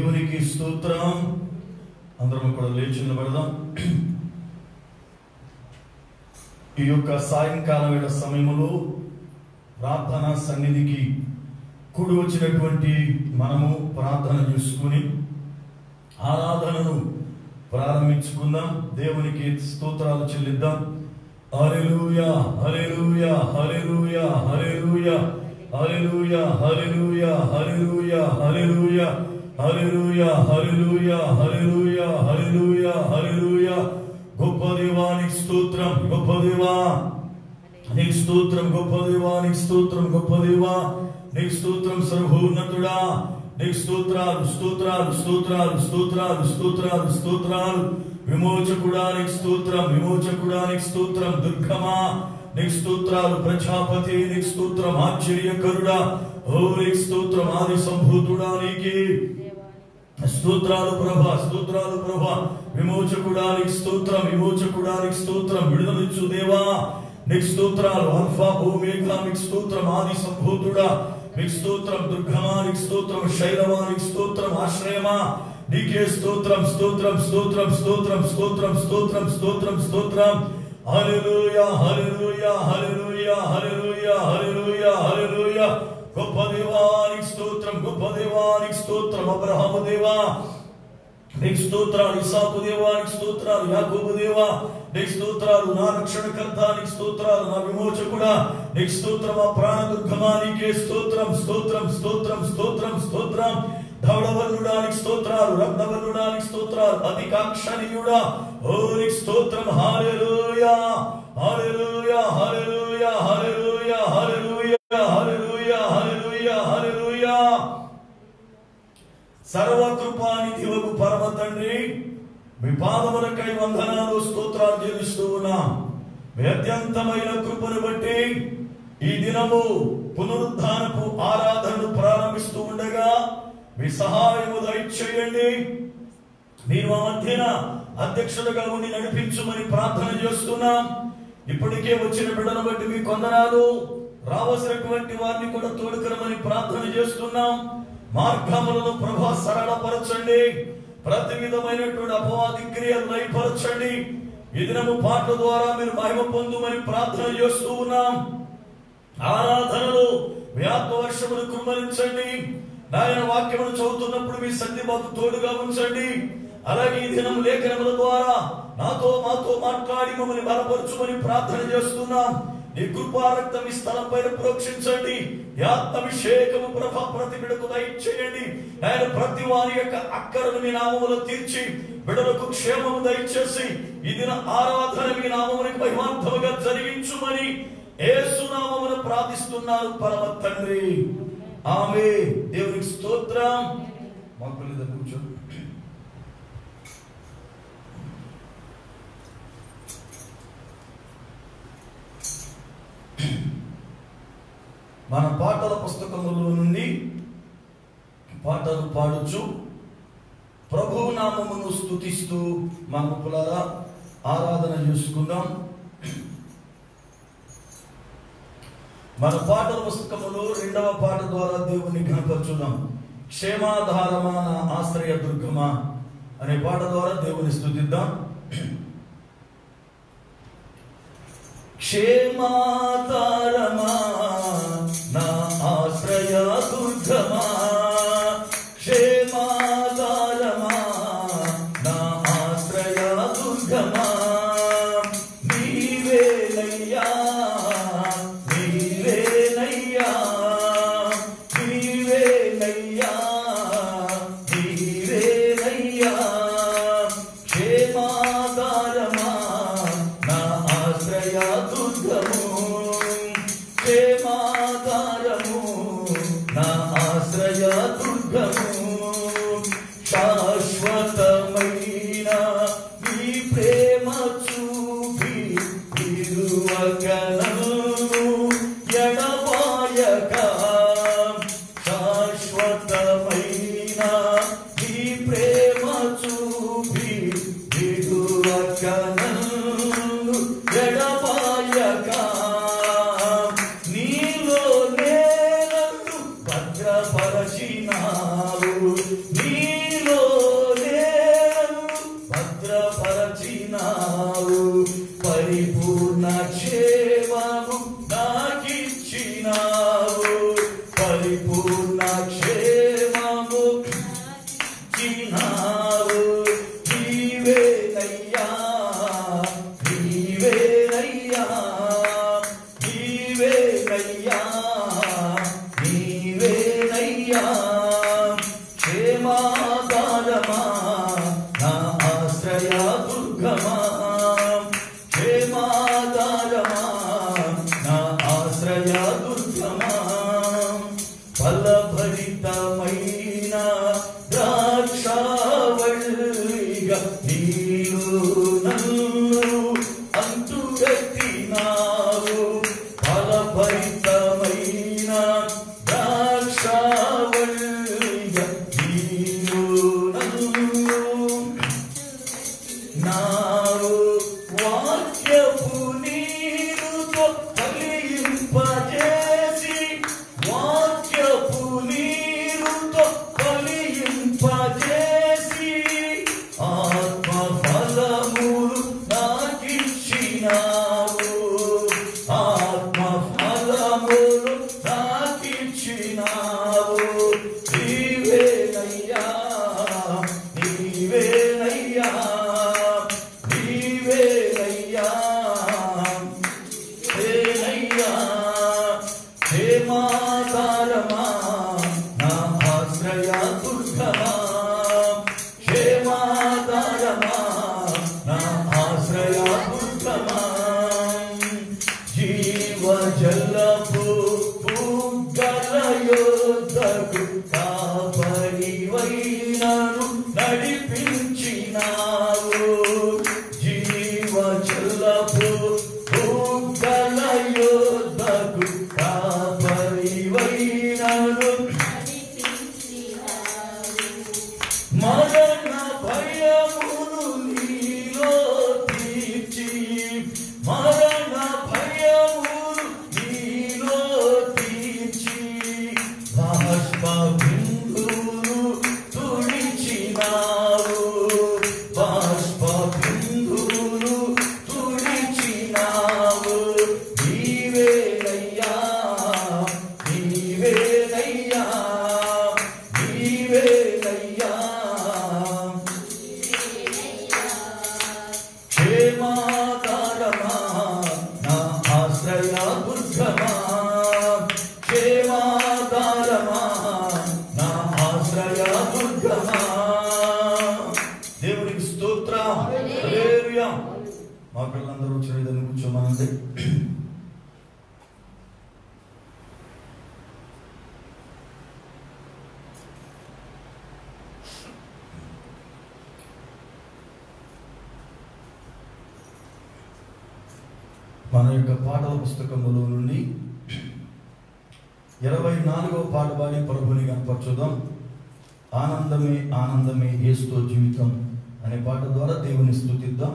దేవునికి స్తోత్రం అందరం కూడా లేచి నిలబడదాం ఈ యొక్క సాయంకాల వేళ సమయంలో ప్రార్థన సన్నిధికి కూడి వచ్చినటువంటి మనము ప్రార్థన చేసుకుని ఆరాధనను ప్రారంభించుకుందాం దేవునికి స్తోత్రాలు చెల్లిద్దాం హల్లెలూయా హల్లెలూయా హల్లెలూయా హల్లెలూయా హల్లెలూయా హల్లెలూయా హల్లెలూయా హల్లెలూయా హల్లెలూయా హల్లెలూయా హల్లెలూయా హల్లెలూయా హల్లెలూయా గొప్ప దేవానికి స్తోత్రం గొప్ప దేవా నీకు స్తోత్రం గొప్ప దేవా నీకు స్తోత్రం గొప్ప దేవా నీకు స్తోత్రం సర్వోన్నతుడా నీకు స్తోత్రాలు స్తోత్రాలు స్తోత్రాలు స్తోత్రాలు స్తోత్రాలు స్తోత్రాలు విమోచకుడా నీకు స్తోత్రం విమోచకుడా నీకు స్తోత్రం దుర్గమా నీకు స్తోత్రాలు ప్రజాపతి నీకు స్తోత్రం ఆశ్చర్యకరుడా ఓ నీకు స్తోత్రం ఆది సంభూతుడా నీకే స్తోత్రాలు ప్రభ స్తోత్రాలు ప్రభ విమోచకుడానికి స్తోత్రం విమోచకుడానికి స్తోత్రం విడుదలిచ్చు దేవా నీకు స్తోత్రాలు అల్ఫా ఓమేఘా మీకు స్తోత్రం ఆది సంభూతుడా మీకు స్తోత్రం దుర్గమా నీకు స్తోత్రం శైలమా నీకు స్తోత్రం ఆశ్రయమా నీకే స్తోత్రం స్తోత్రం స్తోత్రం స్తోత్రం స్తోత్రం స్తోత్రం స్తోత్రం స్తోత్రం హల్లెలూయా హల్లెలూయా హల్లెలూయా హల్లెలూయా హల్లెలూయా హల్లెలూయా గొప్ప దేవానికి స్తోత్రం గొప్ప దేవానికి స్తోత్రం అబ్రహాము దేవా నీకు స్తోత్రాలు ఇసాకు దేవానికి స్తోత్రాలు యాకోబు దేవా నీకు స్తోత్రాలు నా రక్షణకర్త నీకు స్తోత్రాలు నా విమోచకుడా నీకు స్తోత్రం ఆ ప్రాణ దుర్గమా నీకే స్తోత్రం స్తోత్రం స్తోత్రం స్తోత్రం స్తోత్రం ధవళవర్ణుడానికి స్తోత్రాలు రత్నవర్ణుడానికి స్తోత్రాలు అధికాక్షణీయుడా ఓ నీకు స్తోత్రం hallelujah hallelujah hallelujah hallelujah hallelujah hallelujah hallelujah hallelujah సర్వకృపానిధివకు పరమ తండ్రి మీ పాదములకై వందనాలు స్తోత్రాలు చెల్లిస్తూ ఉన్నాం మీ అత్యంతమైన కృపను బట్టి ఈ దినము పునరుద్ధానపు ఆరాధనను ప్రారంభిస్తూ ఉండగా మీ సహాయము దయచేయండి మీరు మా మధ్యన అధ్యక్షులుగా ఉండి నడిపించమని ప్రార్థన చేస్తున్నాం ఇప్పటికే వచ్చిన బిడ్డను బట్టి మీ కొందనాలు రావలసినటువంటి వారిని కూడా తోడుకరమని ప్రార్థన చేస్తున్నాం మార్గములను ప్రభా సరళపరచండి ప్రతి విధమైనటువంటి అపవాది క్రియలు నయపరచండి ఈ దినము పాటల ద్వారా మీరు మహిమ పొందుమని ప్రార్థన చేస్తూ ఉన్నాం ఆరాధనలో మీ ఆత్మవర్షమును కుమ్మరించండి నాయన వాక్యమును చదువుతున్నప్పుడు మీ సన్నిధి మాకు తోడుగా ఉంచండి అలాగే ఈ దినం లేఖనముల ద్వారా నాతో మాతో మాట్లాడి మమ్మల్ని బలపరచుమని ప్రార్థన చేస్తున్నాం నీ కృపారక్తం ఈ స్థలం పైన ప్రోక్షించండి ఈ ఆత్మాభిషేకము ప్రభ ప్రతి బిడకు దయచేయండి ఆయన ప్రతి వారి యొక్క అక్కరను మీ నామములో తీర్చి బిడలకు క్షేమము దయచేసి ఈ దిన ఆరాధన మీ నామమునికి మహిమార్థముగా జరిగించుమని ఏసునామమును ప్రార్థిస్తున్నారు పరమ తండ్రి ఆమె దేవునికి స్తోత్రం మాకు లేదా కూర్చో మన పాటల పుస్తకములో నుండి పాటలు పాడుచు ప్రభు నామమును స్తుతిస్తూ మన పులారా ఆరాధన చేసుకుందాం మన పాటల పుస్తకములో రెండవ పాట ద్వారా దేవుని కనపరచుదాం క్షేమాధారమా నా ఆశ్రయ దుర్గమా అనే పాట ద్వారా దేవుని స్తుతిద్దాం క్షేమాధారమా నా ఆశ్రయ దుర్గమా క్షేమాధారమా నా ఆశ్రయ దుర్గమా నీవేనయ్యా నీవేనయ్యా నీవేనయ్యా నీవేనయ్యా క్షేమాధారమా నా ఆశ్రయ దుర్గము క్షేమాధారము నా ఆశ్రయ దుర్గము శాశ్వతమైన ఈ ప్రేమ చూపి తిరువగలను ఎడబాయక శాశ్వతమైన ఈ ప్రేమ చూపి విడువగలను ఎడబాయక నీలో నేనందు భద్రపరచినావు నీలో పరిపూర్ణ క్షేమము నాకిచ్చినావు పరిపూర్ణ క్షేమము ఇచ్చినావు నీవేనయ్యా నీవేనయ్యా నీవేనయ్యా నీవేనయ్యా క్షేమాధారమా నా ఆశ్రయ దుర్గమా క్షేమాధారమా నా ఆశ్రయ దుర్గమా ఫలభరితమైన ద్రాక్షావళిగా నీరు నన్ను అంటుగట్టినావు ఫలభరితమైన ద్రాక్షావళిగా నీరు నన్ను నావు వాక్యపు నీరుతో కలియింపజేసి వాక్యపు నీరుతో కలియింపజేసి ఆత్మ ఫలములు నాకిచ్చినావు ఆత్మ ఫలములు నాకిచ్చినావు నీవేనయ్యా నీవేనయ్యా నీవేనయ్యా వేనయ్యా క్షేమాధారమా నా ఆశ్రయ దుర్గమా క్షేమాధారమా నా ఆశ్రయ దుర్గమా జీవ జలపు పుగ్గల యోధకు కాపరివైనను నడిపించినావు జీవ జలపు పుగ్గల యోధకు కాపరివైనను మరణ భయమును నీలో తీర్చి మరణ భయమును నీలో తీర్చి బాష్ప బిందువులు తుడిచినావు బాష్ప బిందువులు తుడిచినావు నీవేనయ్యా నీవేనయ్యా నీవేనయ్యా క్షేమాధారమా నా ఆశ్రయ దుర్గమా క్షేమాధారమా నా ఆశ్రయ దుర్గమా దేవునికి స్తోత్రం హల్లెలూయా మా పిల్లలందరూ వచ్చిన విధంగా కూర్చోమనండి మన యొక్క పాటల పుస్తకములో నుండి ఇరవై నాలుగవ పాట పాడి ప్రభుని కనపరచుదాం ఆనందమే ఆనందమే ఏస్తో జీవితం అనే పాట ద్వారా దేవుని స్తుతిద్దాం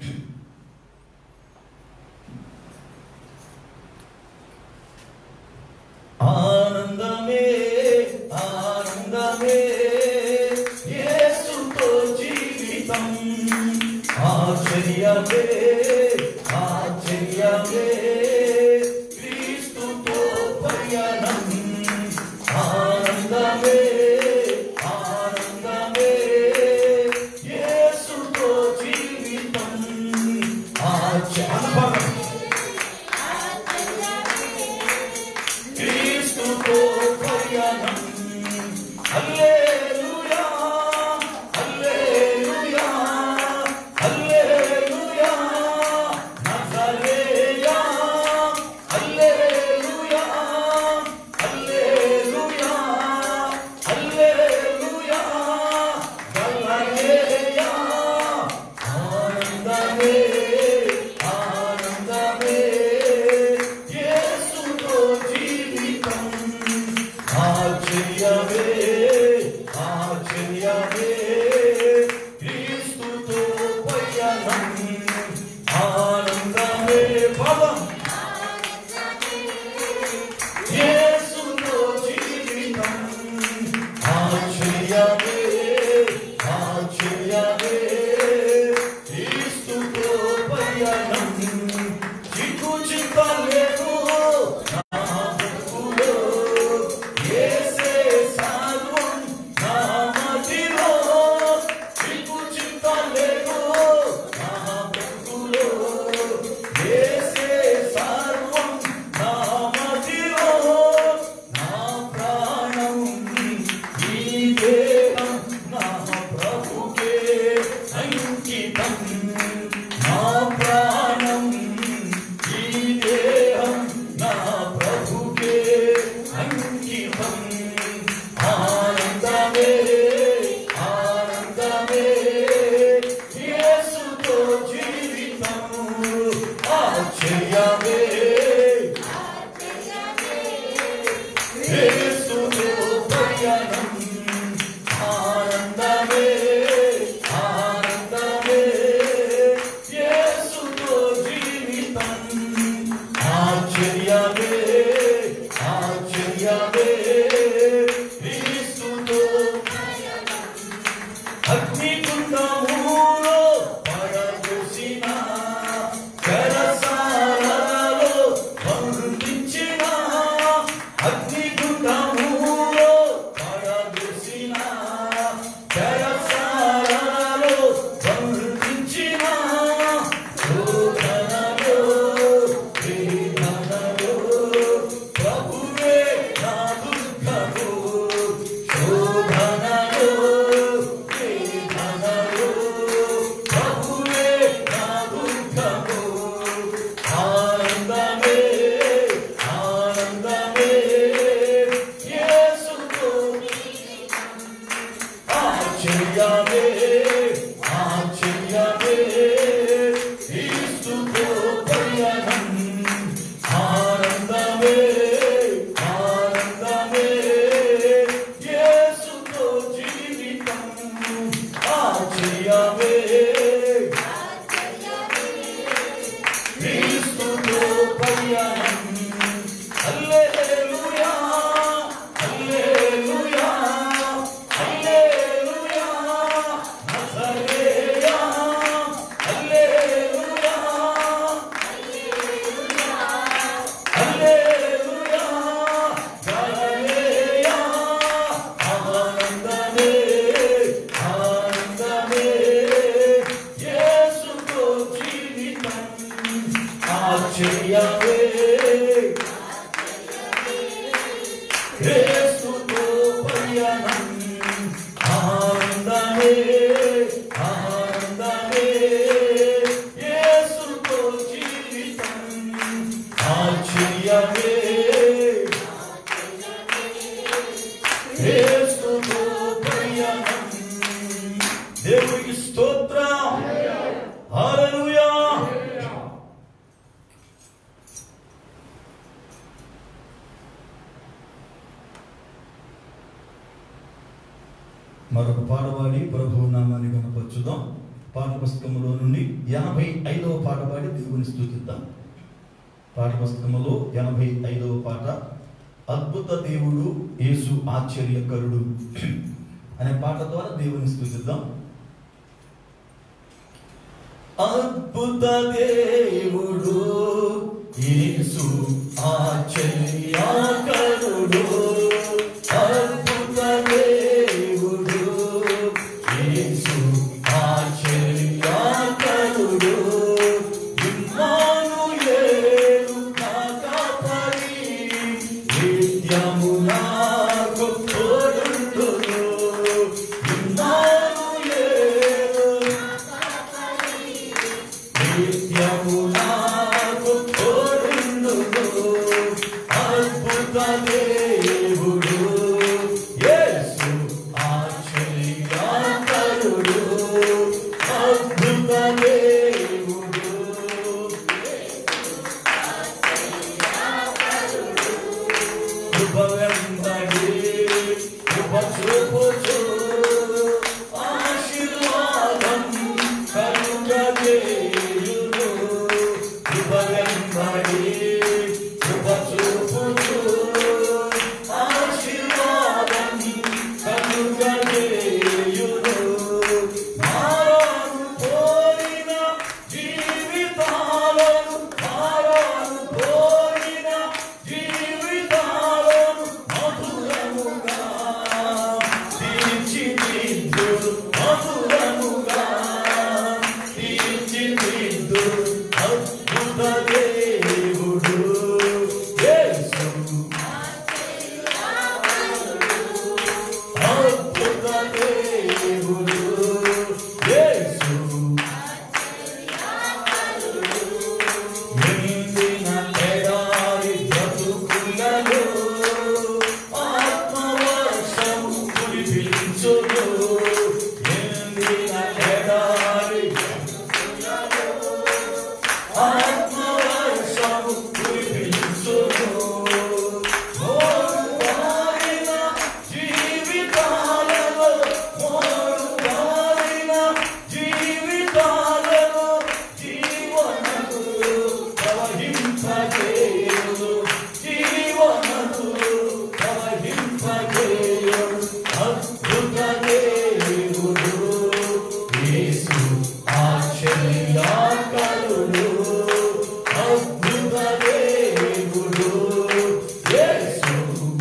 ఆనందమే ఆనందమే యేసుతో జీవితం ఆశ్చర్యమే ఆశ్చర్యమే క్రీస్తుతో పయనం ఆనందమే ఆనందమే యేసుతో జీవితం ఆశ్చర్య క్రీస్తుతో పయనం హల్లెలూయా హల్లెలూయా హల్లెలూయా ఆశ్చర్యమే యేసుతో పయనం ఆనందమే ఆనందమే యేసుతో జీవితం ఆశ్చర్యమే యేసుతో పయనం దేవునికి స్తోత్రం హల్లెలూయా మరొక పాడవాడి ప్రభు నామాన్ని కనపరచుదాం పాట పుస్తకములో నుండి ఎనభై ఐదవ పాట పాడి దేవుని స్థుతిద్దాం పాట పుస్తకములో ఎనభై ఐదవ పాట అద్భుత దేవుడు యేసు ఆశ్చర్యకరుడు అనే పాట ద్వారా దేవుని స్థుతిద్దాం అద్భుత దేవుడు యేసు ఆశ్చర్యకరుడు అద్భుత దేవుడు యేసు ఆశ్చర్యకరుడు ఇమ్మానుయేలు నా కాపరి నిత్యము నాకు తోడుండును ఇమ్మానుయేలు నిత్యము నాకు తోడుండును అద్భుత దేవుడు యేసు ఆశ్చర్యకరుడు అద్భుత దేవుడు కృప వెంబడి కృప చూపుచు ఆశీర్వాదం కలుగజేయును కృప వెంబడి కృప చూపుచు ఆశీర్వాదం కలుగజేయును మారాను పోయిన జీవితాలను మారాను పోయిన జీవితాలను మధురముగా తీర్చిదిద్దు మధురముగా తీర్చిదిద్దు అద్భుత దేవుడు యేసు అద్భుత దేవుడు యేసు నిండిన ఎడారి బ్రతుకులలో ఆత్మవర్షము కురిపించును నిండిన ఎడారి ఆత్మవర్షము కురిపించును మోడువారిన జీవితాలలో మోడువారిన జీవితాలలో జీవనము ప్రవహింపజేయును జీవనము ప్రవహింపజేయును అద్భుత దేవుడు యేసు ఆశ్చర్యకరుడు అద్భుత దేవుడు యేసు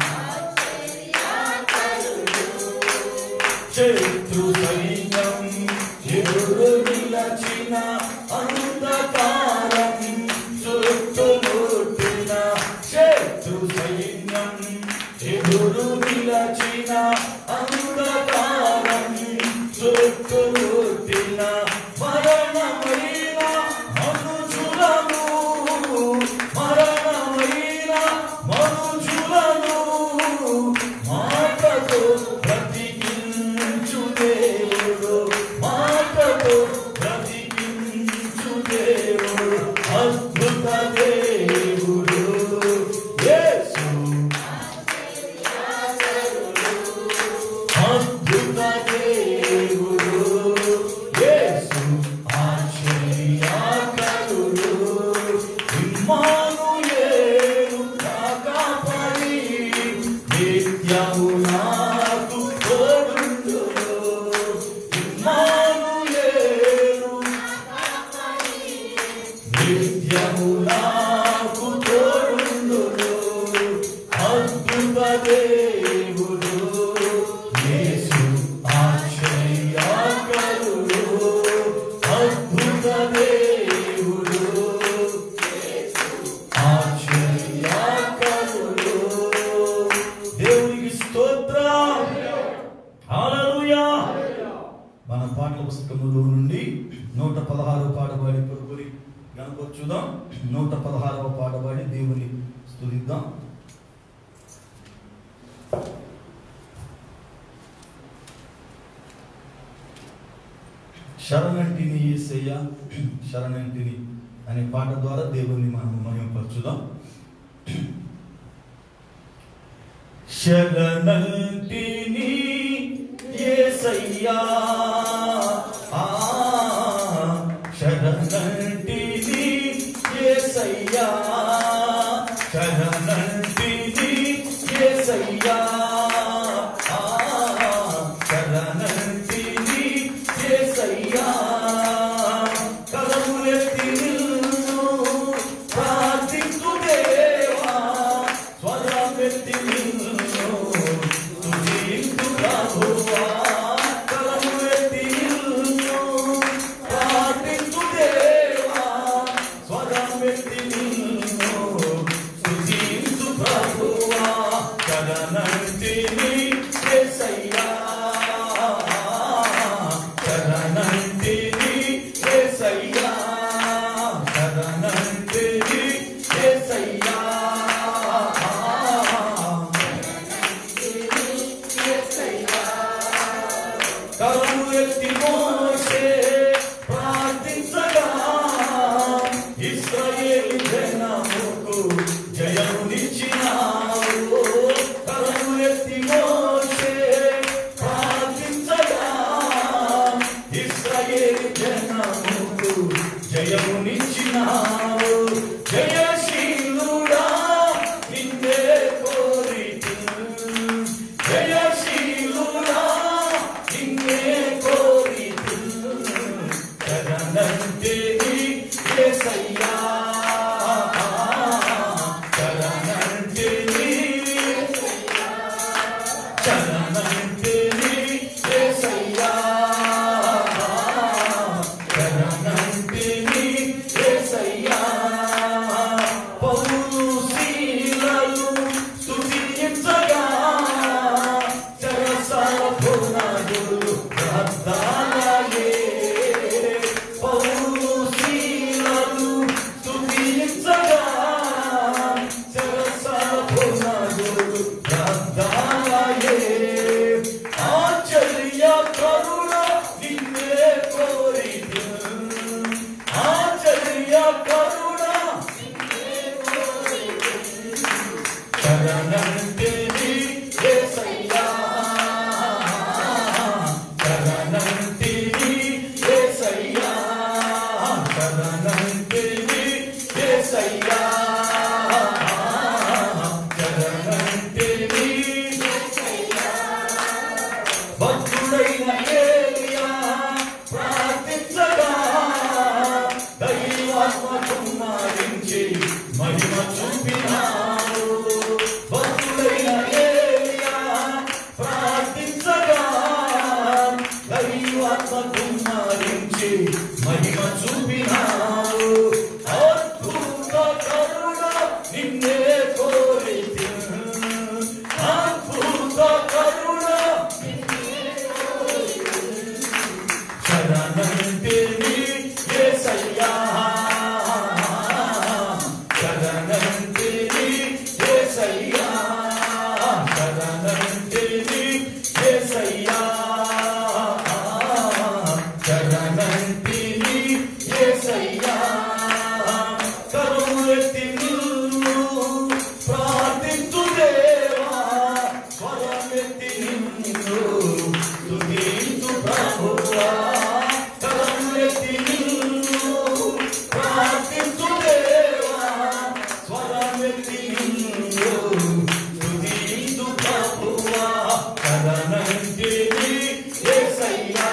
శత్రు సైన్యం ఎదురు నిలచిన అంధకారం చుట్టుముట్టిన శత్రు సైన్యం ఎదురు నిలచిన అంధకారం చుట్టుముట్టిన మరణమైన మనుషులను మరణమైన మనుషులను మాటతో బ్రతికించు దేవుడు మాటతో బ్రతికించు దేవుడు అద్భుత దేవుడు యేసు అద్భుత దేవుడు యేసు ఆశ్చర్యకరుడు ఇమ్మానుయేలు నా కాపరి నిత్యము నాకు తోడుండును ఇమ్మానుయేలు నిత్యము నాకు తోడుండును అద్భుత దేవుడు యేసు ఆశ్చర్యకరుడు అద్భుత దేవుడు ఆశ్చర్యకరుడు. దేవునికి స్తోత్రం హల్లెలూయా మన పాటల పుస్తకములో నుండి నూట పదహారవ పాటబాడి ప్రభుని కనపరుచుదాం నూట పదహారవ పాటబాడి దేవుని స్తుతిద్దాం శరణంటిని ఏసయ్య శరణంటిని అనే పాట ద్వారా దేవుని మనం మహిమపరచుదాం శరణంటిని ఏసయ్యా ఆ శరణంటిని ఏసయ్యా శరణంటిని ఏసయ్యా ఆ శరణంటిని ఏసయ్యా కలములెత్తి నిన్ను ప్రార్థించు దేవా స్వరమెత్తి నిన్ను స్తుతించు ప్రభువా కలములెత్తి నిన్ను ప్రార్థించు దేవా స్వరమెత్తి నిన్ను స్తుతించు ప్రభువా శరణంటిని యేసయ్యా శరణంటిని యేసయ్యా శరణంటిని యేసయ్యా కరము ఎత్తి మోసే ప్రార్థించగా ఇశ్రాయేలు జనముకు జయమునిచ్చినావు కరము ఎత్తి మోసే ప్రార్థించగా ఇశ్రాయేలు జనముకు జయమునిచ్చినావు జయశీలుడా నిన్నే కోరితు జయశీలుడా నిన్నే కోరితు శరణంటిని యేసయ్యా శరణంటిని శరణంటిని యేసయ్యా శరణంటిని యేసయ్యా పౌలు శీలలు స్తుతించగా చెరసాల పునాదులు రద్దాలయే పౌలు శీలలు స్తుతించగా చెరసాల పునాదులు రద్దాలయే ఆశ్చర్య కరుణ నిన్నే కోరిదు ఆశ్చర్య కరుణ శరణంటిని యేసయ్యా శరణంటిని యేసయ్యా శరణంటిని యేసయ్యా శరణంటిని భక్తుడైన ఏలియా ప్రార్థించగా దైవాత్మ కుమారించి మహిమ చూపినావు భక్తుడైన ఏలియా ప్రార్థించగా దైవాత్మ కుమారించి మహిమ చూపినావు అద్భుత కరుణ నిన్నే కోరితి అద్భుత కరుణ శరణంటిని యేసయ్యా శరణంటిని యేసయ్యా శరణంటిని యేసయ్యా శరణంటిని యేసయ్యా కరుణెత్తి నిన్ను ప్రార్థించు దేవా స్వరమెత్తి నిన్ను స్తుతించు ప్రభువా కరుణెత్తి నిన్ను ప్రార్థించు దేవా స్వరమెత్తి నిన్ను స్తుతించు ప్రభువా కరుణంటిని యేసయ్యా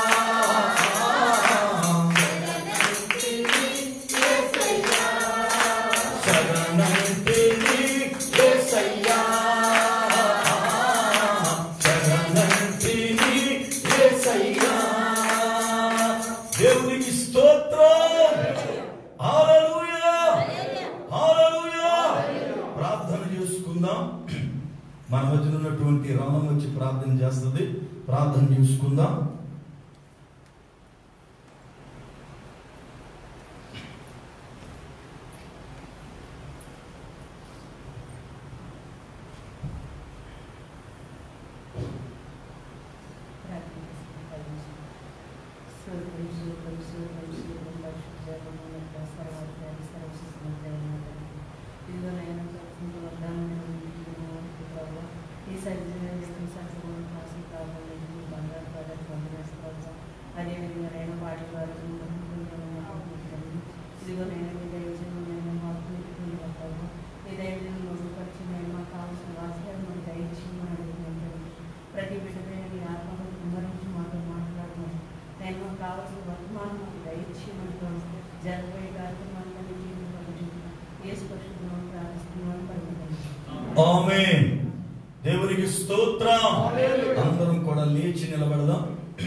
శరణంటిని యేసయ్యా శరణంటిని యేసయ్యా దేవునికి స్తోత్రం హల్లెలూయా హల్లెలూయా చేసుకుందాం మన మధ్యన ఉన్నటువంటి రామం వచ్చి ప్రార్థన చేస్తుంది ప్రార్థన చేసుకుందాం అదేవిధంగా నేను వాటి వారు ఇదిగో నేను మీ దయచేసి నేను మాకు ఈ దయచేసి మరుగుపరిచి నేను మాకు కావాల్సిన వాసనలు మాకు దయచి మనం అడుగుతున్నాను ప్రతి బిడ్డపైన మీ ఆత్మను కుమ్మరించి మాతో మాట్లాడమని నేను మాకు కావాల్సిన వర్తమానం మాకు దయచి మనకు జరగబోయే కార్యక్రమాలను మీ జీవితంలో ఏ స్పష్టంగా ప్రార్థిస్తున్నాను పడుతున్నాను ఆమేన్ దేవునికి స్తోత్రం అందరం కూడా లేచి నిలబడదాం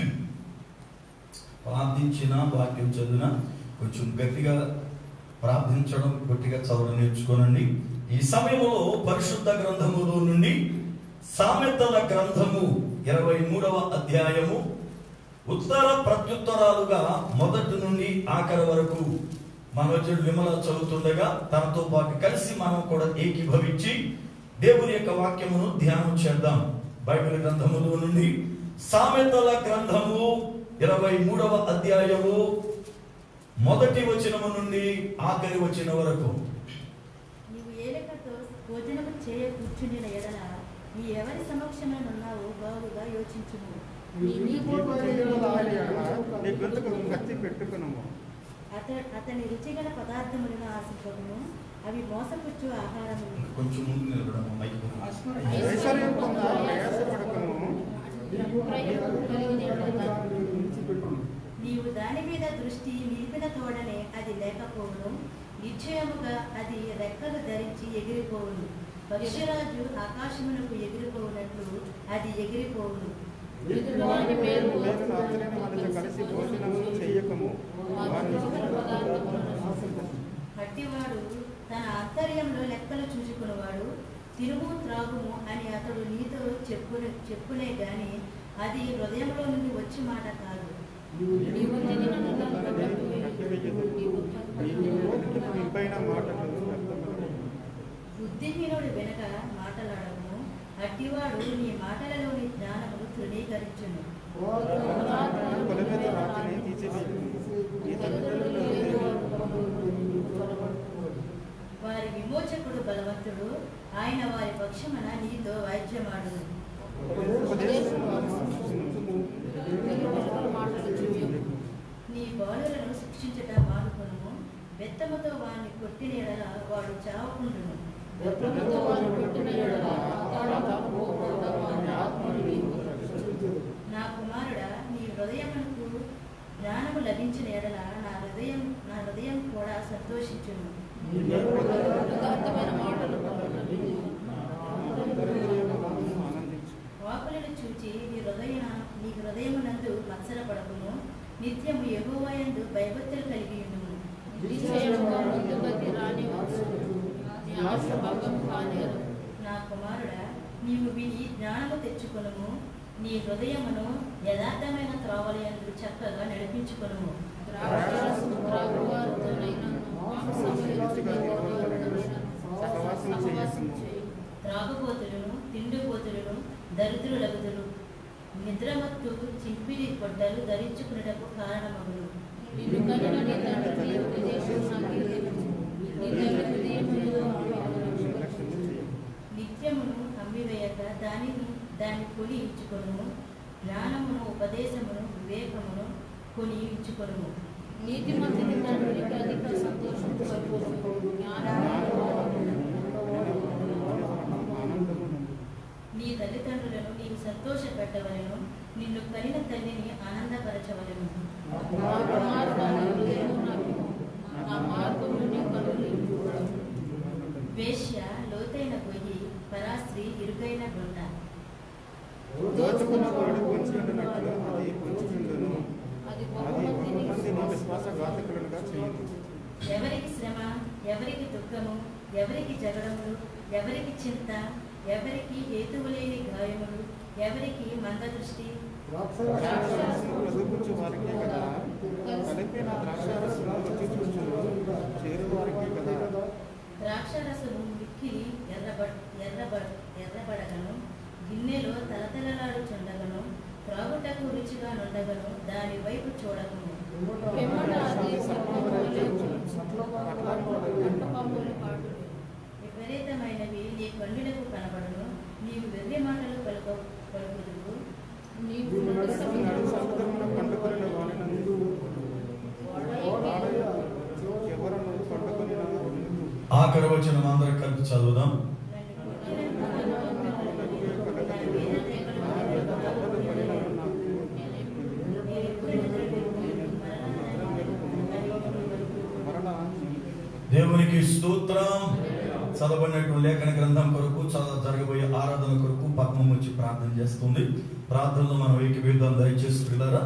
ప్రార్థించిన వాక్యం చదివిన కొంచెం గట్టిగా ప్రార్థించడం గట్టిగా చదవడం నేర్చుకోనండి ఈ సమయంలో పరిశుద్ధ గ్రంథములో నుండి సామెతల గ్రంథము ఇరవై మూడవ అధ్యాయము ఉత్తర ప్రత్యుత్తరాలుగా మొదటి నుండి ఆఖరి వరకు మనోజుడు విమల చదువుతుండగా తనతో పాటు కలిసి మనం కూడా ఏకీభవించి దేవుని యొక్క వాక్యమును ధ్యానం చేద్దాం బైబిల్ గ్రంథములో నుండి సామెతల గ్రంథము ఇరవై మూడవ అధ్యాయము మొదటి వచనము నుండి ఆఖరి వచనం వరకు నీవు ఏలకతో భోజనము చేయ కూర్చుండిన ఎడల నీ ఎవరి సమక్షంలోనున్నావో బాగుగా యోచించుము నీ నీకు నీ గొంతుకు కత్తి పెట్టుకున్నాము అత అతని రుచిగల పదార్థములను ఆశింపమును అవి మోసపుచ్చు ఆహారములు కొంచెం ముందు నిలబడము మైక్ ఐశ్వర్యం పొంద ప్రయాసపడకము నీవు దాని మీద దృష్టి నిలిపిన తోడనే అది లేకపోవును నిశ్చయముగా అది రెక్కలు ధరించి ఎగిరిపోవును పక్షిరాజు ఆకాశమునకు ఎగిరిపోవునట్లు అది ఎగిరిపోవును వారి పేరు రాత్రిని మనతో కలిసి భోజనము చేయకము వారిని అట్టివాడు తన ఆంతర్యంలో లెక్కలు చూసుకునేవాడు తిరుము త్రాగుము అని అతడు నీతో చెప్పునే చెప్పునే గాని అది హృదయంలో నుండి వచ్చి మాట కాదు ఇంపైన మాటలు వ్యర్థములు. బుద్ధిహీనుడు వెనక మాటలాడము అట్టివాడు నీ మాటలలోని జ్ఞానమును తృణీకరించును కొలవెల రాతిని తీసివేయుము. నీ తల్లిదండ్రుల వారి విమోచకుడు బలవంతుడు ఆయన వారి పక్షమున నీతో వాద్యమాడును నీ బాలులను శిక్షించట మానుకొనుము బెత్తముతో వారిని కొట్టిన ఎడల వాడు చావకుండును నా కుమారుడా నీ హృదయమునకు జ్ఞానము లభించిన ఎడల నా హృదయం నా హృదయం కూడా సంతోషించును ఆనందించు వాకులను చూచి నీ హృదయ నీ హృదయమునందు మత్సరపడకుము నిత్యము యెహోవాయందు భయభక్తులు కలిగి ఉండుము నా కుమారుడా నీవు విని జ్ఞానము తెచ్చుకొనుము నీ హృదయమును యథార్థమైన త్రోవల యందు చక్కగా నడిపించుకొనుము సహవాసం చేయకము త్రాగుబోతులను తిండిపోతులను దరిద్రులగుదురు నిద్రమత్తు చింపిరి గొడ్డలు ధరించుకున్నటకు కారణమగును నిర్లక్ష్యము చేయము. నిత్యమును అమ్మివేయక దానిని దాన్ని కొని ఇచ్చుకొనుము జ్ఞానమును ఉపదేశమును వివేకమును కొని ఇచ్చుకొనుము నీతిమంతుని తండ్రికి అధిక సంతోషం కలుగును. ఆనందము నందు. నీ తల్లిదండ్రులను నీవు సంతోష పెట్టవలను నిన్ను కనిన తల్లిని ఆనందపరచవలను నా కుమారుడా, నీ హృదయము నాకు నా మార్గమును నీ కనులు ఎరుగుదువు. వేశ్య లోతైన గొయ్యి పరాస్త్రి ఇరుకైన గుంట దోచుకున్న వాడు పొంచి ఉండునట్లు అది పొంచి ఉండును. అది అది బహుమందిని బహుమందిని విశ్వాసఘాతకులుగా చేయును. ఎవరికి శ్రమ ఎవరికి దుఃఖము ఎవరికి జగడములు ఎవరికి చింత ఎవరికి హేతువు లేని గాయములు ఎవరికి మందదృష్టి ద్రాక్షారసము వెలుగుచు వారికి కదా కలిపిన ద్రాక్షారసము రుచి చూచును చేరు వారికి కదా ద్రాక్షరసము మిక్కిలి ఎర్రబ ఎర్రబ ఎర్రబడగను గిన్నెలో తలతలలాడుచుండగను త్రాగుటకు రుచిగా నుండగను దాని వైపు చూడగను వెంబడ అది సర్పములను అంటపంపులు కాటు విపరీతమైనవి నీ కన్నులకు కనబడును నీవు వెర్రి మాటలు పలుక పలుకుదువు నీవు నడి నడుసమును సముద్రమున పండుకొని వాడినందు ఎవరను పండుకొని ఆఖరి వచనం అందరం కలిపి చదువుదాం మరణ దేవునికి స్తోత్రం చదవబడినటువంటి లేఖన గ్రంథం కొరకు చదవ జరగబోయే ఆరాధన కొరకు పద్మం వచ్చి ప్రార్థన చేస్తుంది ప్రార్థనలో మనం ఏకీవేద్దాం దయచేసి పిల్లరా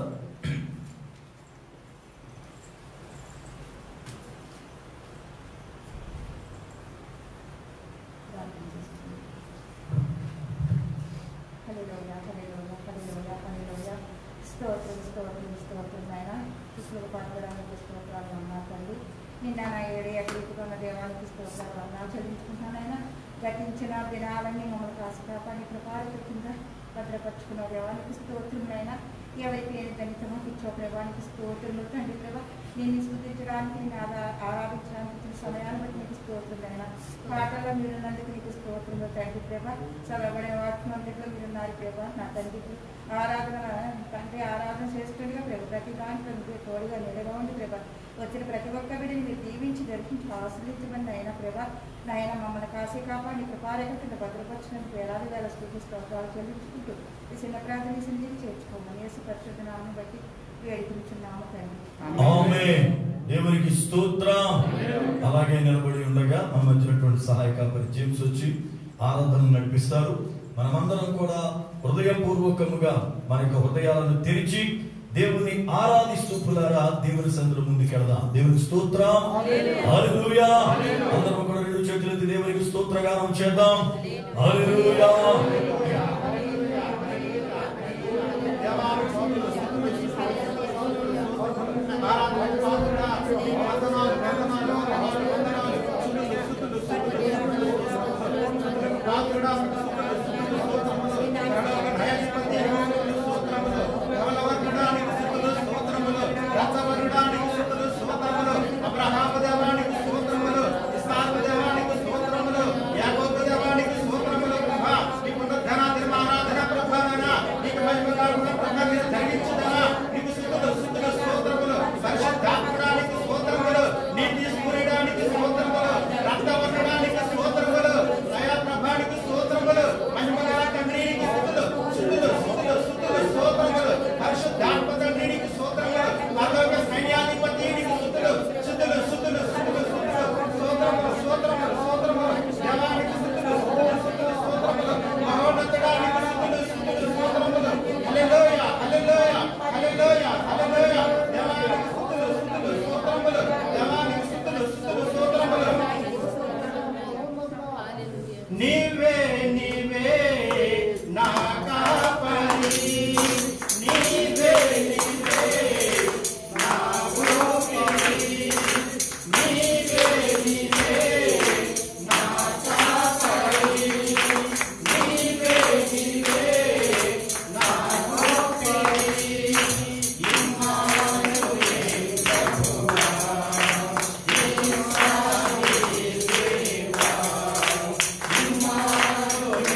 హల్లెలూయా, హల్లెలూయా, హల్లెలూయా, హల్లెలూయా. స్తోత్రం స్తోత్రం స్తోత్రం నాయన కృష్ణుడు పడగడానికి స్తోత్రాలు అన్నా తండ్రి నిన్న నా ఏడు ఎక్కడికి ఉన్న దేవానికి స్తోత్రాలు అన్నా చెల్లించుకుంటానైనా గతించిన దినాలన్నీ మమ్మల్ని కాసు కాపాడి కృపాలకు కింద భద్రపరుచుకున్న దేవానికి స్తోత్రములైనా ఎవరికి ఏది గణితమో ఇచ్చో ప్రభానికి స్తోత్రములు తండ్రి ప్రభా నేను స్థుతించడానికి నేను ఆరా- ఆరాధించడానికి ఇచ్చిన సమయాన్ని బట్టి నీకు స్తోత్రములైనా పాటల్లో మీరున్నందుకు నీకు స్తోత్రములు తండ్రి ప్రభా చదవబడే వాక్యంలో మీరున్నారు ప్రభా నా తండ్రికి ఆరాధన తండ్రి ఆరాధన చేస్తుండగా ప్రభు ప్రతి దాంట్లో మీరు తోడుగా నిలగా ఉండి ప్రభా వచ్చిన ప్రతి ఒక్క బిడ్డని మీరు దీవించి దర్శించి ఆశ్రయించమని నాయన ప్రభా నాయన మమ్మల్ని కాసే కాపాడి కృపారేఖ కింద భద్రపరిచినందుకు వేలాది వేల స్థుతి స్తోత్రాలు చెల్లించుకుంటూ ఈ చిన్న ప్రార్థన సింధికి చేర్చుకోమని యేసు పరిశుద్ధ నామం బట్టి వేడుకుంటున్నాము తండ్రి ఆమె దేవునికి స్తోత్రం అలాగే నిలబడి ఉండగా మన మధ్యనటువంటి సహాయక జేమ్స్ వచ్చి ఆరాధన నడిపిస్తారు మనమందరం కూడా హృదయపూర్వకముగా మన యొక్క హృదయాలను తెరిచి దేవుని ఆరాధిస్తూ పులారా దేవుని సందులో ముందుకెళదాం దేవుని స్తోత్రం హల్లెలూయా అందరం కూడా రెండు చేతులెత్తి దేవునికి స్తోత్రగానం చేద్దాం హల్లెలూయా హల్లెలూయా నీవే నీవే నా కాపరి నీవే నీవే నా ఊపిరి నీవే నీవే నా కాపరి నీవే నీవే నా ఊపిరి ఇమ్మానుయేలే ప్రభువా ఇమ్మానుయేలే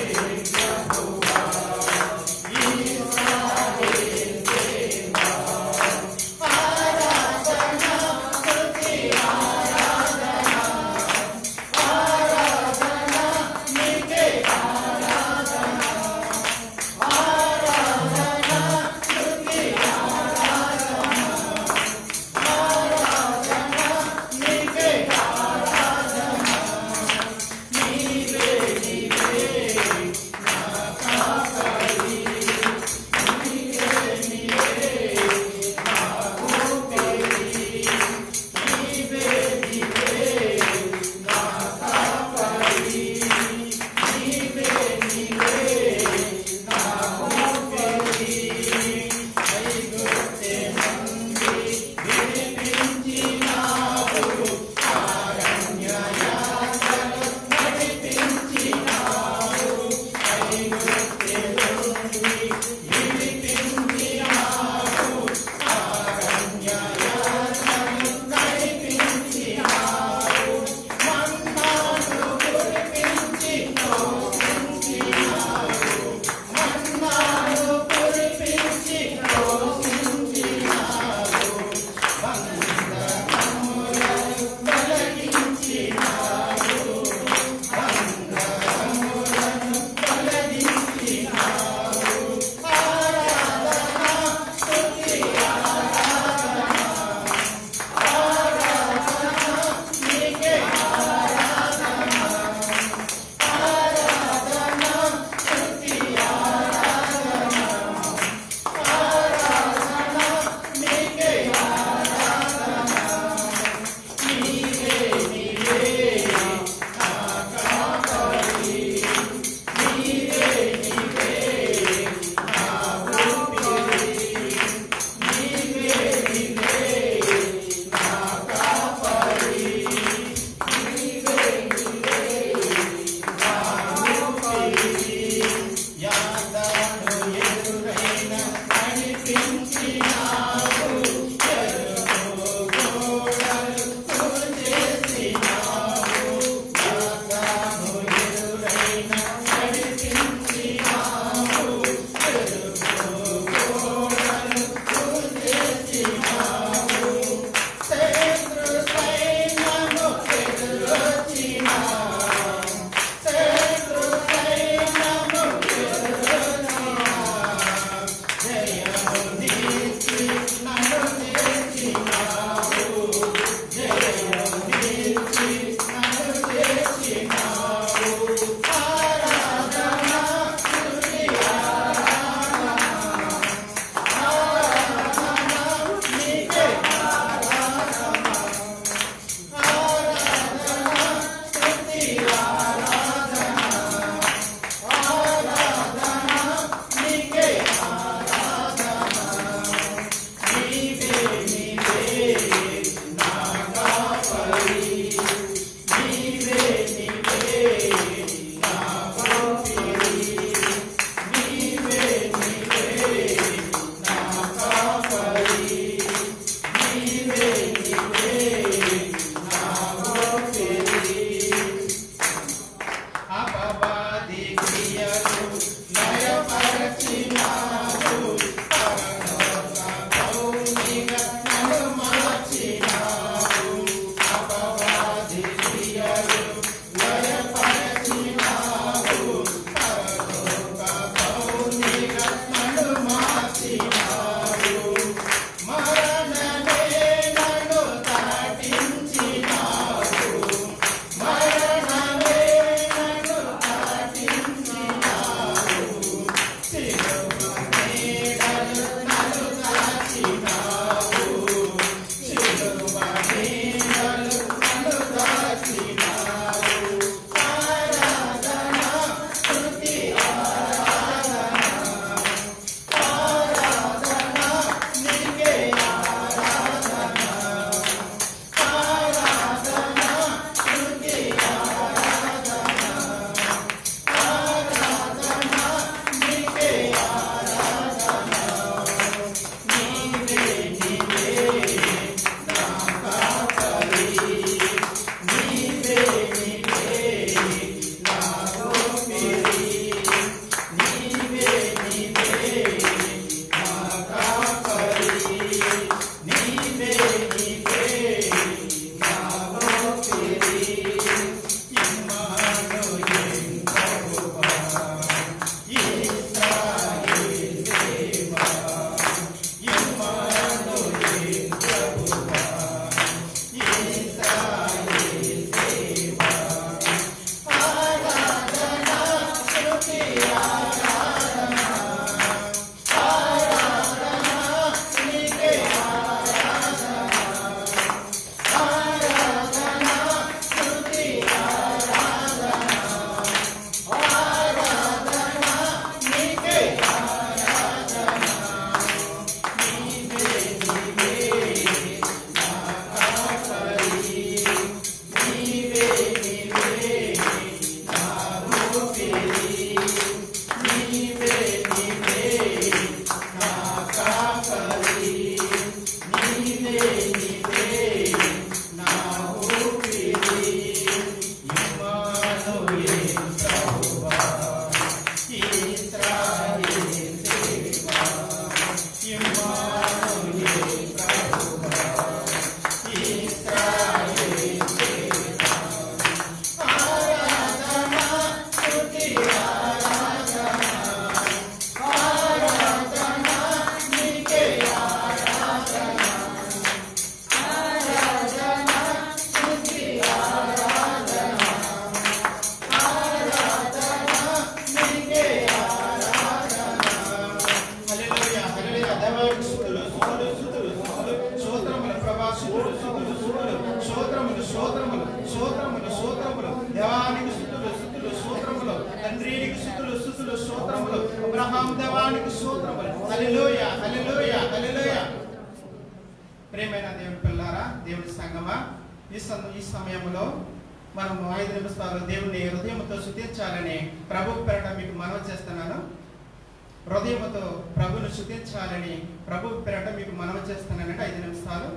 హల్లెలూయా, హల్లెలూయా. దేవానికి స్తుతులు, స్తుతులు, స్తుతులు, స్తుతులు. స్తోత్రములు ప్రభా, స్తుతులు, స్తుతులు, స్తుతులు. స్తోత్రములు, స్తోత్రములు, స్తోత్రములు, స్తోత్రములు. దేవానికి స్తుతులు, స్తుతులు, స్తోత్రములు. తండ్రికి స్తుతులు, స్తుతులు, స్తోత్రములు. అబ్రహాం దేవానికి స్తోత్రములు. హల్లెలూయా, హల్లెలూయా, హల్లెలూయా. ప్రేమైన దేవుని పిల్లారా దేవుని సంగమా ఈ సం- ఈ సమయంలో మనము ఐదు నిమిషాలు దేవుని హృదయంతో శుద్ధించాలని ప్రభు పేరట మీకు మనవి చేస్తున్నాను హృదయముతో ప్రభును శుద్ధించాలని ప్రభు పేరట మీకు మనవి చేస్తున్నానంటే ఐదు నిమిషాలు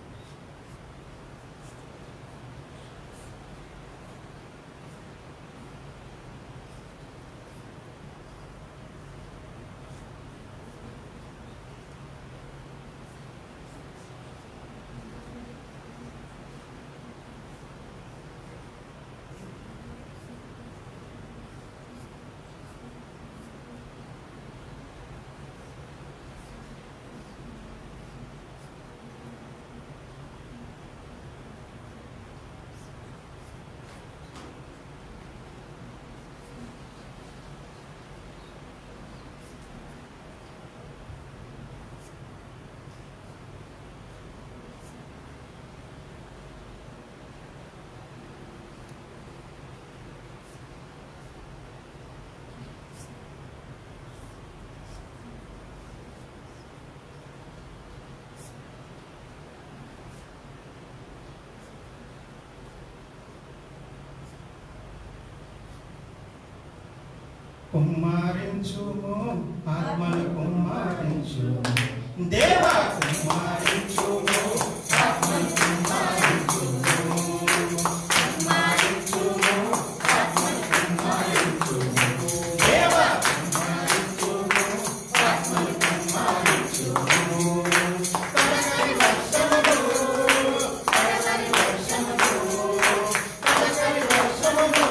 కుమ్మారించుము ఆత్మను కుమ్మారించుము దేవా కుమ్మారించుము ఆత్మను కుమ్మారించుము కుమ్మారించుము ఆత్మను కుమ్మారించుము దేవా కుమ్మారించుము ఆత్మను కుమ్మారించుము కడగరి వర్షములు కడగరి వర్షములు కడగరి వర్షములు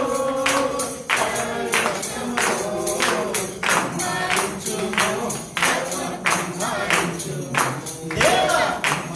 దేవా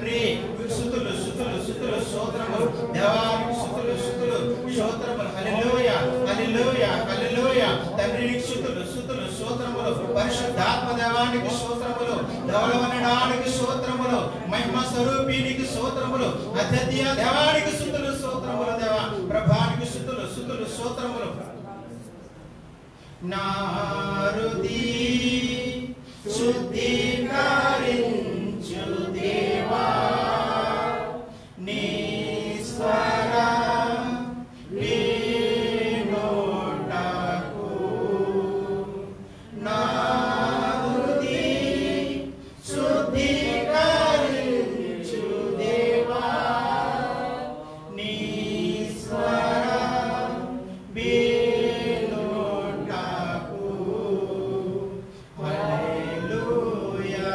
తండ్రి సుతులు సుతులు సుతులు స్తోత్రములు దేవానికి సుతులు సుతులు స్తోత్రములు హల్లెలూయ హల్లెలూయ హల్లెలూయ తండ్రి నీకు సుతులు సుతులు స్తోత్రములు పరిశుద్ధాత్మ దేవానికి స్తోత్రములు దౌడవనడానికి స్తోత్రములు మహిమ స్వరూపినికి స్తోత్రములు అద్వితీయ దేవానికి సుతులు స్తోత్రములు దేవా ప్రభానికి సుతులు సుతులు స్తోత్రములు నారుది శుద్ధీకరించు దేవా నీ స్వర వినోటకు నారుది శుద్ధీకరించు దేవా నీ స్వర వినోటకు హల్లెలూయా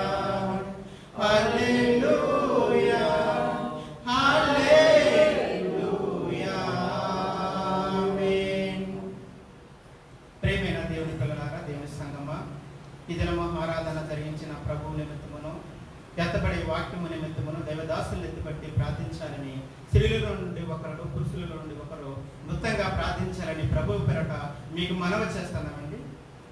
హల్లెలూయా హల్లెలూయా ఆమేన్ ప్రేమైన దేవుని పిల్లలారా దేవుని సంగమా ఈ దినము ఆరాధన జరిగించిన ప్రభు నిమిత్తమును ఎత్తబడే వాక్యము నిమిత్తమును దైవదాసులు ఎత్తిపట్టి ప్రార్థించాలని స్త్రీలలో నుండి ఒకరు పురుషులలో నుండి ఒకరు నృత్తంగా ప్రార్థించాలని ప్రభు పెరట మీకు మనవి చేస్తున్నామండి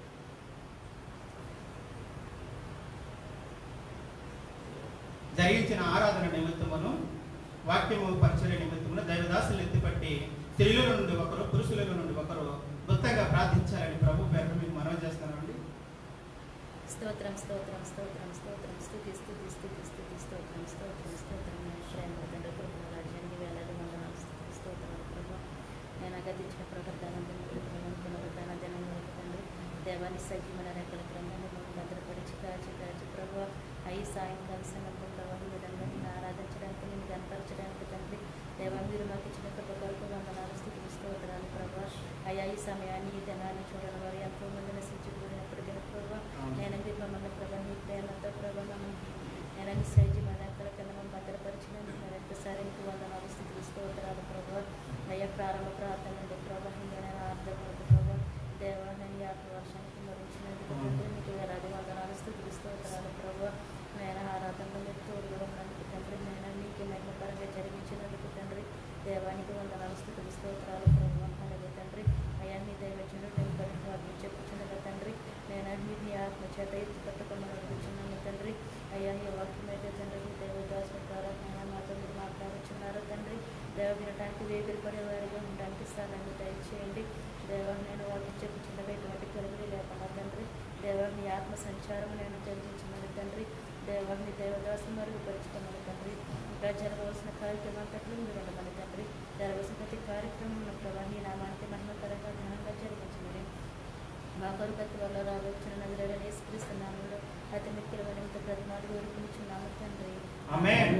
జరిగించిన ఆరాధన నిమిత్తమును వాక్యము పరిచయ నిమిత్తమును దైవదాసులు ఎత్తిపట్టి స్త్రీల నుండి ఒకరు పురుషుల నుండి ఒకరు నృత్తంగా ప్రార్థించాలని ప్రభు పేరు మీకు మనవి చేస్తున్నామండి స్తోత్రం స్తోత్రం స్తోత్రం స్తోత్రం స్థుతి స్థుతి స్థుతి స్థుతి స్తోత్రం స్తోత్రం స్తోత్రం ప్రేమ తండ్రి కృపణ రాజ్యానికి వేలాది వందనాలు స్థుతి స్తోత్రం ప్రభు నేను అగతించిన ప్రవర్తనం పునరుద్ధాన దినం వరకు తండ్రి దేవాన్ని సజ్జమైన రెక్కల క్రమాన్ని మేము భద్రపరిచి కాచి కాచి ప్రభు అయి సాయంకాల సమయంలో ప్రభావం ఈ విధంగా నేను ఆరాధించడానికి నేను కనపరచడానికి తండ్రి దేవా మీరు మాకు ఇచ్చిన కృప కొరకు వందనాలు స్థుతులు స్తోత్రాలు ప్రభు అయ్యా ఈ సమయాన్ని ఈ దినాన్ని చూడని వారు ఎంతో మంది నశించుకున్నప్పటికీ ప్రభు నేను మీరు మమ్మల్ని ప్రభా మీ ప్రేమతో ప్రభా మమ్మల్ని నేను సైజీ మన ఎక్కడ కింద మమ్మల్ని భద్రపరిచినందుకు మరి ఒక్కసారి మీకు వందనాలు స్థితులు స్తోత్రాలు ప్రభా అయ్యా ప్రారంభ ప్రార్థన నుండి ప్రభా ఇంకా నేను అర్థం ప్రభా దేవా నేను యాత్ర వర్షానికి మరించినందుకు తండ్రి మీకు వేలాది వందనాలు స్థితులు స్తోత్రాలు ప్రభా నేను ఆరాధనలో మీరు తోడుగా ఉన్నందుకు తండ్రి నేను మీకు మహిమపరంగా జరిగించినందుకు తండ్రి దేవానికి వందనాలు స్థితులు స్తోత్రాలు ప్రభా అలాగే తండ్రి అయ్యా మీ దైవజనుడు నేను బలికి వాటిని చెప్పుచున్నగా తండ్రి నేను మీరు మీ ఆత్మ చేత ఎత్తి పట్టుకోమని అడుగుచున్నాను తండ్రి అయ్యా ఈ వాక్యం అయితే తండ్రి మీ దైవదాసుల ద్వారా నేను మాతో మీరు మాట్లాడుచున్నారు తండ్రి దేవ వినడానికి వేగులు పడేవారిగా ఉండడానికి స్థానాన్ని దయచేయండి దేవ నేను వాటిని చెప్పుచున్నగా ఎటువంటి కలుగులు లేకుండా తండ్రి దేవ మీ ఆత్మ సంచారం నేను తెలిపించమని తండ్రి దేవ మీ దేవదాసులు మరుగుపరుచుకోమని తండ్రి ఇంకా జరగవలసిన కార్యక్రమం అంతట్లో మీరు ఉండమని తండ్రి జరగవలసిన ప్రతి కార్యక్రమం ప్రభావ మీ నామానికి మహిమకరంగా ఘనంగా జరిగించమని మా కొరకత్తి వల్ల రావచ్చిన నగరాలను వేసుక్రీస్తున్నాము అతి మిక్కిలమైన ఇంత ప్రతిమాలు కోరుకునిచున్నాము తండ్రి ఆమేన్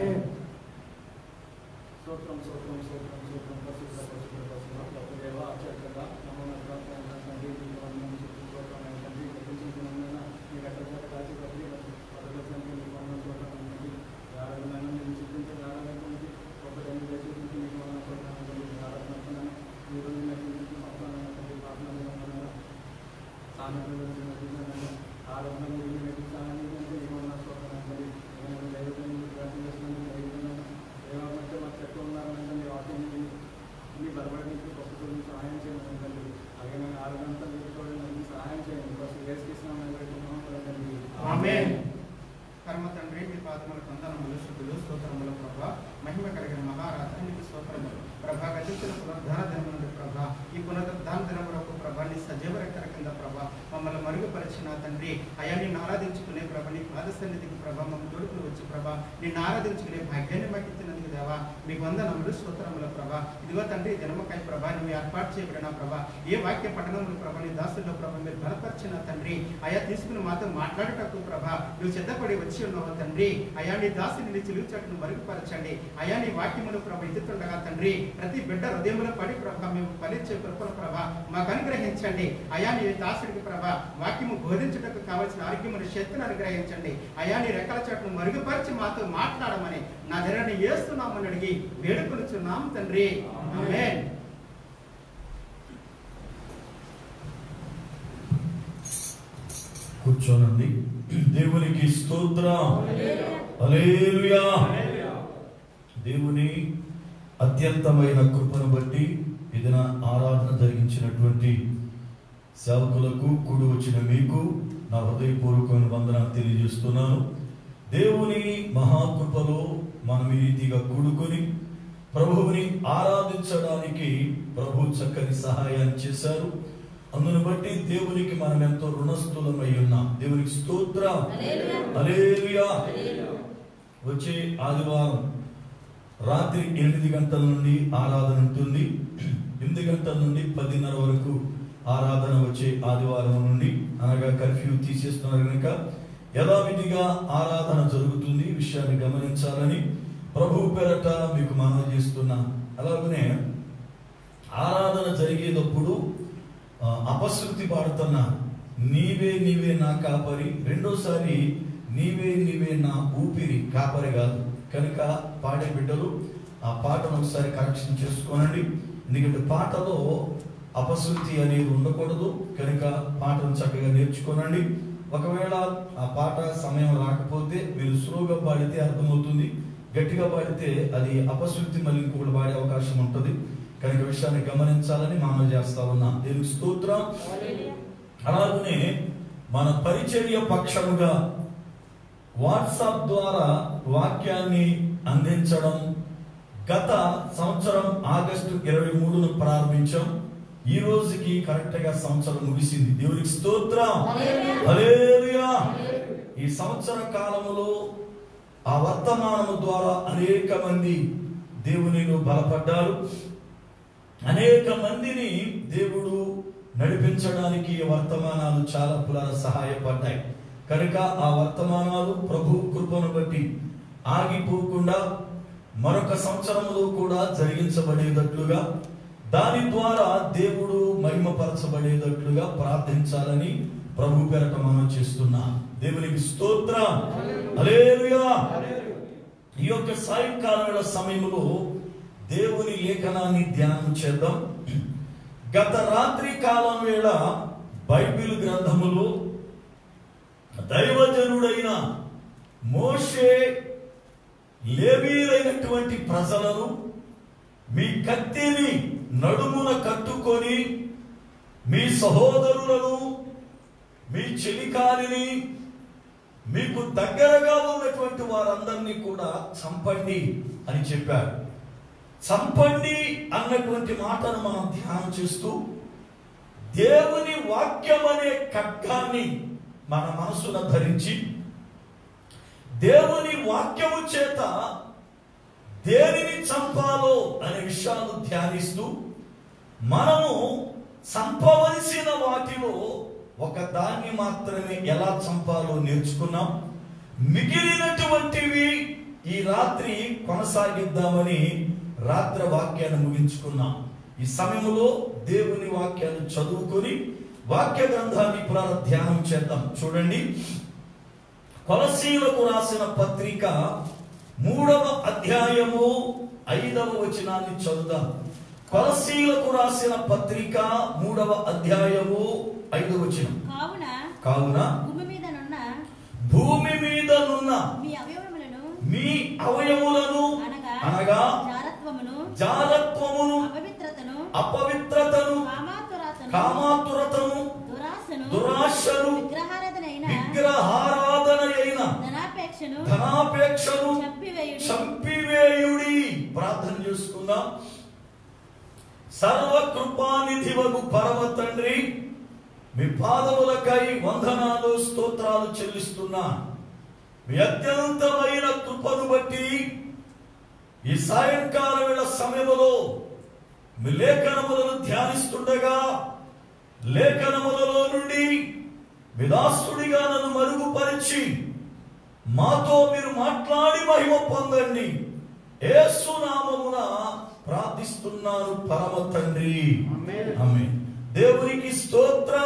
స్తోత్రం స్తోత్రం స్తోత్రం స్తోత్రం పరిశుద్ధ పరిశుద్ధ పరిశుద్ధ గొప్ప దేవ అత్యర్థంగా నమోన ప్రార్థన తండ్రి మీకు వందనం చుట్టూ స్తోత్రమైన తండ్రి ప్రపంచంలోనైనా మీ రకరకాల కాచి ప్రతి పదకొండు మీకు వందనం స్తోత్రమైనది ఆరాధన మీరు చూపించే ఆరాధనకి గొప్ప తండ్రి దయచేసి మీకు వందనం స్తోత్రమైనది ఆరాధన మీరు మీకు సంతానం తండ్రి ప్రార్థన సామెతలు ఆరాధన మీరు నటిస్తానని మీకు వందనం స్తోత్రమైనది నేను దైవజనులు ప్రార్థన చేస్తున్నాను దేవాలంటే మాకు చెట్టు ఉన్నారంటే మీ వాక్యాన్ని మీ బలపడడానికి గొప్ప సహాయం చేయండి తండ్రి అలాగే నేను ఆరోగ్యంతా మీకు చూడండి సహాయం చేయండి ఫస్ట్ వేసుకిస్తున్నాం తండ్రి ఆమేన్ కర్మ తండ్రి మీ పాదముల కొందనములు శుద్ధులు స్తోత్రములు ప్రభా మహిమ కలిగిన మహారాధన మీకు స్తోత్రములు ప్రభా గతించిన పునరుద్ధాన దినం నుండి ప్రభా ఈ పునరుద్ధాన దినం వరకు ప్రభా నీ సజీవ రెక్కల కింద ప్రభా మమ్మల్ని మరుగుపరిచిన తండ్రి అయా నిన్ను ఆరాధించుకునే ప్రభా నీ పాద సన్నిధికి ప్రభా మమ్మల్ని తోడుకుని వచ్చి ప్రభా నిన్ను ఆరాధించుకునే భాగ్యాన్ని మాకు ఇచ్చినందుకు దేవా మీకు వందనములు స్తోత్రముల ప్రభా ఇదిగో తండ్రి ఈ దినమకై ప్రభా నువ్వు ఏర్పాటు చేయబడిన ప్రభా ఏ వాక్య పఠనములు ప్రభా నీ దాసుల్లో ప్రభా మీరు బలపరిచిన తండ్రి అయా తీసుకుని మాతో మాట్లాడటకు ప్రభా నువ్వు సిద్ధపడి వచ్చి ఉన్నావు తండ్రి అయా నీ దాసుని నీ చిలుగు చెట్టును మరుగుపరచండి అయా నీ వాక్యములు ప్రభా ఎదుతుండగా తండ్రి ప్రతి బిడ్డ హృదయంలో పడి ప్రభా మేము ఫలించే కృపల ప్రభా మాకు అనుగ్రహించండి అయా నీ దాసుడికి ప్రభా వాక్యము బోధించుటకు కావలసిన ఆరోగ్యమును శక్తిని అనుగ్రహించండి అయా నీ రెక్కల చెట్టును మరుగుపరిచి మాతో మాట్లాడమని నా ధరని ఏస్తున్నామని అడిగి వేడుకొనుచున్నాం తండ్రి ఆమేన్ కూర్చోనండి దేవునికి స్తోత్రం హల్లెలూయా దేవుని అత్యంతమైన కృపను బట్టి ఏదైనా ఆరాధన జరిగించినటువంటి సేవకులకు కూడి వచ్చిన మీకు నా హృదయపూర్వకమైన వందనాలు తెలియజేస్తున్నాను దేవుని మహాకృపలో మనం ఈ రీతిగా కూడుకొని ప్రభువుని ఆరాధించడానికి ప్రభు చక్కని సహాయాన్ని చేశారు అందును బట్టి దేవునికి మనం ఎంతో రుణస్థులమై ఉన్నాం దేవునికి స్తోత్రం హల్లెలూయా వచ్చే ఆదివారం రాత్రి ఎనిమిది గంటల నుండి ఆరాధన ఉంటుంది ఎనిమిది గంటల నుండి పదిన్నర వరకు ఆరాధన వచ్చే ఆదివారం నుండి అనగా కర్ఫ్యూ తీసేస్తున్నారు కనుక యథావిధిగా ఆరాధన జరుగుతుంది ఈ విషయాన్ని గమనించాలని ప్రభు పేరట మీకు మనవి చేస్తున్నా అలాగనే ఆరాధన జరిగేటప్పుడు ఆ, అపశృతి పాడుతున్నా నీవే నీవే నా కాపరి రెండోసారి నీవే నీవే నా ఊపిరి కాపరి కాదు కనుక పాడే బిడ్డలు ఆ పాటను ఒకసారి కరెక్షన్ చేసుకోనండి ఎందుకంటే పాటలో అపశృతి అనేది ఉండకూడదు కనుక పాటను చక్కగా నేర్చుకోనండి ఒకవేళ ఆ పాట సమయం రాకపోతే మీరు స్లోగా పాడితే అర్థమవుతుంది గట్టిగా పాడితే అది అపశృతి మళ్ళీ ఇంకొకటి పాడే అవకాశం ఉంటుంది కనుక ఈ విషయాన్ని గమనించాలని మనం చేస్తా ఉన్నాం దేవునికి స్తోత్రం అలాగనే మన పరిచర్య పక్షముగా వాట్సాప్ ద్వారా వాక్యాన్ని అందించడం గత సంవత్సరం ఆగస్టు ఇరవై మూడును ప్రారంభించాం ఈ రోజుకి కరెక్ట్ గా సంవత్సరం ముగిసింది దేవునికి స్తోత్రం హల్లెలూయా ఈ సంవత్సర కాలములో ఆ వర్తమానము ద్వారా అనేక మంది దేవునిలో బలపడ్డారు అనేక మందిని దేవుడు నడిపించడానికి ఈ వర్తమానాలు చాలా పులాల సహాయపడ్డాయి కనుక ఆ వర్తమానాలు ప్రభు కృపను బట్టి ఆగిపోకుండా మరొక సంవత్సరములో కూడా జరిగించబడేటట్లుగా దాని ద్వారా దేవుడు మహిమపరచబడేటట్లుగా ప్రార్థించాలని ప్రభు పేరట మనం చేస్తున్నా దేవునికి స్తోత్రం హల్లెలూయా ఈ యొక్క సాయంకాల వేళ సమయంలో దేవుని లేఖనాన్ని ధ్యానం చేద్దాం గత రాత్రి కాలం వేళ బైబిల్ గ్రంథములో దైవజనుడైన మోషే లేవీలైనటువంటి ప్రజలను మీ కత్తిని నడుమున కట్టుకొని మీ సహోదరులను మీ చెలికాలిని మీకు దగ్గరగా ఉన్నటువంటి వారందరినీ కూడా చంపండి అని చెప్పారు చంపండి అన్నటువంటి మాటను మనం ధ్యానం చేస్తూ దేవుని వాక్యం అనే ఖడ్గాన్ని మన మనసున ధరించి దేవుని వాక్యము చేత దేనిని చంపాలో అనే విషయాలు ధ్యానిస్తూ మనము చంపవలసిన వాటిలో ఒక దాన్ని మాత్రమే ఎలా చంపాలో నేర్చుకున్నాం మిగిలినటువంటివి ఈ రాత్రి కొనసాగిద్దామని రాత్రి వాక్యాన్ని ముగించుకున్నాం ఈ సమయంలో దేవుని వాక్యాన్ని చదువుకొని వాక్య గ్రంథాన్ని పునః ధ్యానం చేద్దాం చూడండి కొలసీలకు రాసిన పత్రిక మూడవ అధ్యాయము ఐదవ వచనాన్ని చదువుదాం కొలసీలకు రాసిన పత్రిక మూడవ అధ్యాయము ఐదవ వచనం కావున కావున భూమి మీదనున్న భూమి మీదనున్న మీ అవయవములను మీ అవయములను అనగా అనగా జారత్వమును జాలత్వమును అపవిత్రతను అపవిత్రతను కామాతురతను కామాతురతను దురాశను దురాశను విగ్రహారాధనైన విగ్రహారాధన అయిన ధనాపేక్షను ధనాపేక్షను చంపివేయుడి చంపివేయుడి ప్రార్థన చేసుకుందాం సర్వకృపానిధివగు పరమ తండ్రి మీ పాదములకై వందనాలు స్తోత్రాలు చెల్లిస్తున్నా మీ అత్యంతమైన కృపను బట్టి ఈ సాయంకాల వేళ సమయములో మీ లేఖనములను ధ్యానిస్తుండగా లేఖనములలో నుండి విదాసుడిగా నన్ను మరుగుపరిచి మాతో మీరు మాట్లాడి మహిమ పొందండి యేసు నామమున ప్రార్థిస్తున్నాను పరమ తండ్రి ఆమేన్. దేవునికి స్తోత్ర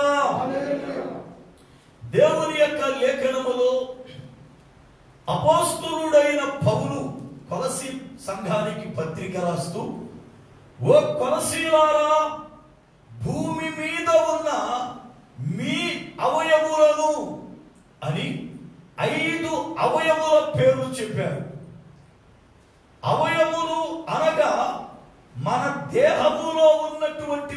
దేవుని యొక్క లేఖనములో అపోస్తులుడైన పౌలు కొలసి సంఘానికి పత్రిక రాస్తూ ఓ కొలసీలారా భూమి మీద ఉన్న మీ అవయవులను అని ఐదు అవయవుల పేర్లు చెప్పారు అవయము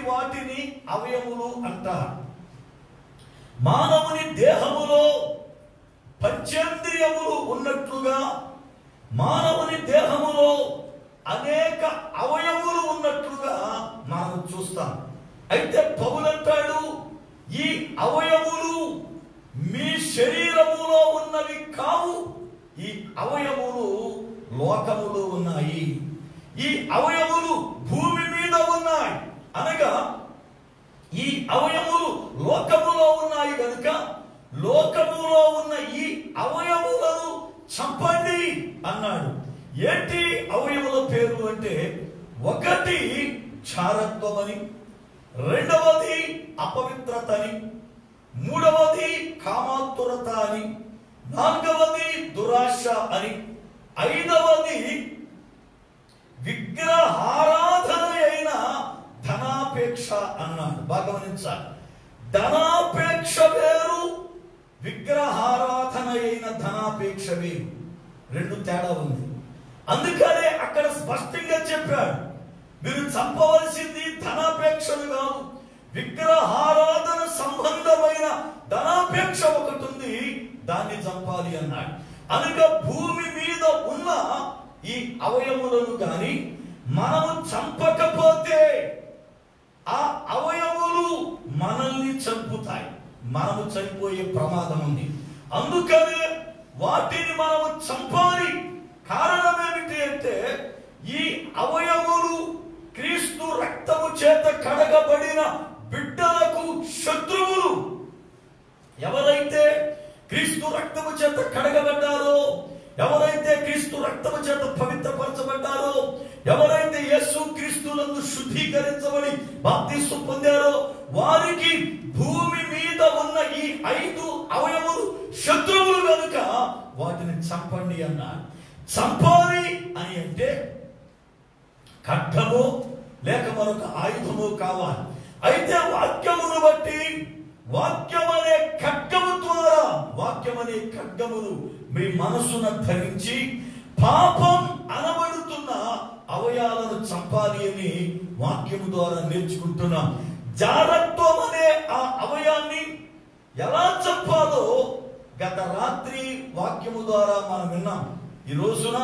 వాటిని అవయములు అంటారు మానవుని దేహములో పంచేంద్రియములు ఉన్నట్లుగా మానవుని దేహములో అనేక అవయములు ఉన్నట్లుగా మనం చూస్తాం అయితే పౌలంటాడు ఈ అవయములు మీ శరీరములో ఉన్నవి కావు ఈ అవయములు లోకములో ఉన్నాయి ఈ అవయములు భూమి మీద ఉన్నాయి అనగా ఈ అవయములు లోకములో ఉన్నాయి కనుక లోకములో ఉన్న ఈ అవయములను చంపండి అన్నాడు ఏంటి అవయముల పేరు అంటే ఒకటి చారత్వమని రెండవది అపవిత్రతని మూడవది కామాతురత అని నాలుగవది దురాశ అని ఐదవది విగ్రహారాధన అయిన ధనాపేక్ష అన్నాడు బాగా గమనించాలి ధనాపేక్ష వేరు విగ్రహారాధన అయిన ధనాపేక్ష వేరు రెండు తేడా ఉంది అందుకనే అక్కడ స్పష్టంగా చెప్పాడు మీరు చంపవలసింది ధనాపేక్షలు కాదు విగ్రహారాధన సంబంధమైన ధనాపేక్ష ఒకటి ఉంది దాన్ని చంపాలి అన్నాడు అనగా భూమి మీద ఉన్న ఈ అవయములను గాని మనము చంపకపోతే ఆ అవయములు మనల్ని చంపుతాయి మనము చనిపోయే ప్రమాదం ఉంది అందుకనే వాటిని మనము చంపాలి కారణం ఏమిటి అంటే ఈ అవయములు క్రీస్తు రక్తము చేత కడగబడిన బిడ్డలకు శత్రువులు ఎవరైతే క్రీస్తు రక్తము చేత కడగబడ్డారో ఎవరైతే క్రీస్తు రక్తము చేత పవిత్రపరచబడ్డారో ఎవరైతే యేసు క్రీస్తునందు శుద్ధీకరించబడి బాప్తిస్సు పొందారో వారికి భూమి మీద ఉన్న ఈ ఐదు అవయములు శత్రువులు కనుక వాటిని చంపండి అన్నాడు చంపాలి అని అంటే ఖడ్గము లేక మరొక ఆయుధము కావాలి అయితే వాక్యమును బట్టి వాక్యం అనే ఖడ్గము ద్వారా వాక్యం అనే ఖడ్గమును మీ మనసున ధరించి పాపం అనబడుతున్న అవయాలను చంపాలి అని వాక్యము ద్వారా నేర్చుకుంటున్నాం జారత్వం అనే ఆ అవయాన్ని ఎలా చంపాలో గత రాత్రి వాక్యము ద్వారా మనం విన్నాం ఈ రోజున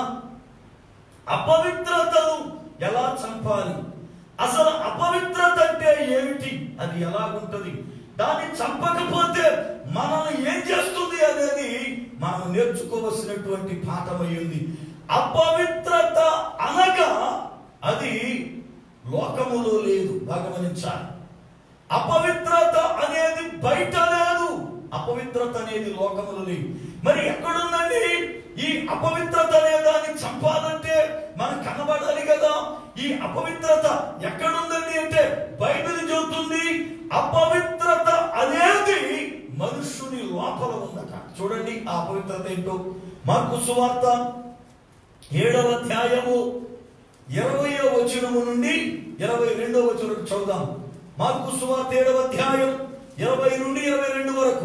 అపవిత్రతను ఎలా చంపాలి అసలు అపవిత్రత అంటే ఏమిటి అది ఎలాగుంటది దాన్ని చంపకపోతే మనల్ని ఏం చేస్తుంది అనేది మనం నేర్చుకోవలసినటువంటి పాఠమై ఉంది అపవిత్రత అనగా అది లోకములో లేదు భగవనించాలి అపవిత్రత అనేది బయట లేదు అపవిత్రత అనేది లోకములో లేదు మరి ఎక్కడుందండి ఈ అపవిత్రత అనే దాన్ని చంపాలంటే మనకు కనబడాలి కదా ఈ అపవిత్రత ఎక్కడుందండి అంటే బైబిల్ చెబుతుంది అపవిత్రత అనేది మనుష్యుని లోపల ఉందట చూడండి ఆ అపవిత్రత ఏంటో మార్కు సువార్త ఏడవ అధ్యాయము ఇరవయో వచనము నుండి ఇరవై రెండవ వచనం చదువుదాం మార్కు సువార్త ఏడవ అధ్యాయం ఇరవై నుండి ఇరవై రెండు వరకు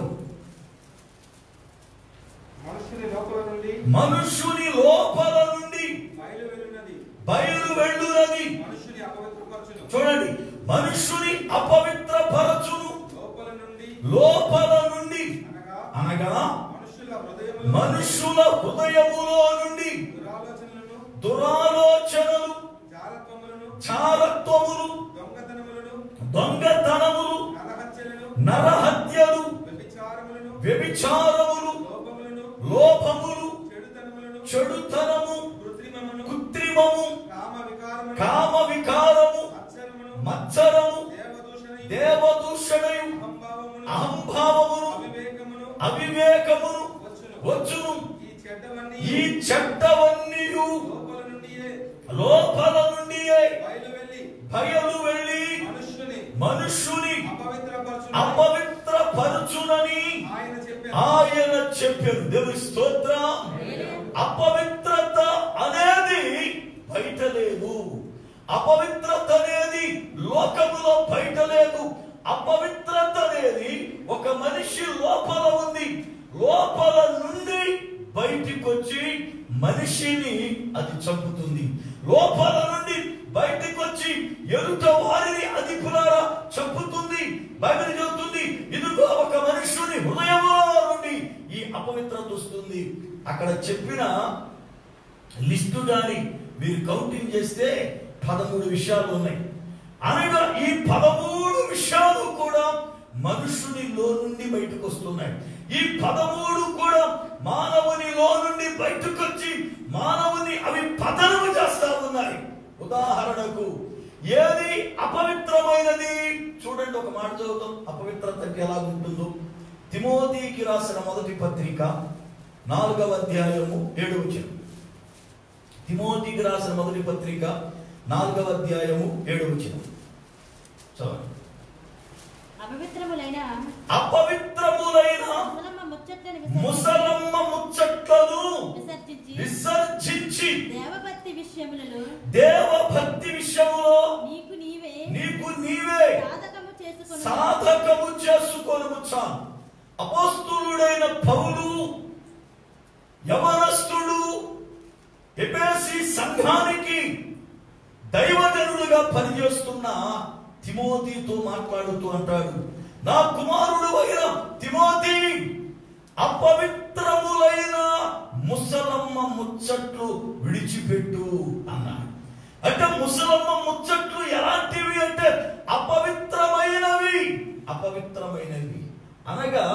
మనుషుని లోపల నుండి మనుష్యుని లోపల నుండి బయలు వెళ్ళినది బయలు వెళ్ళునది మనుషుని అపవిత్రపరచును చూడండి మనుష్యుని అపవిత్ర పరచును లోపల నుండి లోపల నుండి అనగా అనగా మనుషుల హృదయములో మనుష్యుల హృదయములో నుండి దురాలోచనలను దురాలోచనలు జారత్వములను చారత్వములు దొంగతనములను దొంగతనములు నరహత్యలను నరహత్యలు వ్యభిచారములను వ్యభిచారములు లోపములను లోపములు చెడుతనములను చెడుతనము కృత్రిమమును కృత్రిమము కామ వికారమును కామ వికారము మత్సరమును మత్సరము దేవదూషణయు దేవదూషణయు అహంభావమును అహంభావమును అవివేకమును అవివేకమును వచ్చును వచ్చును ఈ చెడ్డవన్నీ ఈ చెడ్డవన్నీయు లోపల నుండియే లోపల నుండియే బయలు వెళ్ళి బయలు వెళ్ళి మనుష్యుని మనుష్యుని అపవిత్రపరచును అపవిత్ర పరచునని ఆయన చెప్పారు ఆయన చెప్పారు దేవుని స్తోత్రం అపవిత్రత అనేది బయట లేదు అపవిత్రత అనేది లోకములో బయట లేదు అపవిత్రత అనేది ఒక మనిషి లోపల ఉంది లోపల నుండి బయటికి వచ్చి మనిషిని అది చంపుతుంది లోపల నుండి బయటికి వచ్చి ఎదుట వారిని అధికులారా చెప్తుంది అక్కడ చెప్పిన లిస్టు కానీ మీరు కౌంటింగ్ చేస్తే పదమూడు విషయాలు ఉన్నాయి అనగా ఈ పదమూడు విషయాలు కూడా మనుషునిలో నుండి బయటకు వస్తున్నాయి ఈ పదమూడు కూడా మానవునిలో నుండి బయటకు వచ్చి మానవుని అవి పతనము చేస్తా ఉన్నాయి ఉదాహరణకు ఏది అపవిత్రమైనది చూడండి ఒక మాట చదువుతాం అపవిత్రత అంటే ఎలా ఉంటుందో తిమోతికి రాసిన మొదటి పత్రిక నాలుగవ అధ్యాయము ఏడవ వచనం తిమోతికి రాసిన మొదటి పత్రిక నాలుగవ అధ్యాయము ఏడవ వచనం చదవండి అపవిత్రములైన అపవిత్రములైన ముసలమ్మ ముచ్చట్లను ముసలమ్మ ముచ్చట్లను విసర్జించి విసర్జించి దేవభక్తి విషయములలో దేవభక్తి విషయంలో నీకు నీవే నీకు నీవే సాధకము చేసుకుని సాధకము చేసుకొని చాలు అపోస్తులుడైన పౌలు యవనస్తుడు ఎపేసి సంఘానికి దైవజనుడుగా పనిచేస్తున్న తిమోతితో మాట్లాడుతూ అంటాడు నా కుమారుడు అయిన తిమోతి అపవిత్రములైన ముసలమ్మ ముచ్చట్లు విడిచిపెట్టు అన్నాడు అంటే ముసలమ్మ ముచ్చట్లు ఎలాంటివి అంటే అపవిత్రమైనవి అపవిత్రమైనవి అనగా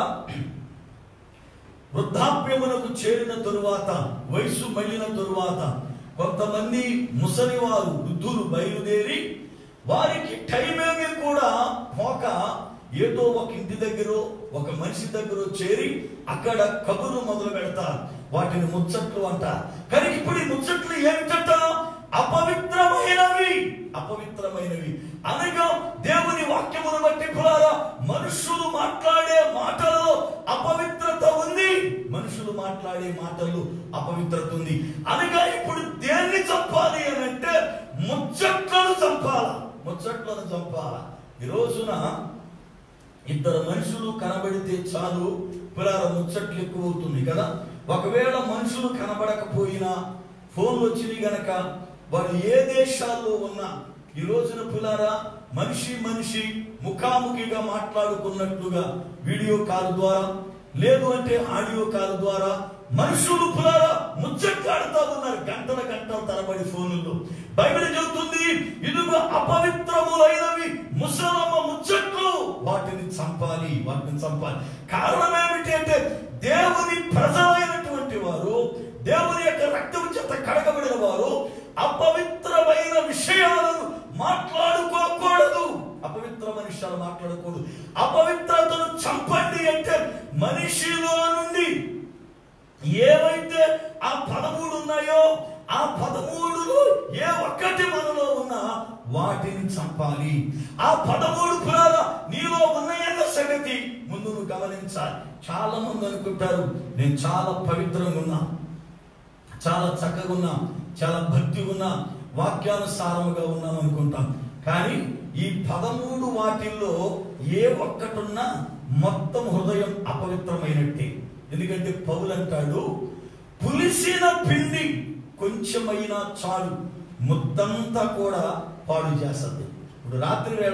వృద్ధాప్యమునకు చేరిన తరువాత వయసు మళ్ళిన తరువాత కొంతమంది ముసలివారు వృద్ధులు బయలుదేరి వారికి టైం ఏమీ కూడా పోక ఏదో ఒక ఇంటి దగ్గర ఒక మనిషి దగ్గర చేరి అక్కడ కబుర్లు మొదలు పెడతారు వాటిని ముచ్చట్లు అంటారు కానీ ఇప్పుడు ఈ ముచ్చట్లు ఏమిటట అపవిత్రమైనవి అపవిత్రమైనవి అనగా దేవుని వాక్యమును బట్టి పులారా మనుషులు మాట్లాడే మాటలలో అపవిత్రత ఉంది మనుషులు మాట్లాడే మాటల్లో అపవిత్రత ఉంది అనగా ఇప్పుడు దేన్ని చంపాలి అని అంటే ముచ్చట్లను చంపాల ముచ్చట్లను చంపాల ఈ రోజున ఇద్దరు మనుషులు కనబడితే చాలు పులార ముచ్చట్లు ఎక్కువ అవుతుంది కదా ఒకవేళ మనుషులు కనబడకపోయినా ఫోన్లు వచ్చినాయి గనక వారు ఏ దేశాల్లో ఉన్నా ఈ రోజున పులారా మనిషి మనిషి ముఖాముఖిగా మాట్లాడుకున్నట్లుగా వీడియో కాల్ ద్వారా లేదు అంటే ఆడియో కాల్ ద్వారా మనుషులు పులారా ముచ్చట్లాడుతూ ఉన్నారు గంటల గంటల తరబడి ఫోనుల్లో బైబిల్ చెబుతుంది ఇదిగో అపవిత్రములైనవి ముసలమ్మ ముచ్చట్లు వాటిని చంపాలి వాటిని చంపాలి కారణం ఏమిటి అంటే దేవుని ప్రజలైనటువంటి వారు దేవుని యొక్క రక్తం చేత కడగబడిన వారు అపవిత్రమైన విషయాలను మాట్లాడుకోకూడదు అపవిత్రమైన విషయాలు మాట్లాడకూడదు అపవిత్రతను చంపండి అంటే మనిషిలో నుండి ఏవైతే ఆ పదమూడు ఉన్నాయో ఆ పదమూడులో ఏ ఒక్కటి మనలో ఉన్నా వాటిని చంపాలి ఆ పదమూడు పురాల నీలో ఉన్నాయన్న సంగతి ముందు నువ్వు గమనించాలి చాలా మంది అనుకుంటారు నేను చాలా పవిత్రంగా ఉన్నా చాలా చక్కగా ఉన్నా చాలా భక్తి ఉన్నా వాక్యానుసారముగా ఉన్నాం అనుకుంటాం కానీ ఈ పదమూడు వాటిల్లో ఏ ఒక్కటున్నా మొత్తం హృదయం అపవిత్రమైనట్టే ఎందుకంటే పౌలు అంటాడు పులిసిన పిండి కొంచెమైనా చాలు ముద్దంతా కూడా పాడు చేస్తుంది ఇప్పుడు రాత్రి వేళ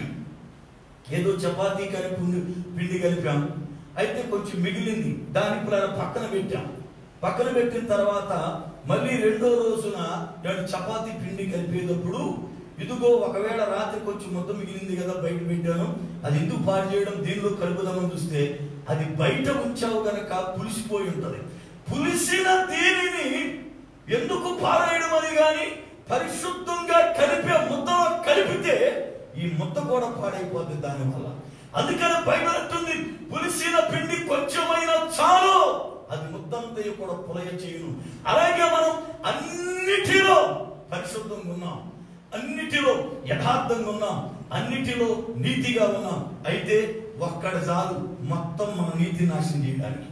ఏదో చపాతీ కలిపి ఉండి- పిండి కలిపాం అయితే కొంచెం మిగిలింది దాని ఇప్పుడు పక్కన పెట్టాం పక్కన పెట్టిన తర్వాత మళ్ళీ రెండో రోజున నేను చపాతీ పిండి కలిపేటప్పుడు ఇదిగో ఒకవేళ రాత్రి కొంచెం ముద్ద మిగిలింది కదా బయట పెట్టాను అది ఎందుకు పాడు చేయడం దీనిలో కలుపుదామని చూస్తే అది బయట ఉంచావు గనక పులిసిపోయి ఉంటది పులిసిన దీనిని ఎందుకు పారేయడం అని గాని పరిశుద్ధంగా కలిపే ముద్దలో కలిపితే ఈ ముద్ద కూడా పాడైపోతుంది దానివల్ల అందుకని బైబిల్ అంటుంది పులిసిన పిండి కొంచెమైనా చాలు అది ముద్దంతయు కూడా పులయ చేయును అలాగే మనం అన్నిటిలో పరిశుద్ధంగా ఉన్నాం అన్నిటిలో యథార్థంగా ఉన్నాం అన్నిటిలో నీతిగా ఉన్నాం అయితే ఒక్కడ చాలు మొత్తం మన నీతి నాశనం చేయడానికి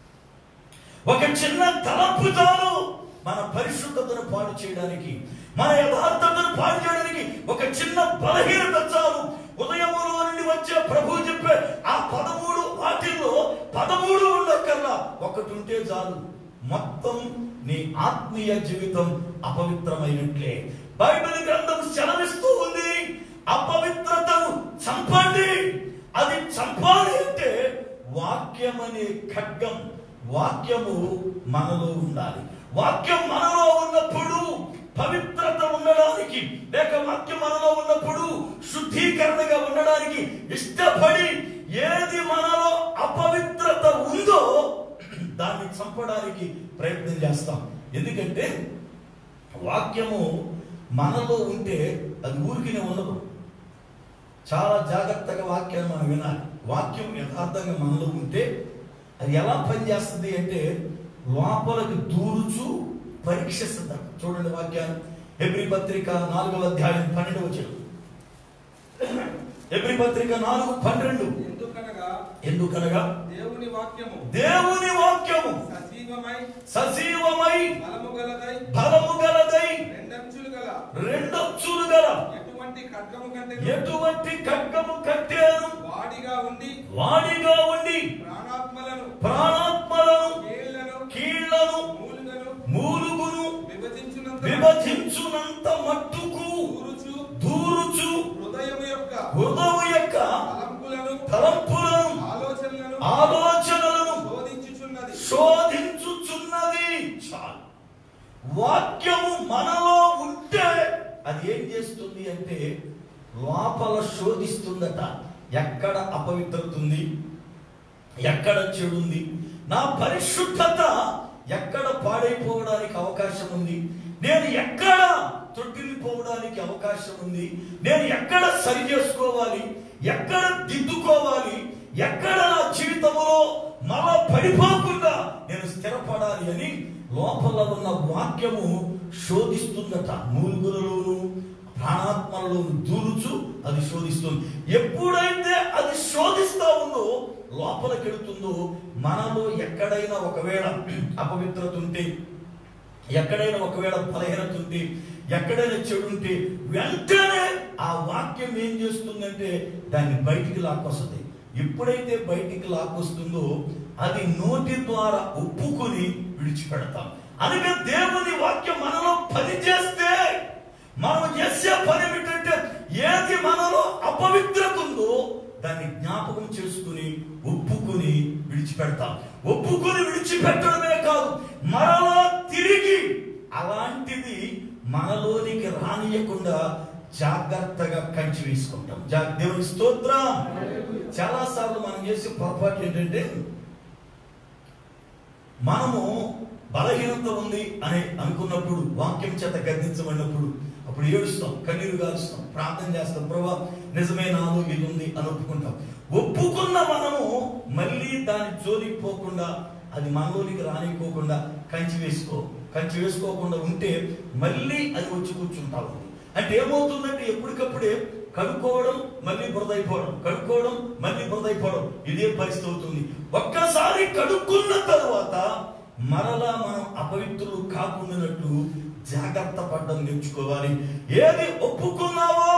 ఒక చిన్న తలంపు చాలు మన పరిశుద్ధతను పాడు చేయడానికి మన యథార్థతను పాడు చేయడానికి ఒక చిన్న బలహీనత చాలు ఉదయములో నుండి వచ్చే ప్రభు చెప్పే ఆ పదమూడు వాటిల్లో పదమూడు ఉండక్కర్లా ఒకటి ఉంటే చాలు మొత్తం నీ ఆత్మీయ జీవితం అపవిత్రమైనట్లే బైబిల్ గ్రంథం సెలవిస్తూ ఉంది అపవిత్రతను చంపండి అది చంపాలి అంటే వాక్యం అనే ఖడ్గం వాక్యము మనలో ఉండాలి వాక్యం మనలో ఉన్నప్పుడు పవిత్రత ఉండడానికి లేక వాక్యం మనలో ఉన్నప్పుడు శుద్ధీకరణగా ఉండడానికి ఇష్టపడి ఏది మనలో అపవిత్రత ఉందో దాన్ని చంపడానికి ప్రయత్నం చేస్తాం ఎందుకంటే వాక్యము మనలో ఉంటే అది ఊరికినే ఉండదు చాలా జాగ్రత్తగా వాక్యాన్ని మనం వినాలి వాక్యం యథార్థంగా మనలో ఉంటే అది ఎలా పనిచేస్తుంది అంటే లోపలికి దూరుచు పరీక్షిస్తుంది చూడండి వాక్యాన్ని ఎబ్రి పత్రిక నాలుగవ అధ్యాయం పన్నెండు వచ్చిన ఎబ్రి పత్రిక నాలుగు పన్నెండు ఎందుకనగా ఎందుకనగా దేవుని వాక్యము దేవుని వాక్యము సజీవమై సజీవమై బలము గలదై బలము గలదై రెండంచులు గల రెండొచ్చులు గల ఎటువంటి ఖడ్గము కంటే ఎటువంటి ఖడ్గము కట్టేను వాడిగా ఉండి వాడిగా ఉండి ప్రాణాత్మలను ప్రాణాత్మలను కీళ్లను కీళ్లను మూలుగను మూలుగును విభజించునంత విభజించునంత మట్టుకు దూరుచు దూరుచు హృదయము యొక్క హృదయం యొక్క తలంపులను తలంపులను ఆలోచనలను ఆలోచనలను శోధించుచున్నది శోధించుచున్నది చాలు వాక్యము మనలో ఉంటే అది ఏం చేస్తుంది అంటే లోపల శోధిస్తుందట ఎక్కడ అపవిత్రత ఉంది ఎక్కడ చెడుంది నా పరిశుద్ధత ఎక్కడ పాడైపోవడానికి అవకాశం ఉంది నేను ఎక్కడ తొట్టిల్లిపోవడానికి అవకాశం ఉంది నేను ఎక్కడ సరి చేసుకోవాలి ఎక్కడ దిద్దుకోవాలి ఎక్కడ నా జీవితంలో మళ్ళా పడిపోకుండా నేను స్థిరపడాలి అని లోపల ఉన్న వాక్యము శోధిస్తుందట మూలుగులలోను ప్రాణాత్మలలోను దూరుచు అది శోధిస్తుంది ఎప్పుడైతే అది శోధిస్తా ఉందో లోపలికి వెళుతుందో మనలో ఎక్కడైనా ఒకవేళ అపవిత్రత ఉంటే ఎక్కడైనా ఒకవేళ బలహీనత ఉంటే ఎక్కడైనా చెడు ఉంటే వెంటనే ఆ వాక్యం ఏం చేస్తుందంటే దాన్ని బయటికి లాక్కొస్తుంది ఎప్పుడైతే బయటికి లాక్కొస్తుందో అది నోటి ద్వారా ఒప్పుకొని విడిచిపెడతాం అనగా దేవుని వాక్యం మనలో పని చేస్తే మనం చేసే పని ఏమిటంటే ఏది మనలో అపవిత్రత ఉందో దాన్ని జ్ఞాపకం చేసుకుని ఒప్పుకుని విడిచిపెడతాం ఒప్పుకుని విడిచిపెట్టడమే కాదు మరలా తిరిగి అలాంటిది మనలోనికి రానియకుండా జాగ్రత్తగా కంచి వేసుకుంటాం జా- దేవుని స్తోత్రం చాలా సార్లు మనం చేసే పొరపాటు ఏంటంటే మనము బలహీనత ఉంది అని అనుకున్నప్పుడు వాక్యం చేత గద్దించబడినప్పుడు అప్పుడు ఏడుస్తాం కన్నీరు కాలుస్తాం ప్రార్థన చేస్తాం ప్రభా నిజమే నాలో ఇది ఉంది అని ఒప్పుకుంటాం ఒప్పుకున్న మనము మళ్ళీ దాని జోలికి పోకుండా అది మనలోనికి రానిపోకుండా కంచి వేసుకో కంచి వేసుకోకుండా ఉంటే మళ్ళీ అది వచ్చి కూర్చుంటా ఉంది అంటే ఏమవుతుందంటే ఎప్పటికప్పుడే కడుక్కోవడం మళ్ళీ బురదైపోవడం కడుక్కోవడం మళ్ళీ బురదైపోవడం ఇదే పరిస్థితి అవుతుంది ఒక్కసారి కడుక్కున్న తరువాత మరలా మనం అపవిత్రులు కాకుండానట్లు జాగ్రత్త పడడం నేర్చుకోవాలి ఏది ఒప్పుకున్నావో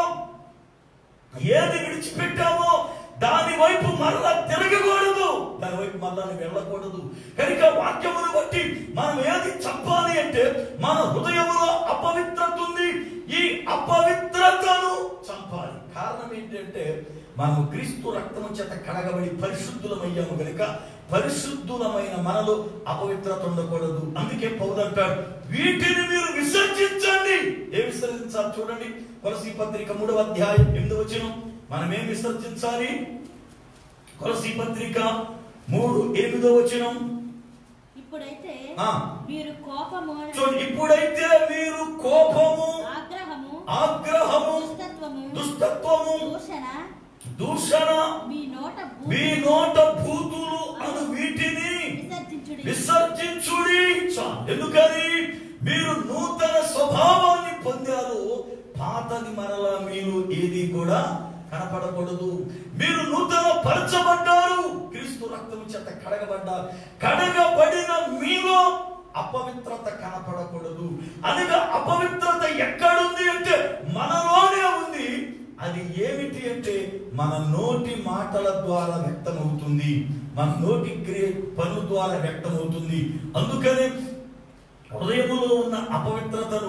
ఏది విడిచిపెట్టావో దాని వైపు మరలా తిరగకూడదు దాని వైపు మరలా నువ్వు వెళ్ళకూడదు కనుక వాక్యమును బట్టి మనం ఏది చెప్పాలి అంటే మన హృదయంలో అపవిత్రత ఉంది ఈ అపవిత్రతను చంపాలి కారణం ఏంటంటే మనము క్రీస్తు రక్తము చేత కడగబడి పరిశుద్ధులమయ్యాము కనుక పరిశుద్ధులమైన మనలో అపవిత్రత ఉండకూడదు అందుకే పౌలు అంటాడు వీటిని మీరు విసర్జించండి ఏ విసర్జించాలి చూడండి కొలసి పత్రిక మూడవ అధ్యాయం ఎనిమిది వచ్చిన మనం ఏం విసర్జించాలి కొలసి పత్రిక మూడు ఎనిమిదో వచనం ఇప్పుడైతే ఆ. మీరు కోపము చూడండి ఇప్పుడైతే మీరు కోపము ఆగ్రహము ఆగ్రహము దుష్టత్వము దుష్టత్వము దూషణ దూషణ మీ నోట బూ- మీ నోట భూతులు అను వీటిని విసర్జించుడి విసర్జించుడి చా- ఎందుకని మీరు నూతన స్వభావాన్ని పొందారు పాతది మరలా మీరు ఏది కూడా కనపడకూడదు మీరు నూతన పరచబడ్డారు క్రీస్తు రక్తము చేత కడగబడ్డారు కడగబడిన మీలో అపవిత్రత కనపడకూడదు అనగా అపవిత్రత ఎక్కడుంది అంటే మనలోనే ఉంది అది ఏమిటి అంటే మన నోటి మాటల ద్వారా వ్యక్తమవుతుంది మన నోటి క్రియ పనుల ద్వారా వ్యక్తమవుతుంది అందుకని హృదయములో ఉన్న అపవిత్రతను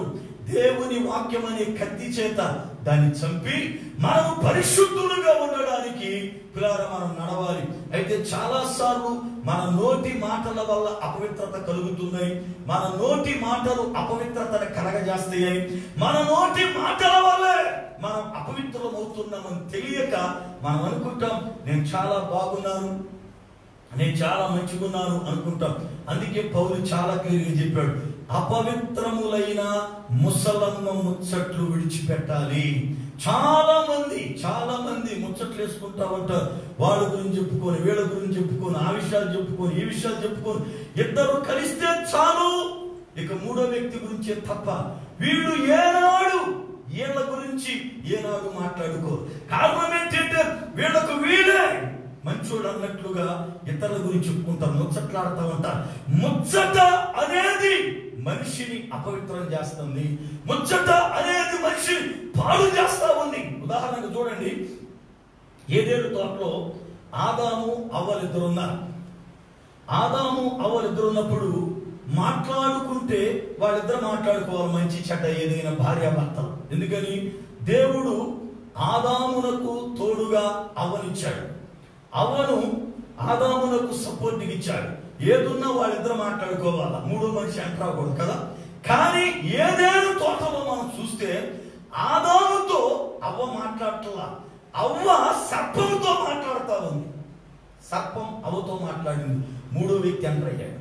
దేవుని వాక్యం అనే కత్తి చేత దాన్ని చంపి మనం పరిశుద్ధులుగా ఉండడానికి పిల్లల మనం నడవాలి అయితే చాలా సార్లు మన నోటి మాటల వల్ల అపవిత్రత కలుగుతున్నాయి మన నోటి మాటలు అపవిత్రతను కలగజేస్తాయి మన నోటి మాటల వల్లే మనం అపవిత్రం అవుతున్నామని తెలియక మనం అనుకుంటాం నేను చాలా బాగున్నాను నేను చాలా మంచిగున్నాను అనుకుంటాం అందుకే పౌలు చాలా క్లియర్గా చెప్పాడు అపవిత్రములైన ముసలమ్మ ముచ్చట్లు విడిచిపెట్టాలి చాలా మంది చాలా మంది ముచ్చట్లు వేసుకుంటా ఉంటారు వాళ్ళ గురించి చెప్పుకొని వీళ్ళ గురించి చెప్పుకొని ఆ విషయాలు చెప్పుకొని ఈ విషయాలు చెప్పుకొని ఇద్దరు కలిస్తే చాలు ఇక మూడో వ్యక్తి గురించే తప్ప వీళ్ళు ఏనాడు వీళ్ళ గురించి ఏనాడు మాట్లాడుకోరు కారణం ఏంటంటే వీళ్ళకు వీడే మంచోడు అన్నట్లుగా ఇతరుల గురించి చెప్పుకుంటారు ముచ్చట్లాడుతూ ఉంటారు ముచ్చట అనేది మనిషిని అపవిత్రం చేస్తుంది ముచ్చట అనేది మనిషిని పాడు చేస్తా ఉంది ఉదాహరణకు చూడండి ఏడేడు తోటలో ఆదాము అవ్వలిద్దరు ఉన్నారు ఆదాము అవ్వలిద్దరు ఉన్నప్పుడు మాట్లాడుకుంటే వాళ్ళిద్దరు మాట్లాడుకోవాలి మంచి చెడ్డ ఏదైనా భార్యాభర్తలు ఎందుకని దేవుడు ఆదామునకు తోడుగా అవ్వనిచ్చాడు అవ్వను ఆదామునకు సపోర్ట్ ఇచ్చాడు ఏదున్నా వాళ్ళిద్దరు మాట్లాడుకోవాలా మూడో మనిషి అంటారకూడదు కదా కానీ ఏదేను తోటలో మనం చూస్తే ఆదాముతో అవ్వ మాట్లాడటలా అవ్వ సర్పంతో మాట్లాడుతా ఉంది సర్పం అవ్వతో మాట్లాడింది మూడో వ్యక్తి ఎంటర్ అయ్యాడు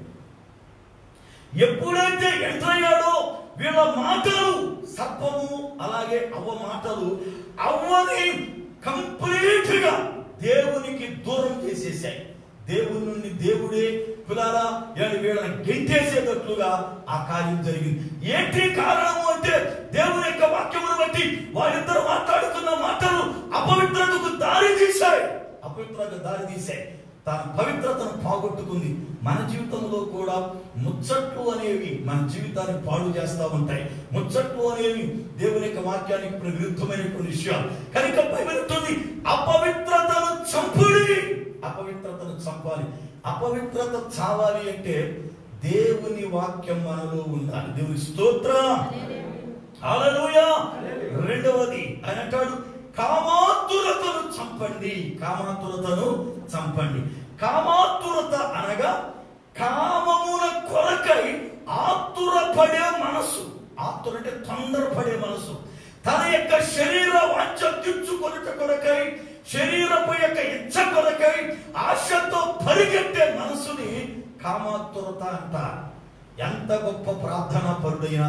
ఎప్పుడైతే ఎంటర్ అయ్యాడో వీళ్ళ మాటలు సర్పము అలాగే అవ్వ మాటలు అవ్వని కంప్లీట్ గా దేవునికి దూరం చేసేసాయి దేవుని నుండి దేవుడే పిల్లారా వీళ్ళ వీళ్ళని గెంటేసేటట్లుగా ఆ కార్యం జరిగింది ఏంటి కారణము అంటే దేవుని యొక్క వాక్యమును బట్టి వాళ్ళిద్దరు మాట్లాడుతున్న మాటలు అపవిత్రతకు దారి తీశాయి అపవిత్రతకు దారి తీశాయి తన పవిత్రతను పోగొట్టుకుంది మన జీవితంలో కూడా ముచ్చట్లు అనేవి మన జీవితాన్ని పాడు చేస్తూ ఉంటాయి ముచ్చట్లు అనేవి దేవుని యొక్క వాక్యానికి విరుద్ధమైనటువంటి విషయాలు కనుక భయపెడుతుంది అపవిత్రతను చంపుడి అపవిత్రతను చంపాలి అపవిత్రత చావాలి అంటే దేవుని వాక్యం మనలో ఉండాలి దేవుని స్తోత్రం హల్లెలూయా రెండవది ఆయన అంటాడు కామాతురతను చంపండి కామాతురతను చంపండి కామాతురత అనగా కామముల కొరకై ఆతురపడే మనసు ఆతుర అంటే తొందరపడే మనసు తన యొక్క శరీర వాంఛ తీర్చుకొనుట కొరకై శరీరపు యొక్క ఇచ్చ కొరకై ఆశతో పరిగెట్టే మనసుని కామాతురత అంటారు ఎంత గొప్ప ప్రార్థనా పరుడైనా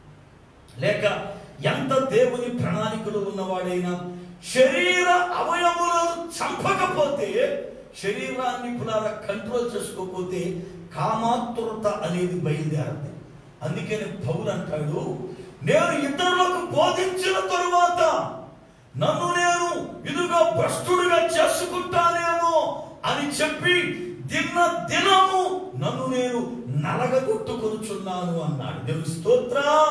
లేక ఎంత దేవుని ప్రణాళికలు ఉన్నవాడైనా శరీర అవయములను చంపకపోతే శరీరాన్ని పులాల కంట్రోల్ చేసుకోకపోతే కామాతురత అనేది బయలుదేరదు అందుకని పౌలు అంటాడు నేను ఇతరులకు బోధించిన తరువాత నన్ను నేను ఇదిగో భ్రష్టుడిగా చేసుకుంటానేమో అని చెప్పి దిన దినము నన్ను నేను నలగగొట్టుకొనుచున్నాను అన్నాడు దేవుని స్తోత్రం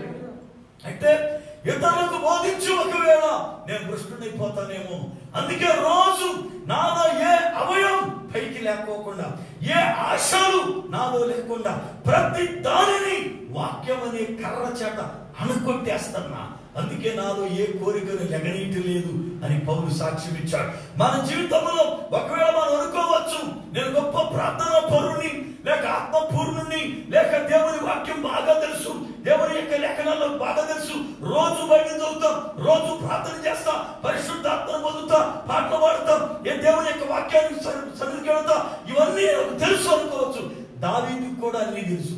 అయితే ఇతరులకు బోధించి ఒకవేళ నేను భ్రష్టుడైపోతానేమో అందుకే రోజు నాలో ఏ అవయం పైకి లేకోకుండా ఏ ఆశలు నాలో లేకుండా ప్రతి దానిని వాక్యం అనే కర్ర చేత అనుకొట్టేస్తున్నా అందుకే నాలో ఏ కోరికను లెగనీయటం లేదు అని పౌరు సాక్ష్యం ఇచ్చాడు మన జీవితంలో ఒకవేళ మనం అనుకోవచ్చు నేను గొప్ప ప్రార్థన పరుణ్ణి లేక ఆత్మపూర్ణుని లేక దేవుని వాక్యం బాగా తెలుసు దేవుని యొక్క లేఖనాల్లో బాగా తెలుసు రోజు బయట చదువుతాం రోజు ప్రార్థన చేస్తాం పరిశుద్ధాత్మను పొందుతాం పాటలు పాడతాం ఏ దేవుని యొక్క వాక్యాన్ని సన్నిధికి వెళ్తాం ఇవన్నీ నాకు తెలుసు అనుకోవచ్చు దావీదికి కూడా అన్ని తెలుసు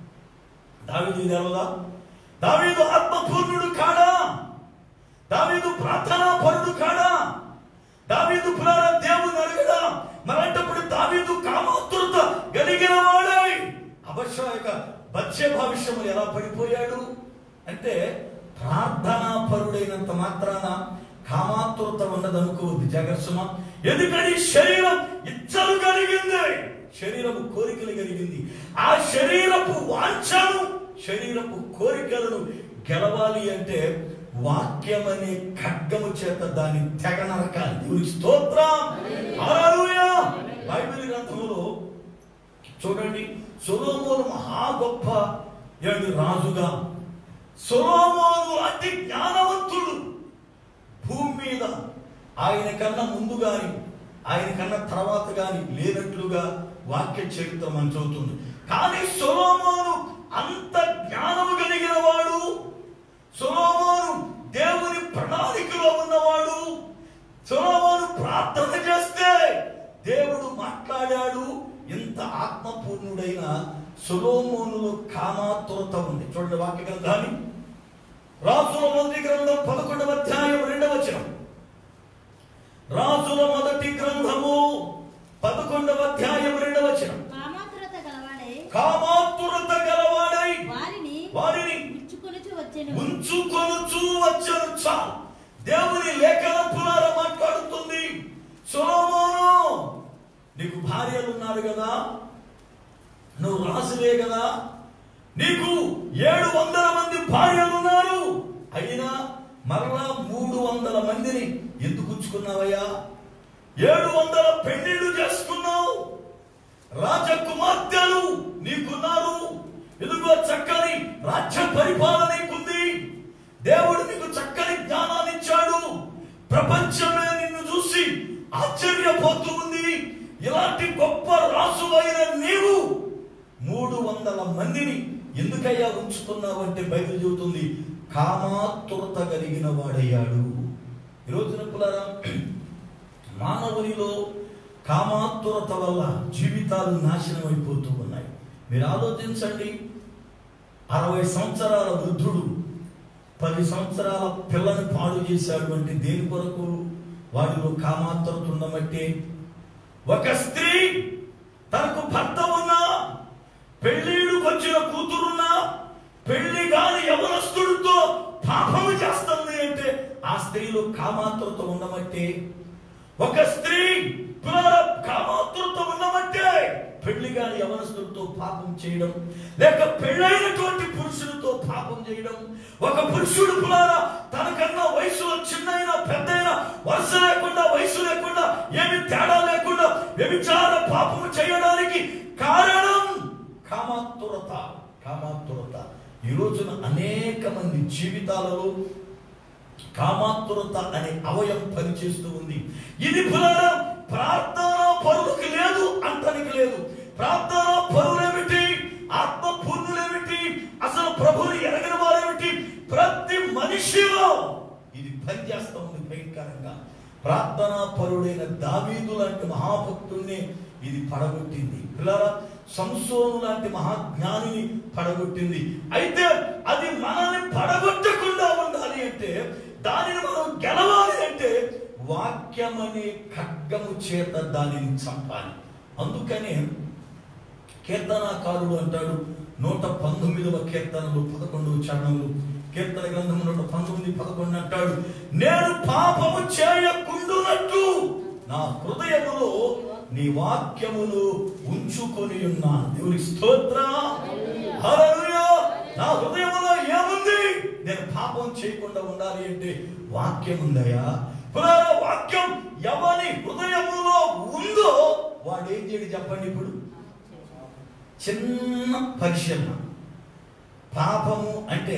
దావీదు తెలవదా దావీదు ఆత్మపూర్ణుడు కాడా దావీదు ప్రార్థనా పరుడు కాడా దావీదు పురాణ దేవుని అడగడా మరంటప్పుడు దావీదు కామోత్తురత కలిగిన వాడై అబశాయక బచ్చే భవిష్యములు ఎలా పడిపోయాడు అంటే ప్రార్థనా పరుడైనంత మాత్రాన కామాతురత ఉండదనుకోవద్దు జగర్సుమ ఎందుకని శరీరం ఇచ్చలు కలిగింది శరీరపు కోరికలు కలిగింది ఆ శరీరపు వాంఛను శరీరపు కోరికలను గెలవాలి అంటే వాక్యం అనే ఖడ్గము చేత దాన్ని తెగ నరకాలి దేవునికి స్తోత్రం హల్లెలూయా బైబిల్ గ్రంథములో చూడండి సొలొమోను మహా గొప్ప ఏడు రాజుగా సొలోమోను అతి జ్ఞానవంతుడు భూమి మీద ఆయన కన్నా ముందు గాని ఆయన కన్నా తర్వాత గాని లేనట్లుగా వాక్య చరిత్ర మనం చదువుతుంది కానీ సొలోమోను అంత జ్ఞానము కలిగిన వాడు సొలోమోను దేవుని ప్రణాళికలో ఉన్నవాడు సొలోమోను ప్రార్థన చేస్తే దేవుడు మాట్లాడాడు ఇంత ఆత్మపూర్ణుడైన సొలోమోనులో కామాతురత ఉంది చూడండి వాక్య గ్రంథాన్ని రాజుల మొదటి గ్రంథం పదకొండవ అధ్యాయం రెండవ వచనం రాజుల మొదటి గ్రంథము పదకొండవ అధ్యాయం రెండవ వచనం కామాతురత గలవాడై కామాతురత గలవాడై వారిని వారిని విచ్చుకొనుచు వచ్చెను ఉంచుకొనుచు వచ్చను చాలు దేవుని లేఖన పునార మాట్లాడుతుంది సొలొమోను నీకు భార్యలు ఉన్నారు కదా నువ్వు రాజువే కదా నీకు ఏడు వందల మంది భార్యలు ఉన్నారు అయినా మరలా మూడు వందల మందిని ఎందుకు ఉంచుకున్నావయ్యా ఏడు వందల పెళ్లిళ్ళు చేసుకున్నావు రాజకుమార్తెలు నీకున్నారు ఇదిగో చక్కని రాజ్య పరిపాలన నీకుంది దేవుడు నీకు చక్కని జ్ఞానాన్ని ఇచ్చాడు ప్రపంచమే నిన్ను చూసి ఆశ్చర్యపోతూ ఉంది ఇలాంటి గొప్ప రాసువైన నీవు మూడు వందల మందిని ఎందుకయ్యా ఉంచుకున్నావంటే బైబిల్ చెబుతుంది కామాతురత కలిగిన వాడయ్యాడు ఈరోజున పులారా మానవునిలో కామాతురత వల్ల జీవితాలు నాశనం అయిపోతూ ఉన్నాయి మీరు ఆలోచించండి అరవై సంవత్సరాల వృద్ధుడు పది సంవత్సరాల పిల్లని పాడు చేశాడు అంటే దేని కొరకు వాడిలో కామాతురత ఉండబట్టే ఒక స్త్రీ తనకు భర్త ఉన్నా పెళ్ళిళ్ళకి వచ్చిన కూతురున్నా పెళ్లి కాని యవనస్తుడితో పాపము చేస్తుంది అంటే ఆ స్త్రీలో కామాతురత ఉండబట్టే ఒక స్త్రీ పిల్లల కామాతురత ఉన్నమంటే పెళ్లి కాని యవనస్తులతో పాపం చేయడం లేక పెళ్ళైనటువంటి పురుషులతో పాపం చేయడం ఒక పురుషుడు పులార తనకన్నా వయసులో చిన్నైన పెద్దయిన వరుస లేకుండా వయసు లేకుండా ఏమి తేడా లేకుండా వ్యభిచార పాపము చేయడానికి కారణం కామాతురత కామాతురత ఈ రోజున అనేక మంది జీవితాలలో కామాతురత అనే అవయం పనిచేస్తూ ఉంది ఇది పునరా ప్రార్థన పరులకు లేదు అంటానికి లేదు ప్రార్థన పరులేమిటి ఆత్మ పూర్ణులేమిటి అసలు ప్రభుని ఎరగిన వారేమిటి ప్రతి మనిషిలో ఇది పనిచేస్తూ ఉంది భయంకరంగా ప్రార్థనా పరుడైన దావీదు లాంటి మహాభక్తుల్ని ఇది పడగొట్టింది పిల్లరా సంసోను లాంటి మహాజ్ఞానిని పడగొట్టింది అయితే అది మనల్ని పడగొట్టకుండా ఉండాలి అంటే దానిని మనం గెలవాలి అంటే వాక్యమనే ఖడ్గము చేత దానిని చంపాలి అందుకనే కీర్తనాకారుడు అంటాడు నూట పంతొమ్మిదవ కీర్తనలు పదకొండవ చరణంలో కీర్తన గ్రంథం నూట పంతొమ్మిది పదకొండు అంటాడు నేను పాపము చేయకుండునట్టు నా హృదయములో నీ వాక్యమును ఉంచుకొని ఉన్నాను దేవుని స్తోత్ర హల్లెలూయా నా హృదయములో ఏముంది నేను పాపం చేయకుండా ఉండాలి అంటే వాక్యం ఉందయ్యా పురాణ వాక్యం ఎవరి హృదయములో ఉందో వాడు ఏం చేయడు చెప్పండి ఇప్పుడు చిన్న పరిశీలన పాపము అంటే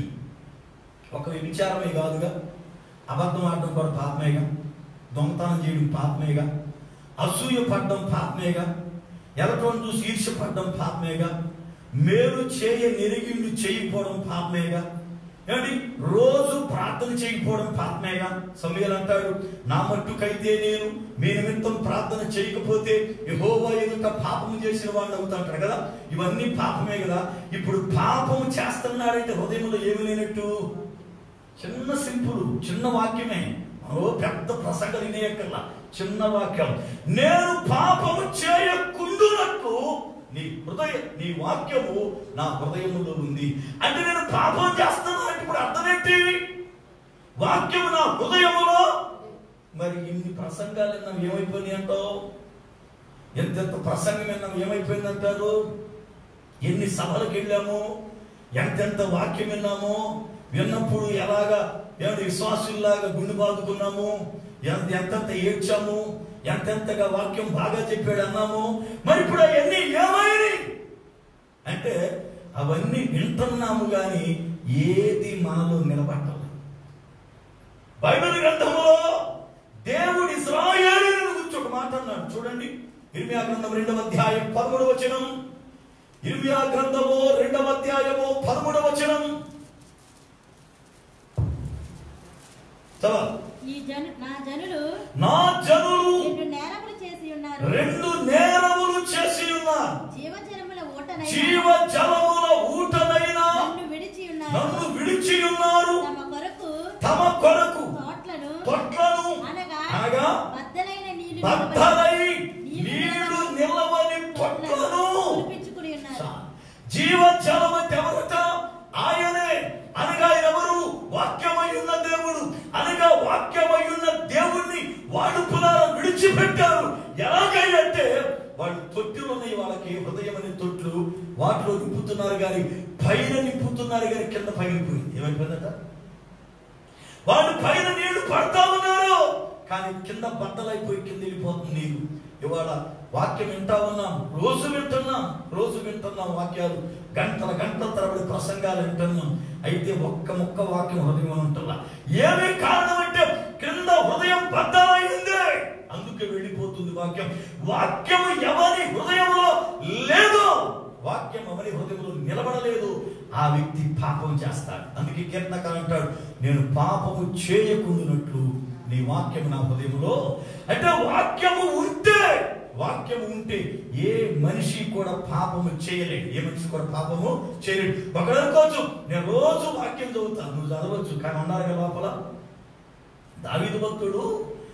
ఒక విచారమే కాదుగా అబద్ధం ఆడడం కూడా పాపమేగా దొంగతనం చేయడం పాపమేగా అసూయ పడ్డం పాపమేగా ఎలక్ట్రాన్ చూసి ఈర్ష్య పడ్డం పాపమేగా మేలు చేయ నెరిగిండు చేయకపోవడం పాపమేగా ఏమండి రోజు ప్రార్థన చేయకపోవడం పాపమేగా సమయాలు అంటాడు నా మట్టుకైతే నేను మీ నిమిత్తం ప్రార్థన చేయకపోతే యెహోవా ఎదుట పాపము చేసిన వాడిని అవుతా అంటాడు కదా ఇవన్నీ పాపమే కదా ఇప్పుడు పాపము చేస్తున్నాడంటే హృదయంలో ఏమి లేనట్టు చిన్న సింపుల్ చిన్న వాక్యమే ఓ పెద్ద ప్రసంగం వినేయక్కర్లా చిన్న వాక్యం నేను పాపము చేయకుండునట్లు నీ హృదయ నీ వాక్యము నా హృదయములో ఉంది అంటే నేను పాపం చేస్తున్నాను అంటే ఇప్పుడు అర్థం ఏంటి వాక్యము నా హృదయములో మరి ఇన్ని ప్రసంగాలు విన్నాం ఏమైపోయినాయి అంటావు ఎంతెంత ప్రసంగం విన్నాం ఏమైపోయింది అంటారు ఎన్ని సభలకు వెళ్ళాము ఎంతెంత వాక్యం విన్నాము విన్నప్పుడు ఎలాగా ఏమిటి విశ్వాసుల్లాగా గుండె బాదుకున్నాము ఎంత ఎంతెంత ఏడ్చాము ఎంతెంతగా వాక్యం బాగా చెప్పాడు అన్నాము మరి ఇప్పుడు అవన్నీ ఏమైనాయి అంటే అవన్నీ వింటున్నాము కానీ ఏది మనలో నిలబట్టాలి బైబిల్ గ్రంథంలో దేవుడు ఇస్రాయేలీలను గురించి ఒక మాట అన్నాడు చూడండి ఇర్మియా గ్రంథం రెండవ అధ్యాయం పదమూడవ వచనం ఇర్మియా గ్రంథము రెండవ అధ్యాయము పదమూడవ వచనం చదవాలి ఈ జను నా జనులు నా జనులు రెండు నేరములు చేసి ఉన్నారు రెండు నేరములు చేసి ఉన్నారు జీవజలముల ఓటనైనా జీవ జలముల ఊటనైనా నన్ను విడిచి ఉన్నారు నన్ను విడిచి ఉన్నారు తమ కొరకు తమ కొరకు తోట్లను తొట్లను అనగా అనగా బద్దలైన నీళ్లు బద్దలై నీళ్లు నిలవని తొట్లను కురిపించుకుని ఉన్నారు జీవ జలం అంటే ఎవరట ఆయనే అనగా ఆయన ఎవరు వాక్యమై ఉన్న దేవుడు అనగా వాక్యమై ఉన్న దేవుణ్ణి వాడు పునాల విడిచిపెట్టారు ఎలాగైతే వాళ్ళు తొట్టులు ఉన్నాయి వాళ్ళకి హృదయం అనే తొట్లు వాటిలో నింపుతున్నారు కానీ పైన నింపుతున్నారు కానీ కింద పగిలిపోయింది ఏమైపోయిందట వాళ్ళు పైన నీళ్లు పడతా ఉన్నారు కానీ కింద బట్టలైపోయి కింద వెళ్ళిపోతుంది నీరు ఇవాళ వాక్యం వింటా ఉన్నాం రోజు వింటున్నాం రోజు వింటున్నాం వాక్యాలు గంటల గంటల తరబడి ప్రసంగాలు వింటున్నాం అయితే ఒక్క ముక్క వాక్యం హృదయం ఉంటుందా ఏమి కారణం అంటే కింద హృదయం బద్దలైంది అందుకే వెళ్ళిపోతుంది వాక్యం వాక్యం ఎవరి హృదయంలో లేదు వాక్యం ఎవరి హృదయంలో నిలబడలేదు ఆ వ్యక్తి పాపం చేస్తాడు అందుకే కీర్తనకారు అంటాడు నేను పాపము చేయకుండానట్లు నీ వాక్యం నా హృదయంలో అంటే వాక్యము ఉంటే వాక్యము ఉంటే ఏ మనిషి కూడా పాపము చేయలేడు ఏ మనిషి కూడా పాపము చేయలేడు ఒకడు అనుకోవచ్చు నేను రోజు వాక్యం చదువుతాను నువ్వు చదవచ్చు కానీ ఉన్నారు కదా లోపల దావీదు భక్తుడు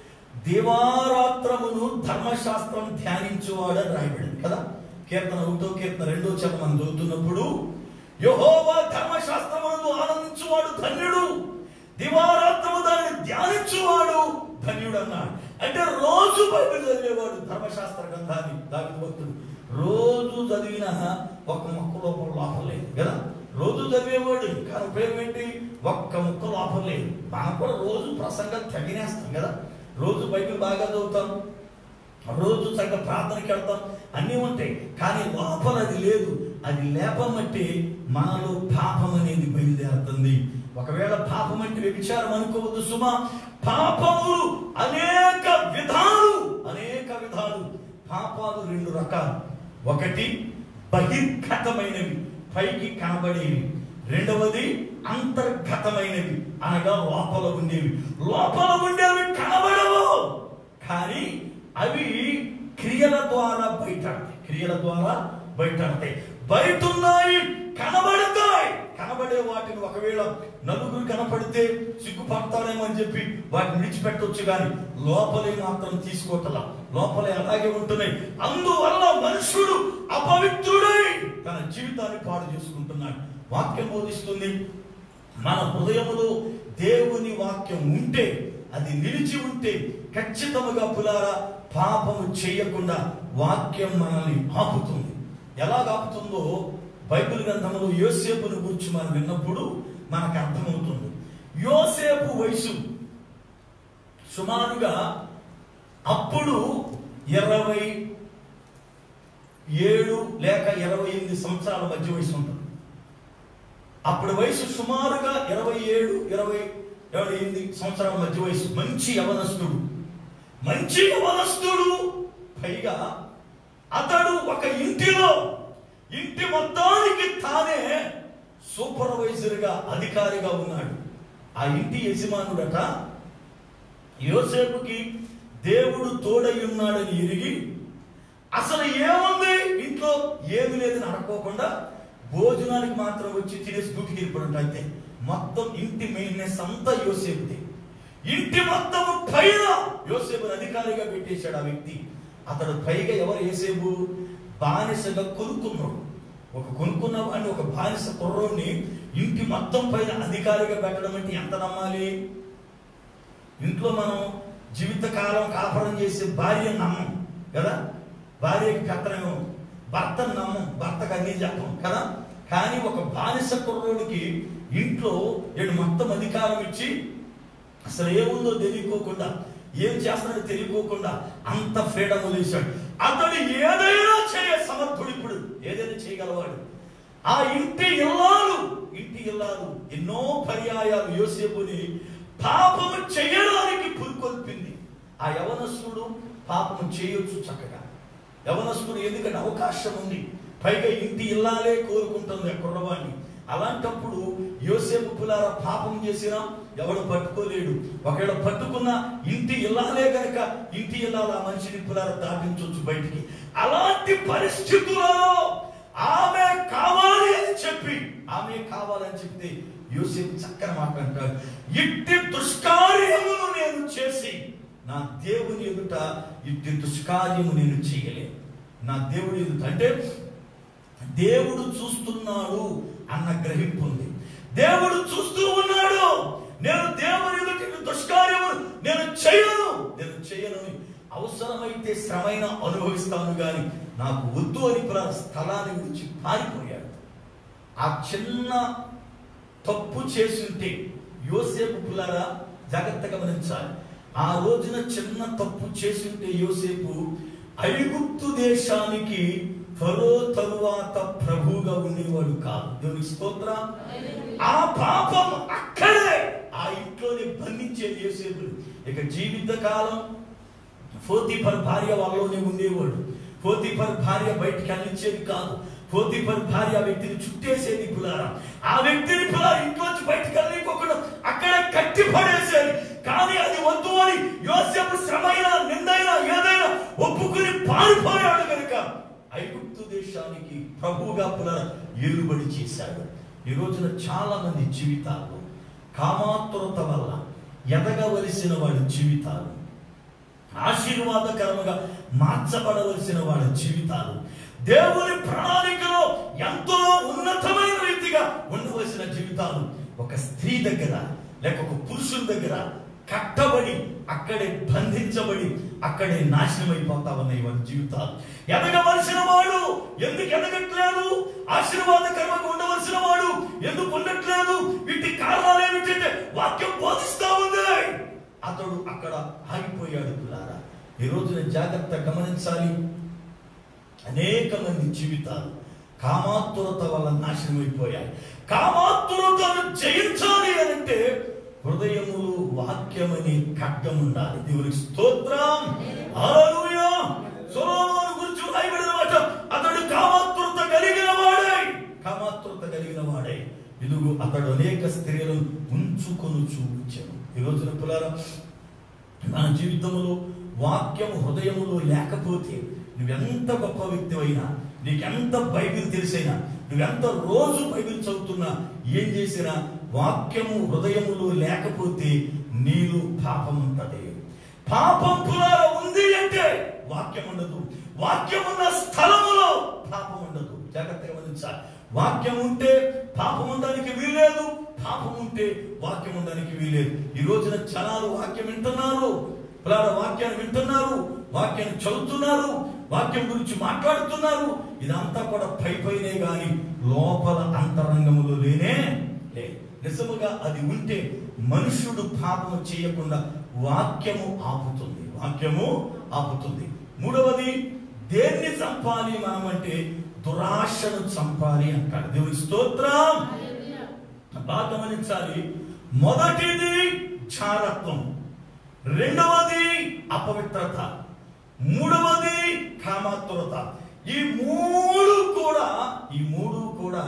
దివారాత్రమును ధర్మశాస్త్రం ధ్యానించువాడని రాయబడింది కదా కీర్తన ఒకటో కీర్తన రెండో చెప్ప మనం చదువుతున్నప్పుడు యహోవా ధర్మశాస్త్రమును ఆనందించువాడు ధన్యుడు దివారాత్రము దానిని ధ్యానించువాడు ధన్యుడు అన్నాడు అంటే రోజు బైబిల్ చదివేవాడు ధర్మశాస్త్ర గ్రంథాన్ని దావిదు భక్తుడు రోజు చదివిన ఒక మొక్క లోపల లోపం లేదు కదా రోజు చదివేవాడు కానీ ఉపయోగం ఏంటి ఒక్క ముక్క లోపం లేదు మనం కూడా రోజు ప్రసంగం తగినేస్తాం కదా రోజు బైబిల్ బాగా చదువుతాం రోజు చక్కగా ప్రార్థనకి వెళ్తాం అన్నీ ఉంటాయి కానీ లోపల అది లేదు అది లేపమంటే మనలో పాపం అనేది బయలుదేరుతుంది ఒకవేళ పాపం అంటే వ్యభిచారం అనుకోవద్దు సుమా పాపములు అనేక విధాలు అనేక విధాలు పాపాలు రెండు రకాలు ఒకటి బహిర్గతమైనవి పైకి కనబడేవి రెండవది అంతర్గతమైనవి అనగా లోపల ఉండేవి లోపల ఉండేవి కనబడవు కానీ అవి క్రియల ద్వారా బయటడతాయి క్రియల ద్వారా బయటడతాయి బయట ఉన్నాయి కనబడతాయి కనబడే వాటిని ఒకవేళ నలుగురు కనపడితే సిగ్గుపడతాడేమో అని చెప్పి వాటిని విడిచిపెట్టొచ్చు కానీ లోపలే మాత్రం తీసుకోవటలా లోపలే అలాగే ఉంటున్నాయి అందువల్ల మనుషుడు అపవిత్రుడై తన జీవితాన్ని పాడు చేసుకుంటున్నాడు వాక్యం బోధిస్తుంది మన హృదయములో దేవుని వాక్యం ఉంటే అది నిలిచి ఉంటే ఖచ్చితముగా పులారా పాపము చేయకుండా వాక్యం మనల్ని ఆపుతుంది ఎలా ఆపుతుందో బైబిల్ గ్రంథంలో యోసేపును గురించి మనం విన్నప్పుడు మనకు అర్థమవుతుంది యోసేపు వయసు సుమారుగా అప్పుడు ఇరవై ఏడు లేక ఇరవై ఎనిమిది సంవత్సరాల మధ్య వయసు ఉంటుంది అప్పుడు వయసు సుమారుగా ఇరవై ఏడు ఇరవై ఇరవై ఎనిమిది సంవత్సరాల మధ్య వయసు మంచి యవనస్తుడు మంచి యవనస్తుడు పైగా అతడు ఒక ఇంటిలో ఇంటి మొత్తానికి తానే సూపర్వైజర్గా అధికారిగా ఉన్నాడు ఆ ఇంటి యజమానుడట యోసేపుకి దేవుడు తోడై ఉన్నాడని ఎరిగి అసలు ఏముంది ఇంట్లో ఏమి లేదని అనుకోకుండా భోజనానికి మాత్రం వచ్చి తినేసి డ్యూటీకి వెళ్ళిపోవడం అయితే మొత్తం ఇంటి మెయింటెనెన్స్ అంతా యోసేపుది ఇంటి మొత్తం పైన యోసేపుని అధికారిగా పెట్టేశాడు ఆ వ్యక్తి అతడు పైగా ఎవరు యోసేపు బానిసగా కొనుక్కున్నాడు ఒక కొనుక్కున్న వాడిని ఒక బానిస కుర్రోడిని ఇంటి మొత్తం పైన అధికారిగా పెట్టడం అంటే ఎంత నమ్మాలి ఇంట్లో మనం జీవితకాలం కాపురం చేసే భార్య నమ్మం కదా భార్యకి పెత్తనం భర్తను నమ్మం భర్తకు అన్ని చెప్పం కదా కానీ ఒక బానిస కుర్రోడికి ఇంట్లో ఏడు మొత్తం అధికారం ఇచ్చి అసలు ఏముందో తెలియకోకుండా ఏం చేస్తాడో తెలియకోకుండా అంత ఫ్రీడమ్ వదిలేశాడు అతడు ఏదైనా చేయ సమర్థుడు ఇప్పుడు ఏదైనా చేయగలవాడు ఆ ఇంటి ఇల్లాలు ఇంటి ఇల్లాలు ఎన్నో పర్యాయాలు యోసేపుని పాపము చేయడానికి పురుకొల్పింది ఆ యవనస్తుడు పాపము చేయొచ్చు చక్కగా యవనస్తుడు ఎందుకంటే అవకాశం ఉంది పైగా ఇంటి ఇల్లాలే కోరుకుంటుంది ఆ కుర్రవాణ్ణి అలాంటప్పుడు యోసేపు పులార పాపం చేసినా ఎవడు పట్టుకోలేడు ఒకవేళ పట్టుకున్న ఇంటి ఇల్లాలే గనక ఇంటి ఇల్లాల ఆ మనిషిని పులార దాటించవచ్చు బయటికి అలాంటి పరిస్థితులలో ఆమె కావాలి అని చెప్పి ఆమె కావాలని చెప్తే యోసేపు చక్కని మాట అంటాడు ఇట్టి దుష్కార్యమును నేను చేసి నా దేవుని ఎదుట ఇట్టి దుష్కార్యము నేను చేయలేను నా దేవుడి ఎదుట అంటే దేవుడు చూస్తున్నాడు అన్న గ్రహింపు ఉంది దేవుడు చూస్తూ ఉన్నాడు నేను దేవుని ఎదుట ఇట్టి దుష్కార్యము నేను చేయను నేను చేయను అవసరమైతే శ్రమైన అనుభవిస్తాను గాని నాకు వద్దు అని ప్ర స్థలాన్ని విడిచి పారిపోయాడు ఆ చిన్న తప్పు చేసుంటే యోసేపు పులారా జాగ్రత్తగా గమనించాలి ఆ రోజున చిన్న తప్పు చేసుంటే యోసేపు ఐగుప్తు దేశానికి ఫరో తరువాత ప్రభువుగా ఉండేవాడు కాదు దేవునికి స్తోత్రం ఆ పాపం అక్కడే ఆ ఇంట్లోనే బంధించేది యోసేపులు ఇక జీవిత కాలం పోతీఫర్ భార్య వాళ్ళలోనే ఉండేవాడు పోతీఫర్ భార్య బయటికి అందించేది కాదు పోతీఫర్ భార్య ఆ వ్యక్తిని చుట్టేసేది పులారా ఆ వ్యక్తిని పులారా ఇంట్లోంచి బయటికి వెళ్ళిపోకుండా అక్కడ కట్టి పడేసేది కానీ అది వద్దు అని యోసేపు శ్రమైన నిందైనా ఏదైనా ఒప్పుకుని పారిపోయాడు కనుక ఐగుప్తు దేశానికి ప్రభువుగా పునర ఏలుబడి చేశాడు ఈ రోజున చాలా మంది జీవితాలు కామాతురత వల్ల ఎదగవలసిన వాడి జీవితాలు ఆశీర్వాదకరముగా మార్చబడవలసిన వాళ్ళ జీవితాలు దేవుని ప్రణాళికలో ఎంతో ఉన్నతమైన రీతిగా ఉండవలసిన జీవితాలు ఒక స్త్రీ దగ్గర లేక ఒక పురుషుని దగ్గర కట్టబడి అక్కడే బంధించబడి అక్కడే నాశనం అయిపోతా ఉన్నాయి వారి జీవితాలు ఎదగవలసిన వాడు ఎందుకు ఎదగట్లేదు ఆశీర్వాదకరంగా ఉండవలసిన వాడు ఎందుకు ఉండట్లేదు వీటి కారణాలు ఏమిటంటే వాక్యం బోధిస్తా ఉంది అతడు అక్కడ ఆగిపోయాడు పిల్లారా ఈ రోజున జాగ్రత్త గమనించాలి అనేక మంది జీవితాలు కామాతురత వల్ల నాశనం అయిపోయాయి కామాతురతను జయించాలి అని అంటే హృదయములు వాక్యమని ఖడ్గం ఉండాలి దేవునికి స్తోత్రం హల్లెలూయా సొలొమోను గురించి రాయబడిన మాట అతడు కామాతురత కలిగిన వాడే కామాతురత కలిగిన వాడే ఇదిగో అతడు అనేక స్త్రీలను ఉంచుకొని చూపించాను ఈ రోజున పిల్లరా మన జీవితంలో వాక్యం హృదయములో లేకపోతే నువ్వెంత గొప్ప వ్యక్తి అయినా నీకెంత బైబిల్ తెలిసైనా నువ్వెంత రోజు బైబిల్ చదువుతున్నా ఏం చేసినా వాక్యము హృదయములో లేకపోతే నీలో పాపం ఉంటది పాపం పులార ఉంది అంటే వాక్యం ఉండదు వాక్యం ఉన్న స్థలములో పాపం ఉండదు జాగ్రత్తగా గమనించాలి వాక్యం ఉంటే పాపం ఉండడానికి వీల్లేదు పాపం ఉంటే వాక్యం ఉండడానికి వీల్లేదు ఈ రోజున జనాలు వాక్యం వింటున్నారు పులార వాక్యాన్ని వింటున్నారు వాక్యాన్ని చదువుతున్నారు వాక్యం గురించి మాట్లాడుతున్నారు ఇదంతా కూడా పై పైనే గాని లోపల అంతరంగములో లేనే లేదు నిజముగా అది ఉంటే మనుష్యుడు పాపము చేయకుండా వాక్యము ఆపుతుంది వాక్యము ఆపుతుంది మూడవది దేన్ని చంపాలి మనం అంటే దురాశను చంపాలి అంటాడు దేవుని స్తోత్రం బాగా గమనించాలి మొదటిది చారత్వం రెండవది అపవిత్రత మూడవది కామాతురత ఈ మూడు కూడా ఈ మూడు కూడా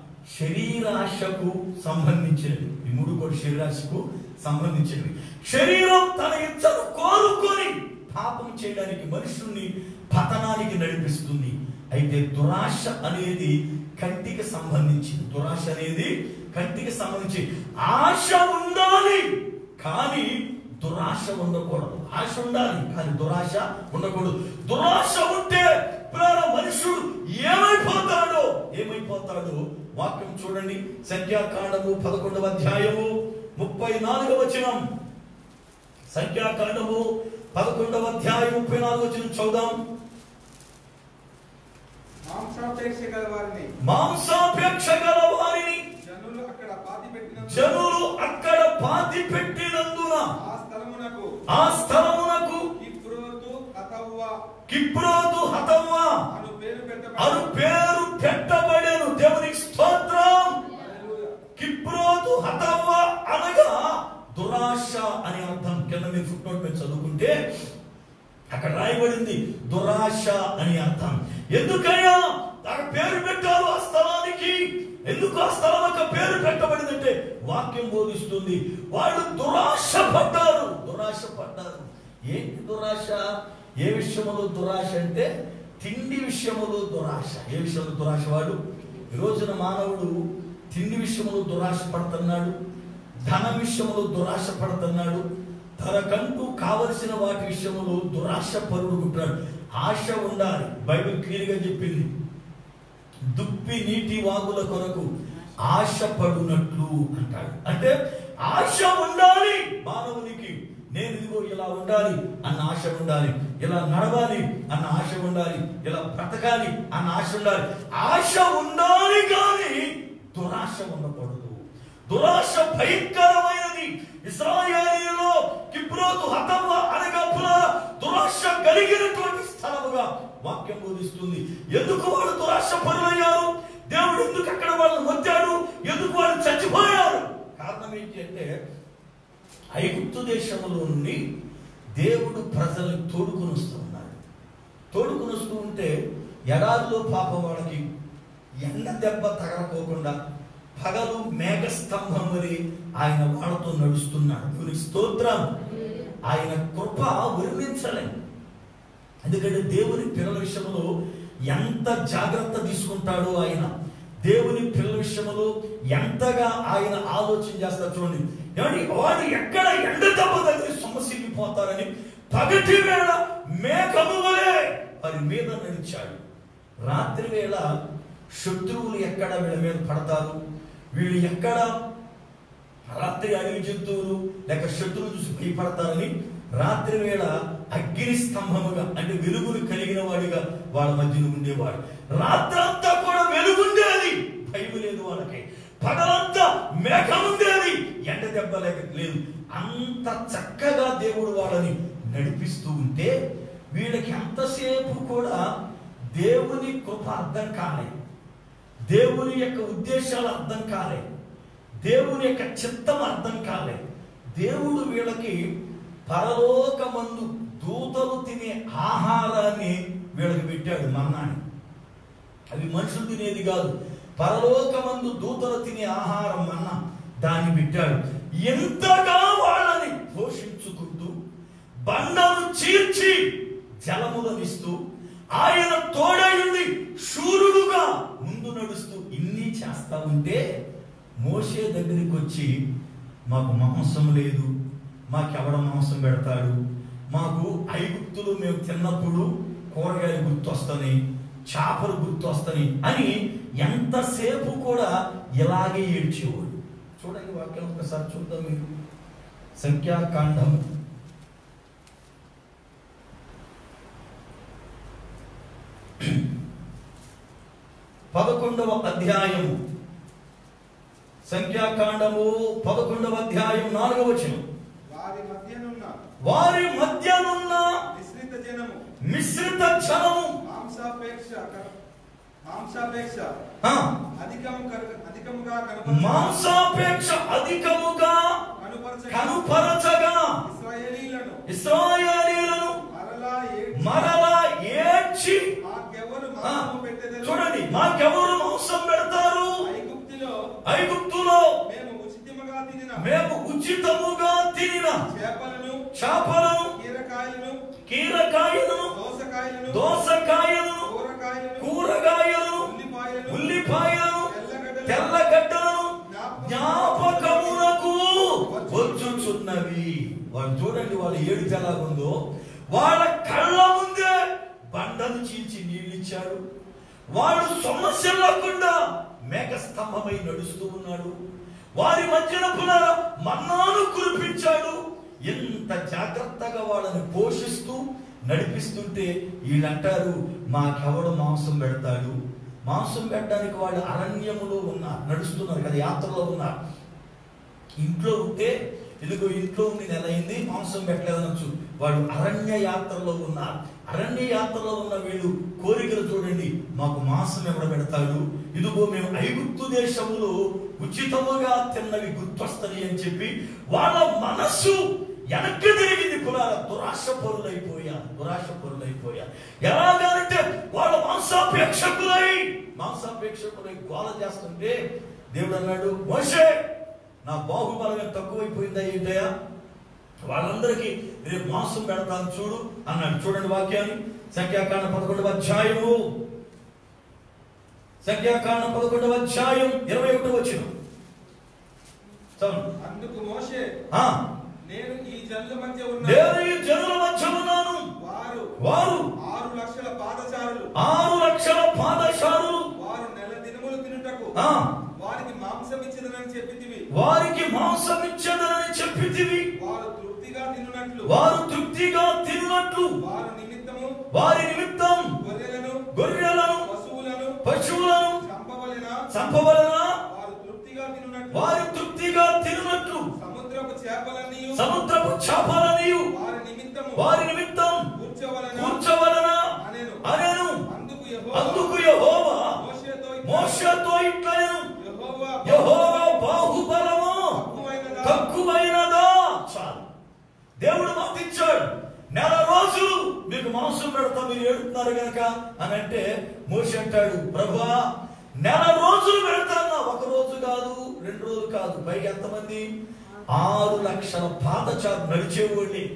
శరీరాశకు సంబంధించినవి ఈ మూడు కూడా శరీరాశకు సంబంధించినవి శరీరం తన ఇచ్చను కోరుకొని పాపం చేయడానికి మనుషుల్ని పతనానికి నడిపిస్తుంది అయితే దురాశ అనేది కంటికి సంబంధించింది దురాశ అనేది కంటికి సంబంధించి ఆశ ఉండాలి కానీ దురాశ ఉండకూడదు ఆశ ఉండాలి కానీ దురాశ ఉండకూడదు దురాశ ఉంటే ప్రేర మనుషుడు ఏమైపోతాడో ఏమైపోతాడో వాక్యం చూడండి సంఖ్యాకాండము పదకొండవ అధ్యాయము ముప్పై నాలుగవ వచనం సంఖ్యాకాండము పదకొండవ అధ్యాయం ముప్పై నాలుగు వచనం చూద్దాం మాంసాపేక్ష గల వారిని మాంసాపేక్ష గల వారిని జనులు అక్కడ పాతి పెట్టిన జనులు అక్కడ పాతి పెట్టినందున ఆ స్థలమునకు ఆ స్థలమునకు కిప్రోతు అతవ్వ కిప్రోతు హతవ్వా అను పేరు అను పెట్టబడి పేరు పెట్టబడేను దేవునికి ఎందుకయ్యా తన పేరు పెట్టారు ఆ స్థలానికి ఎందుకు ఆ స్థలం యొక్క పేరు పెట్టబడిందంటే వాక్యం బోధిస్తుంది వాళ్ళు దురాశ పడ్డారు దురాశ పడ్డారు ఏంటి దురాశ ఏ విషయములో దురాశ అంటే తిండి విషయములో దురాశ ఏ విషయంలో దురాశ వాడు ఈ రోజున మానవుడు తిండి విషయంలో దురాశ పడుతున్నాడు ధన విషయంలో దురాశ పడుతున్నాడు తనకంటూ కావలసిన వాటి విషయంలో దురాశ పరుడుకుంటున్నాడు ఆశ ఉండాలి బైబిల్ క్లియర్గా చెప్పింది దుప్పి నీటి వాగుల కొరకు ఆశ పడునట్లు అంటాడు అంటే ఆశ ఉండాలి మానవునికి నేను ఇదిగో ఇలా ఉండాలి అన్న ఆశ ఉండాలి ఇలా నడవాలి అన్న ఆశ ఉండాలి ఇలా బ్రతకాలి అన్న ఆశ ఉండాలి ఆశ ఉండాలి కానీ దురాశ ఉండకూడదు దురాశ భయంకరమైనది ఇస్రాయేలీలో కిబ్రోతు హతమ్మ అనగా పులాల దురాశ కలిగినటువంటి స్థలముగా వాక్యం బోధిస్తుంది ఎందుకు వాళ్ళు దురాశ పరులయ్యారు దేవుడు ఎందుకు అక్కడ వాళ్ళని వచ్చాడు ఎందుకు వాళ్ళు చచ్చిపోయారు కారణం ఏంటి అంటే ఐగుప్తు దేశములో నుండి దేవుడు ప్రజల్ని తోడుకుని వస్తూ ఉన్నాడు తోడుకుని వస్తూ ఉంటే ఎడారిలో పాపం వాళ్ళకి ఎండ దెబ్బ తగలకోకుండా పగలు మేఘస్తంభం వరి ఆయన వాళ్ళతో నడుస్తున్నాడు దేవునికి స్తోత్రం ఆయన కృప వర్ణించలేం ఎందుకంటే దేవుని పిల్లల విషయంలో ఎంత జాగ్రత్త తీసుకుంటాడో ఆయన దేవుని పిల్లల విషయంలో ఎంతగా ఆయన ఆలోచన చేస్తారు చూడండి ఏమండి వాడు ఎక్కడ ఎండ దెబ్బ తగిలి సొమ్మసిల్లిపోతారని పగటి వేళ మేఘము వలె వారి మీద నడిచాడు రాత్రి వేళ శత్రువులు ఎక్కడ వీళ్ళ మీద పడతారు వీళ్ళు ఎక్కడ రాత్రి అడవి జంతువులు లేక శత్రువులు చూసి భయపడతారని రాత్రి వేళ అగ్ని స్తంభముగా అంటే వెలుగులు కలిగిన వాడిగా వాళ్ళ మధ్యన ఉండేవాడు రాత్రంతా కూడా వెలుగుండేది భయం లేదు వాళ్ళకి పగలంతా మేఘం ఉండేది ఎండ దెబ్బ లేక లేదు అంత చక్కగా దేవుడు వాళ్ళని నడిపిస్తూ ఉంటే వీళ్ళకి ఎంతసేపు కూడా దేవుని కృప అర్థం కాలేదు దేవుని యొక్క ఉద్దేశాలు అర్థం కాలే దేవుని యొక్క చిత్తం అర్థం కాలే దేవుడు వీళ్ళకి పరలోకమందు దూతలు తినే ఆహారాన్ని వీళ్ళకి పెట్టాడు మన్నాని అవి మనుషులు తినేది కాదు పరలోకమందు దూతలు తినే ఆహారం మన్నా దాన్ని పెట్టాడు ఎంతగా వాళ్ళని పోషించుకుంటూ బండను చీల్చి జలములనిస్తూ ఆయన తోడయుండి శూరుడుగా ముందు నడుస్తూ ఇన్ని చేస్తా ఉంటే మోసే దగ్గరికి వచ్చి మాకు మాంసం లేదు మాకెవడ మాంసం పెడతాడు మాకు ఐగుప్తులు మేము తిన్నప్పుడు కూరగాయలు గుర్తొస్తాయి చేపలు గుర్తొస్తాయి అని ఎంతసేపు కూడా ఇలాగే ఏడ్చేవాడు చూడండి వాక్యం ఒకసారి చూద్దాం మీరు సంఖ్యాకాండం పదకొండవ అధ్యాయము సంఖ్యాకాండము పదకొండవ అధ్యాయం నాలుగవ వచనం వారి మధ్యనున్న వారి మధ్యనున్న మిశ్రిత జనము మిశ్రిత జనము మాంసాపేక్ష కన- మాంసాపేక్ష ఆ, అధికము కన- అధికముగా కనపరచ మాంసాపేక్ష అధికముగా కనుపరచ కనుపరచగా ఇశ్రాయేలీలను ఇస్రాయేలీలను మరలా ఏడ్చి మరలా ఏడ్చి మాకెవరు ఆ, మాంసము పెట్టెదరు? చూడండి మాకెవరు మాంసం పెడతారు ఐగుప్తులో ఐగుప్తులో మేము ఉచితముగా తినిన మేము ఉచితముగా తినిన చేపలను చేపలను కీరకాయలను కీరకాయలను దోసకాయలను దోసకాయలను కూరకాయలను కూరగాయలను ఉల్లిపాయలను ఉల్లిపాయలను తెల్లగడ్డలను, తెల్లగడ్డలను జ్ఞాపకమునకు వచ్చుచున్నవి వాళ్ళు చూడండి వాళ్ళ ఏడు ఎలాగుందో వాళ్ళ కళ్ళ ముందే బండను చీల్చి నీళ్ళిచ్చాడు వాడు సమస్య లేకుండా మేఘస్తంభమై నడుస్తూ ఉన్నాడు వారి మధ్యన పునర మన్నాను కురిపించాడు ఎంత జాగ్రత్తగా వాళ్ళని పోషిస్తూ నడిపిస్తుంటే వీళ్ళంటారు మాకెవడు మాంసం పెడతాడు మాంసం పెట్టడానికి వాళ్ళు అరణ్యములో ఉన్నారు నడుస్తున్నారు కదా యాత్రలో ఉన్నారు ఇంట్లో ఉంటే ఇదిగో ఇంట్లో ఉండి నెల అయింది మాంసం పెట్టలేదనొచ్చు వాడు అరణ్య యాత్రలో ఉన్నారు అరణ్య యాత్రలో ఉన్న వీళ్ళు కోరికలు చూడండి మాకు మాంసం ఎవడ పెడతాడు ఇదిగో మేము ఐగుప్తు దేశములో ఉచితముగా తిన్నవి గుర్తొస్తాయి అని చెప్పి వాళ్ళ మనస్సు వెనక్కి తిరిగింది కులాల దురాశ పరులైపోయారు దురాశ పరులైపోయారు ఎలాగంటే వాళ్ళ మాంసాపేక్షకులై మాంసాపేక్షకులై గోల చేస్తుంటే దేవుడు అన్నాడు మోషే నా బాహుబలం తక్కువైపోయిందా ఏంటయ్యా వాళ్ళందరికీ రేపు మాంసం పెడతాను చూడు అన్నాడు చూడండి వాక్యాన్ని సంఖ్యాకాండ పదకొండవ అధ్యాయము సంఖ్యాకాండ పదకొండవ అధ్యాయం ఇరవై ఒకటి వచ్చిన చదవండి. అందుకు మోషే ఆ, నేను ఈ జనుల మధ్య నేను ఉన్న ఈ జనుల మధ్య ఉన్నాను వారు వారు ఆరు లక్షల పాదచారులు ఆరు లక్షల పాదశారులు వారు నెల దినములు తినుటకు ఆ. వారికి మాంసం ఇచ్చిదనని చెప్పితివి వారికి మాంసం ఇచ్చదనని చెప్పితివి వారు తృప్తిగా తినునట్లు వారు తృప్తిగా తిన్నట్లు వారు నిమిత్తము వారి నిమిత్తం గొర్రెలను గొర్రెలను పశువులను పశువులను చంపవలెన చంపవలన వారు తృప్తిగా తినునట్లు వారి తృప్తిగా తిన్నట్లు సముద్రపు చేపలన్నీ సముద్రపు చేపలనియు వారి నిమిత్తము వారి నిమిత్తం కూర్చోవలన కూర్చోవలన అనెను అనేను అందుకు యెహోవా అందుకు యెహోవా మోషేతో ఇట్లా- మోషతో ఇట్లనెను యెహోవా యెహోవా బాహుబలము తక్కువైనదా? తక్కువైనదా చాలు దేవుడు మాట ఇచ్చాడు నెల రోజులు మీకు మాంసం పెడతా మీరు ఏడుతున్నారు గనక అని అంటే మోషి అంటాడు ప్రభా నెల రోజులు పెడతాను ఒక రోజు కాదు రెండు రోజులు కాదు పైగా ఎంతమంది ఆరు లక్షల పాదచారు నడిచేవాడిని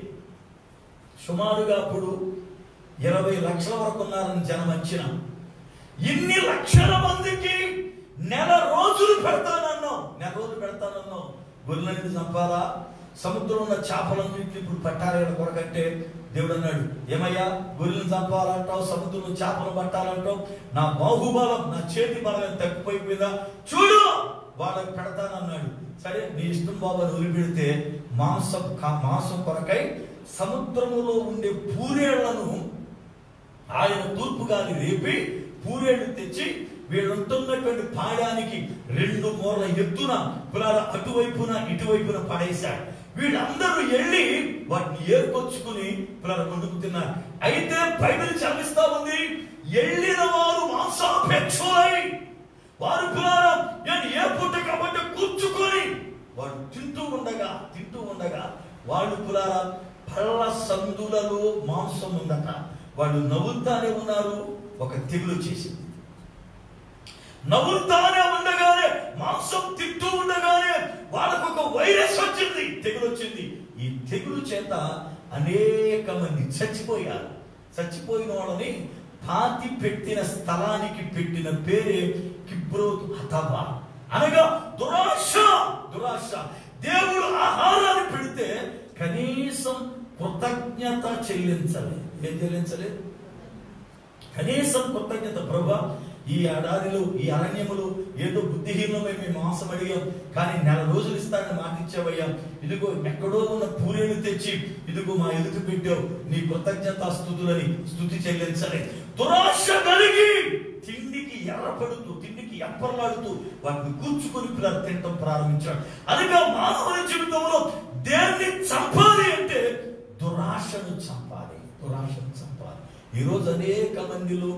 సుమారుగా అప్పుడు ఇరవై లక్షల వరకు ఉన్నారని జనం అంచనా ఇన్ని లక్షల మందికి నెల రోజులు పెడతానన్నావు నెల రోజులు పెడతానన్నావు గొర్రెలన్నీ చంపాలా సముద్రంలో ఉన్న చేపలన్నింటినీ ఇప్పుడు పట్టాలి కొరకంటే దేవుడు అన్నాడు ఏమయ్యా గొర్రెలను చంపాలంటావు సముద్రంలో చేపలు పట్టాలంటావు నా బాహుబలం నా చేతి బలం ఎంత తగ్గిపోయిపోయిందా చూడు వాళ్ళకి పెడతానన్నాడు సరే నీ ఇష్టం బాబా వదిలిపెడితే మాంసం కా- మాంసం కొరకై సముద్రములో ఉండే పూరేళ్లను ఆయన తూర్పు గాలి రేపి పూరేళ్ళు తెచ్చి వీళ్ళుంటున్నటువంటి పాడానికి రెండు మూరల ఎత్తున కులాల అటువైపున ఇటువైపున పడేశాడు వీళ్ళందరూ వెళ్ళి వాటిని ఏర్పరచుకుని కులాల ముందుకు తిన్నారు అయితే బైబిల్ చదివిస్తా ఉంది వెళ్ళిన వారు మాంసాపేక్షులై వారు కులాల నేను ఏ పుట్ట కాబట్టి కూర్చుకొని వాడు తింటూ ఉండగా తింటూ ఉండగా వాళ్ళు కులాల పళ్ళ సందులలో మాంసం ఉందట వాళ్ళు నవ్వుతానే ఉన్నారు ఒక తెగులు వచ్చేసింది నవ్వుతానే ఉండగానే మాంసం తింటూ ఉండగానే వాళ్ళకు ఒక వైరస్ వచ్చింది తెగులు వచ్చింది ఈ తెగులు చేత అనేక మంది చచ్చిపోయారు చచ్చిపోయిన వాళ్ళని పాతి పెట్టిన స్థలానికి పెట్టిన పేరే కిబ్రోత్ హతవా అనగా దురాశ దురాశ దేవుడు ఆహారాన్ని పెడితే కనీసం కృతజ్ఞత చెల్లించాలి ఏం చెల్లించలేదు కనీసం కృతజ్ఞత ప్రభా ఈ ఏడాదిలో ఈ అరణ్యములు ఏదో బుద్ధిహీనమై మేము మాంసం అడిగాం కానీ నెల రోజులు ఇస్తానని మాట ఇచ్చావయ్యా ఇదిగో ఎక్కడో ఉన్న పూరేలు తెచ్చి ఇదిగో మా ఎదుటి పెట్టావు నీ కృతజ్ఞత స్థుతులని స్థుతి చెల్లించాలి దురాశ కలిగి తిండికి ఎర్రపడుతూ తిండికి ఎప్పర్లాడుతూ వాటిని కూర్చుకొని పిల్లలు తినటం ప్రారంభించాడు అనగా మానవుని జీవితంలో దేన్ని చంపాలి అంటే దురాశను చంపాలి దురాశను చంపాలి ఈరోజు అనేక మందిలో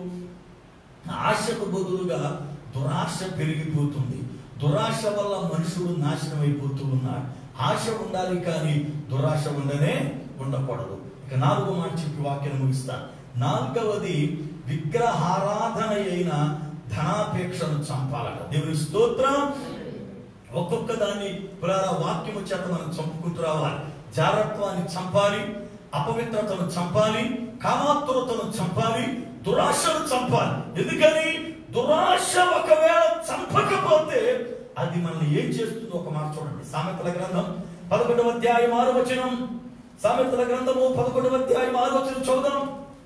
ఆశకు బదులుగా దురాశ పెరిగిపోతుంది దురాశ వల్ల మనుషుడు నాశనం అయిపోతూ ఉన్నాడు ఆశ ఉండాలి కానీ దురాశ ఉండనే ఉండకూడదు ఇక నాలుగో మాట చెప్పి వాక్యం ముగిస్తాను నాలుగవది విగ్రహారాధన అయిన ధనాపేక్షను చంపాలట దేవుని స్తోత్రం ఒక్కొక్క దాన్ని పురాణ వాక్యము చేత మనం చంపుకుంటూ రావాలి జారత్వాన్ని చంపాలి అపవిత్రతను చంపాలి కామాతురతను చంపాలి దురాశను చంపాలి ఎందుకని దురాశ ఒకవేళ చంపకపోతే అది మనల్ని ఏం చేస్తుందో ఒక మాట చూడండి సామెతల గ్రంథం పదకొండవ అధ్యాయం ఆరు వచనం సామెతల గ్రంథము పదకొండవ అధ్యాయం ఆరు వచనం చూద్దాం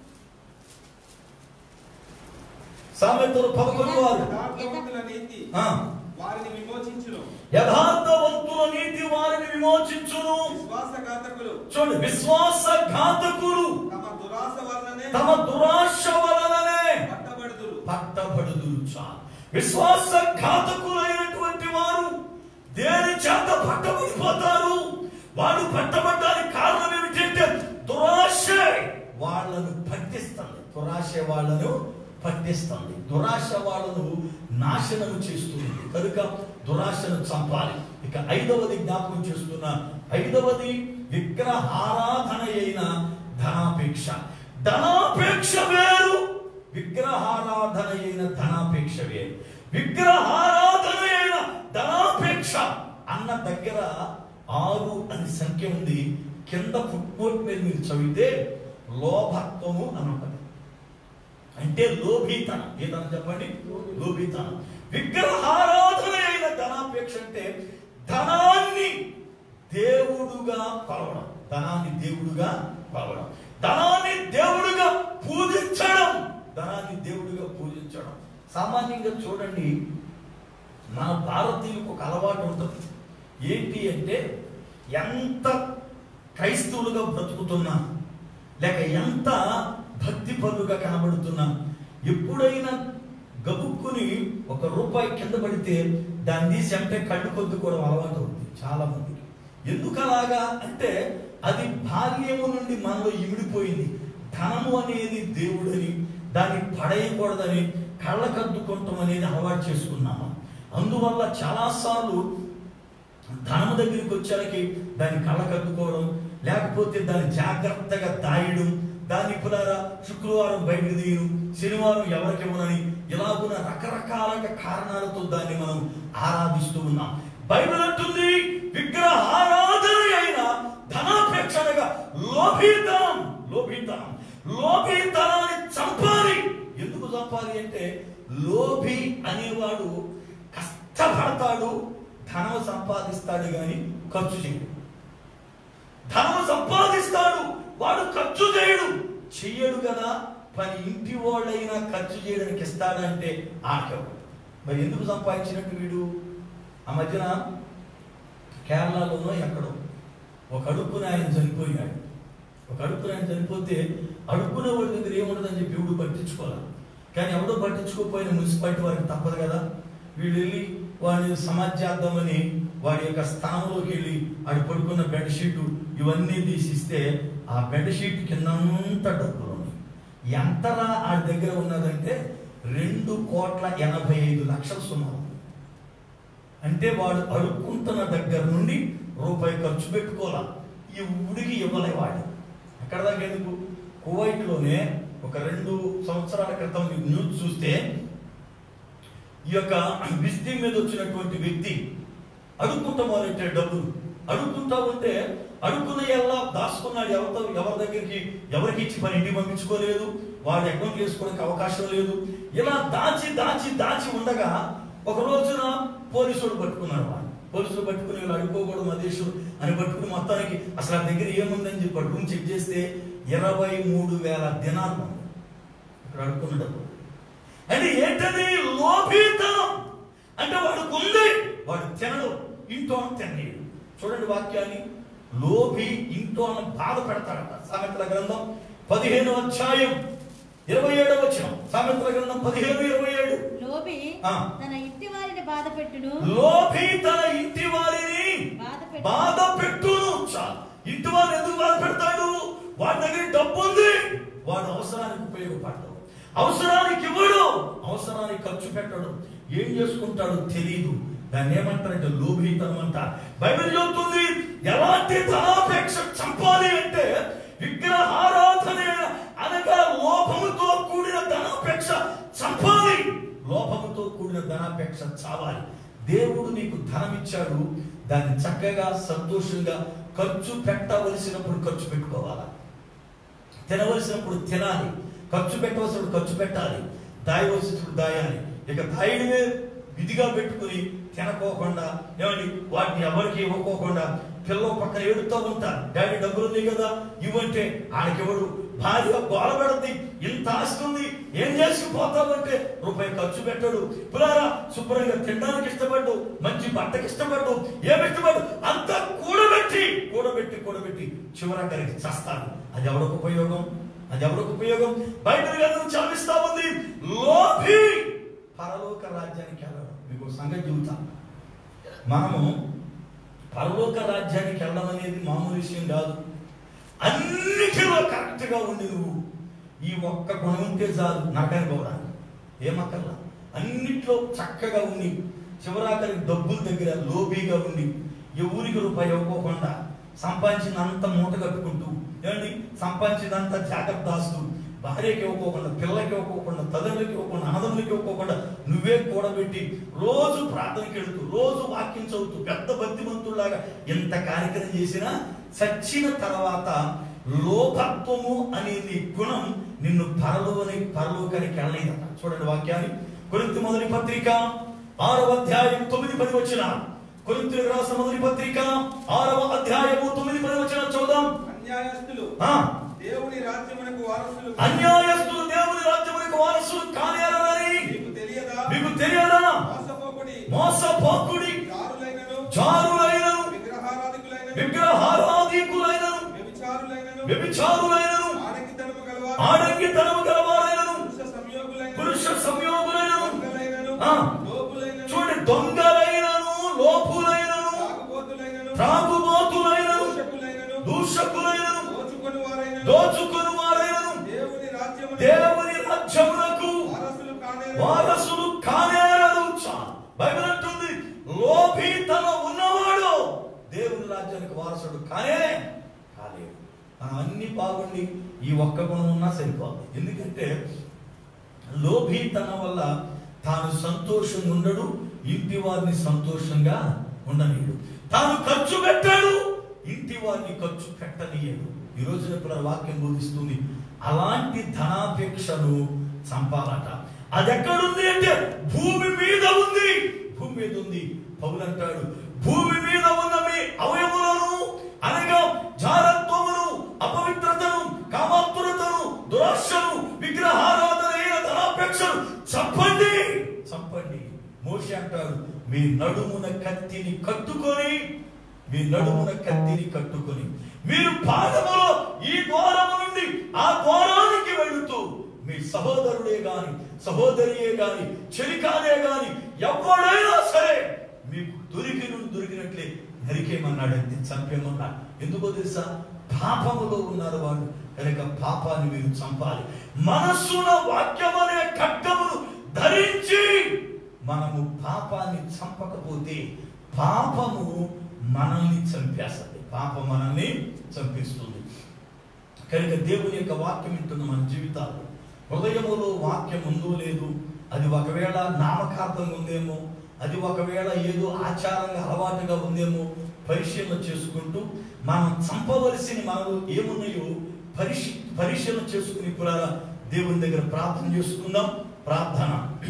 సామెతలు పదకొండు ఆరు యథార్థవంతుల నీతి ఆ. వారిని విమోచించును యథార్థవంతుల నీతి వారిని విమోచించును విశ్వాసఘాతకులు చూడండి విశ్వాసఘాతకులు తమ దురాశ వలననే తమ దురాశ వలననే పట్టబడుదురు పట్టబడుదురు చాలు విశ్వాసఘాతకులైనటువంటి వారు దేని చేత పట్టబడిపోతారు వాళ్ళు పట్టబడ్డానికి కారణం ఏమిటంటే దురాశ వాళ్ళను పట్టిస్తుంది దురాశ వాళ్ళను పట్టిస్తుంది దురాశ వాళ్ళను నాశనము చేస్తుంది కనుక దురాశను చంపాలి ఇక ఐదవది జ్ఞాపకం చేస్తున్నా ఐదవది విగ్రహారాధన అయిన ధనాపేక్ష ధనాపేక్ష వేరు విగ్రహారాధన అయిన ధనాపేక్ష వేరు విగ్రహారాధన అయిన ధనాపేక్ష అన్న దగ్గర ఆరు అని సంఖ్య ఉంది కింద ఫుట్నోట్ మీద మీరు చదివితే లోభత్వము అని ఉంటుంది అంటే లోభీతనం ఏదన్నా చెప్పండి లోభీతనం విగ్రహారాధన అయిన ధనాపేక్ష అంటే ధనాన్ని దేవుడుగా కొలవడం ధనాన్ని దేవుడుగా కొలవడం ధనాన్ని దేవుడుగా పూజించడం ధనాన్ని దేవుడిగా పూజించడం సామాన్యంగా చూడండి మన భారతీయులకు ఒక అలవాటు ఉంటుంది ఏంటి అంటే ఎంత క్రైస్తవులుగా బ్రతుకుతున్నా లేక ఎంత భక్తి పరులుగా కనబడుతున్నా ఎప్పుడైనా గబుక్కుని ఒక రూపాయి కింద పడితే దాన్ని తీసి అంటే కళ్ళు కొద్దుకోవడం అలవాటు అవుతుంది చాలా మందికి ఎందుకు అలాగా అంటే అది బాల్యము నుండి మనలో ఇమిడిపోయింది ధనము అనేది దేవుడని దాన్ని పడేయకూడదని కళ్ళకద్దుకుంటాం అనేది అలవాటు చేసుకున్నాము అందువల్ల చాలాసార్లు ధనము దగ్గరికి వచ్చానికి దాన్ని కళ్ళకద్దుకోవడం లేకపోతే దాన్ని జాగ్రత్తగా దాయడం దాన్ని పునరా శుక్రవారం బయటకు తీయడం శనివారం ఎవరికి ఇవ్వనని ఇలాగున్న రకరకాల కారణాలతో దాన్ని మనం ఆరాధిస్తూ ఉన్నాం బైబిల్ అంటుంది విగ్రహారాధన అయిన ధనాపేక్షగా లోభీతనం లోభీతనం లోభీతనాన్ని చంపాలి ఎందుకు చంపాలి అంటే లోభి అనేవాడు కష్టపడతాడు ధనం సంపాదిస్తాడు కానీ ఖర్చు చేయడు ధనం సంపాదిస్తాడు వాడు ఖర్చు చేయడు చెయ్యడు కదా పని ఇంటి వాళ్ళైనా ఖర్చు చేయడానికి ఇస్తాడంటే ఆటడు మరి ఎందుకు సంపాదించినట్టు వీడు ఆ మధ్యన కేరళలోనో ఎక్కడో ఒక అడుక్కున ఆయన చనిపోయాడు ఒక అడుక్కున ఆయన చనిపోతే అడుక్కునే వాడి దగ్గర ఏముండదని చెప్పి ఎవడు పట్టించుకోవాలి కానీ ఎవడో పట్టించుకోకపోయిన మున్సిపాలిటీ వారికి తప్పదు కదా వీళ్ళు వెళ్ళి వాడిని సమాజాద్దామని వాడి యొక్క స్థానంలోకి వెళ్ళి ఆడు పడుకున్న బెడ్షీట్ ఇవన్నీ తీసిస్తే ఆ బెడ్షీట్ కిందంతా డబ్బులు ఉన్నాయి ఎంతలా ఆడి దగ్గర ఉన్నదంటే రెండు కోట్ల ఎనభై ఐదు లక్షల సుమారు అంటే వాడు అడుక్కుంటున్న దగ్గర నుండి రూపాయి ఖర్చు పెట్టుకోవాలా ఈ ఊడికి ఇవ్వలే వాడు ఎక్కడ దాకా ఎందుకు కువైట్లోనే ఒక రెండు సంవత్సరాల క్రితం మీకు న్యూస్ చూస్తే ఈ యొక్క విస్తి మీద వచ్చినటువంటి వ్యక్తి అడుక్కుంటా మొదలెట్టే డబ్బులు అడుక్కుంటా ఉంటే అడుక్కున్న ఎలా దాచుకున్నాడు ఎవరితో ఎవరి దగ్గరికి ఎవరికి ఇచ్చి పని ఇంటికి పంపించుకోలేదు వాడు అకౌంట్ చేసుకోవడానికి అవకాశం లేదు ఇలా దాచి దాచి దాచి ఉండగా ఒక రోజున పోలీసుడు పట్టుకున్నారు వాడు పోలీసులు పట్టుకుని వీళ్ళు అడుక్కోకూడదు మదేశుడు అని పట్టుకుని మొత్తానికి అసలు ఆ దగ్గర ఏముందని చెప్పి పట్టుకుని చెక్ చేస్తే ఇరవై మూడు వేల దినాలు ఉంది. ఇక్కడ అడుక్కున్న డబ్బు అంటే ఏంటది లోభీతనం అంటే వాడికి ఉంది వాడు తినడు ఇంట్లో తినలేడు చూడండి వాక్యాన్ని లోభి ఇంట్లో బాధ పెడతాడట సామెతల గ్రంథం పదిహేను అధ్యాయం ఇరవై ఏడవ వచ్చిన సామెతల గ్రంథం పదిహేను ఇరవై ఏడు లోబి ఆ. తన ఇంటి వారిని బాధ పెట్టును లోభి తన ఇంటి వారిని బాధ పెట్టు బాధ పెట్టును చాలు ఇంటి వారు ఎందుకు బాధ పెడతాడు వాడి దగ్గర డబ్బు ఉంది వాడు అవసరానికి ఉపయోగపడతాడు అవసరానికి ఇవ్వడు అవసరానికి ఖర్చు పెట్టడు ఏం చేసుకుంటాడో తెలియదు దాన్ని ఏమంటారంటే లోభీతనం అంట బైబిల్ చెబుతుంది ఎలాంటి ధనాపేక్ష చంపాలి అంటే విగ్రహారాధన అనగా లోభముతో కూడిన ధనాపేక్ష చంపాలి లోభముతో కూడిన ధనాపేక్ష చావాలి దేవుడు నీకు ధనం ఇచ్చాడు దాన్ని చక్కగా సంతోషంగా ఖర్చు పెట్టవలసినప్పుడు ఖర్చు పెట్టుకోవాలా తినవలసినప్పుడు తినాలి ఖర్చు పెట్టవలసినప్పుడు ఖర్చు పెట్టాలి దాయవలసినప్పుడు దాయాలి ఇక దాయడమే విధిగా పెట్టుకుని తినకోకుండా ఏమండి వాటిని ఎవరికి ఇవ్వకోకుండా పిల్లల పక్కన ఏడుతూ ఉంటారు డాడీ డబ్బులు ఉంది కదా ఇవ్వంటే ఆడికివ్వడు భార్య గోల పెడుతుంది ఇంత ఆస్తుంది ఏం చేసుకుపోతామంటే రూపాయి ఖర్చు పెట్టడు పులారా శుభ్రంగా తినడానికి ఇష్టపడ్డు మంచి బట్టకి ఇష్టపడ్డు ఏమి ఇష్టపడ్డు అంతా కూడబెట్టి కూడబెట్టి కూడబెట్టి చివరికి చస్తాడు అది ఎవరికి ఉపయోగం అది ఎవరికి ఉపయోగం బైబిల్ గ్రంథం చదివిస్తా ఉంది లోభి పరలోక రాజ్యానికి వెళ్ళడం మీకు ఒక సంగతి చెబుతా మనము పరలోక రాజ్యానికి వెళ్ళడం అనేది మామూలు విషయం కాదు అన్నిటిలో కరెక్ట్ గా ఉండి నువ్వు ఈ ఒక్క గుణం ఉంటే చాలు నరకానికి పోవడానికి ఏమక్కర్లా అన్నిట్లో చక్కగా ఉండి చివరాఖరికి డబ్బుల దగ్గర లోబీగా ఉండి ఎవరికి రూపాయి ఇవ్వకోకుండా సంపాదించినంత మూట కట్టుకుంటూ ఏమండి సంపాదించినంత జాగ్రత్త దాస్తూ భార్యకి ఇవ్వకోకుండా పిల్లలకి ఇవ్వకోకుండా తల్లులకి ఇవ్వకుండా అన్నదమ్ములకి ఇవ్వకోకుండా నువ్వే కూడబెట్టి రోజు ప్రార్థనకి వెళుతూ రోజు వాక్యం చదువుతూ పెద్ద బద్ధిమంతుల్లాగా ఎంత కార్యక్రమం చేసినా చచ్చిన తర్వాత లోభత్వము అనే నీ గుణం నిన్ను పరలోని పరలోకానికి వెళ్ళలేదట చూడండి వాక్యాన్ని కొరింథీ మొదటి పత్రిక ఆరవ అధ్యాయం తొమ్మిది పది వచ్చిన కొరింథీ రాసిన మొదటి పత్రిక ఆరవ అధ్యాయము తొమ్మిది పది వచ్చిన చూద్దాం అన్యాయస్తులు ఆ, దేవుని రాజ్యమునకు వారసులు అన్యాయస్తులు దేవుని రాజ్యములకు వారసులు కానేరని మీకు తెలియదా మీకు తెలియదా మోసపోకుడి మోసపోకుడి జారులైనను జారులైనను విగ్రహారాధికులైనను విగ్రహారాధికులైనను వ్యభిచారులైనను వ్యభిచారులైనను ఆడంగితనము గలవారు ఆడంగితనము గలవారైనను పురుష సంయోగులైనను పురుష సంయోగులైనను దొంగలైనను ఆ. లోపులైనను చూడండి దొంగలైనను లోపులైనను తాగుబోతులైనను త్రాగుబోతులైనను దూషకులైనను దూషకులైనను దోచుకొని వారైనను దోచుకుని వారైనను దేవుని రాజ్యమునకు దేవుని రాజ్యమునకు వారసులు కానేరు వారసులు కానేరదు చాలు. బైబిల్ అంటుంది లోభీతన ఉన్నవాడు దేవుని రాజ్యానికి వారసుడు కానే కాలేడు మనం అన్ని బాగుండి ఈ ఒక్క గుణం ఉన్నా సరిపోదు ఎందుకంటే లోభీతనం వల్ల తాను సంతోషంగా ఉండడు ఇంటి వారిని సంతోషంగా ఉండనీయడు తాను ఖర్చు పెట్టాడు ఇంటి వారిని ఖర్చు పెట్టనీయడు ఈ రోజున ఇప్పుడు వాక్యం బోధిస్తుంది అలాంటి ధనాపేక్షను చంపాలట అది ఎక్కడుంది అంటే భూమి మీద ఉంది భూమి మీద ఉంది పౌలు అంటాడు భూమి మీద ఉన్న మీ అవయములను అనగా జారత్వమును అపవిత్రతను కామాతురతను దురాశను విగ్రహారాధన ధనాపేక్షను చంపండి చంపండి మోషి అంటాడు మీ నడుమున కత్తిని కట్టుకొని మీ నడుమున కత్తిని కట్టుకొని మీరు పాదములో ఈ ద్వారము నుండి ఆ ద్వారానికి వెళుతూ మీ సహోదరుడే గాని సహోదరియే గాని చెలికానే గాని ఎవడైనా సరే మీకు దొరికి నుండి దొరికినట్లే నరికేమన్నాడు అంతే చంపేమన్నాడు ఎందుకో తెలుసా పాపములో ఉన్నారు వాళ్ళు కనుక పాపాన్ని మీరు చంపాలి మనస్సున వాక్యం అనే ఖడ్గమును ధరించి మనము పాపాన్ని చంపకపోతే పాపము మనల్ని చంపేస్తుంది పాపం మనల్ని చంపేస్తుంది కనుక దేవుని యొక్క వాక్యం వింటున్న మన జీవితాల్లో హృదయములో వాక్యం ఉందో లేదు అది ఒకవేళ నామకార్థంగా ఉందేమో అది ఒకవేళ ఏదో ఆచారంగా అలవాటుగా ఉందేమో పరిశీలన చేసుకుంటూ మనం చంపవలసిన మనలో ఏమున్నాయో పరిశీ పరిశీలన చేసుకుని కూడా దేవుని దగ్గర ప్రార్థన చేసుకుందాం ప్రార్థన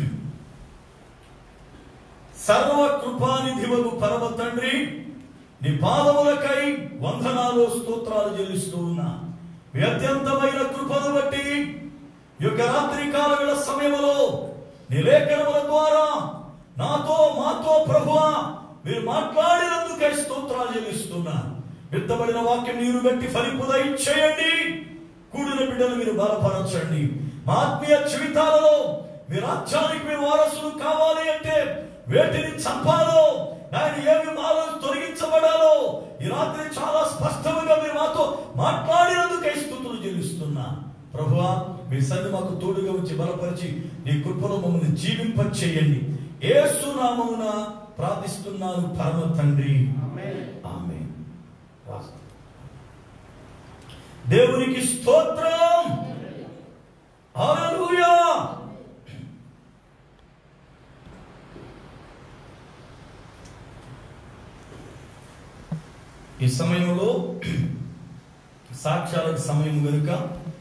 సర్వ కృపానిధివగు పరమ తండ్రి నీ పాదములకై వందనాలు స్తోత్రాలు చెల్లిస్తూ ఉన్నా మీ అత్యంతమైన కృపను బట్టి ఈ యొక్క రాత్రి కాల సమయంలో నీ లేఖనముల ద్వారా నాతో మాతో ప్రభువా మీరు మాట్లాడినందుకై స్తోత్రాలు చెల్లిస్తున్నా విత్తబడిన వాక్యం నీరు బట్టి ఫలింపుదై చేయండి కూడిన బిడ్డలు మీరు బలపరచండి మా ఆత్మీయ జీవితాలలో మీ రాజ్యానికి మీ వారసులు కావాలి అంటే వేటిని చంపాలో ఆయన ఏమి మాలో తొలగించబడాలో ఈ రాత్రి చాలా స్పష్టంగా మీరు మాతో మాట్లాడినందుకై స్థుతులు చెల్లిస్తున్నా ప్రభువా మీ సన్ని మాకు తోడుగా వచ్చి బలపరిచి నీ కృపలో మమ్మల్ని జీవింప చేయండి ఏసు నామమున ప్రార్థిస్తున్నాను పరమ తండ్రి ఆమె దేవునికి స్తోత్రం హల్లెలూయా ఈ సమయంలో సాక్ష్యాలకు సమయం కనుక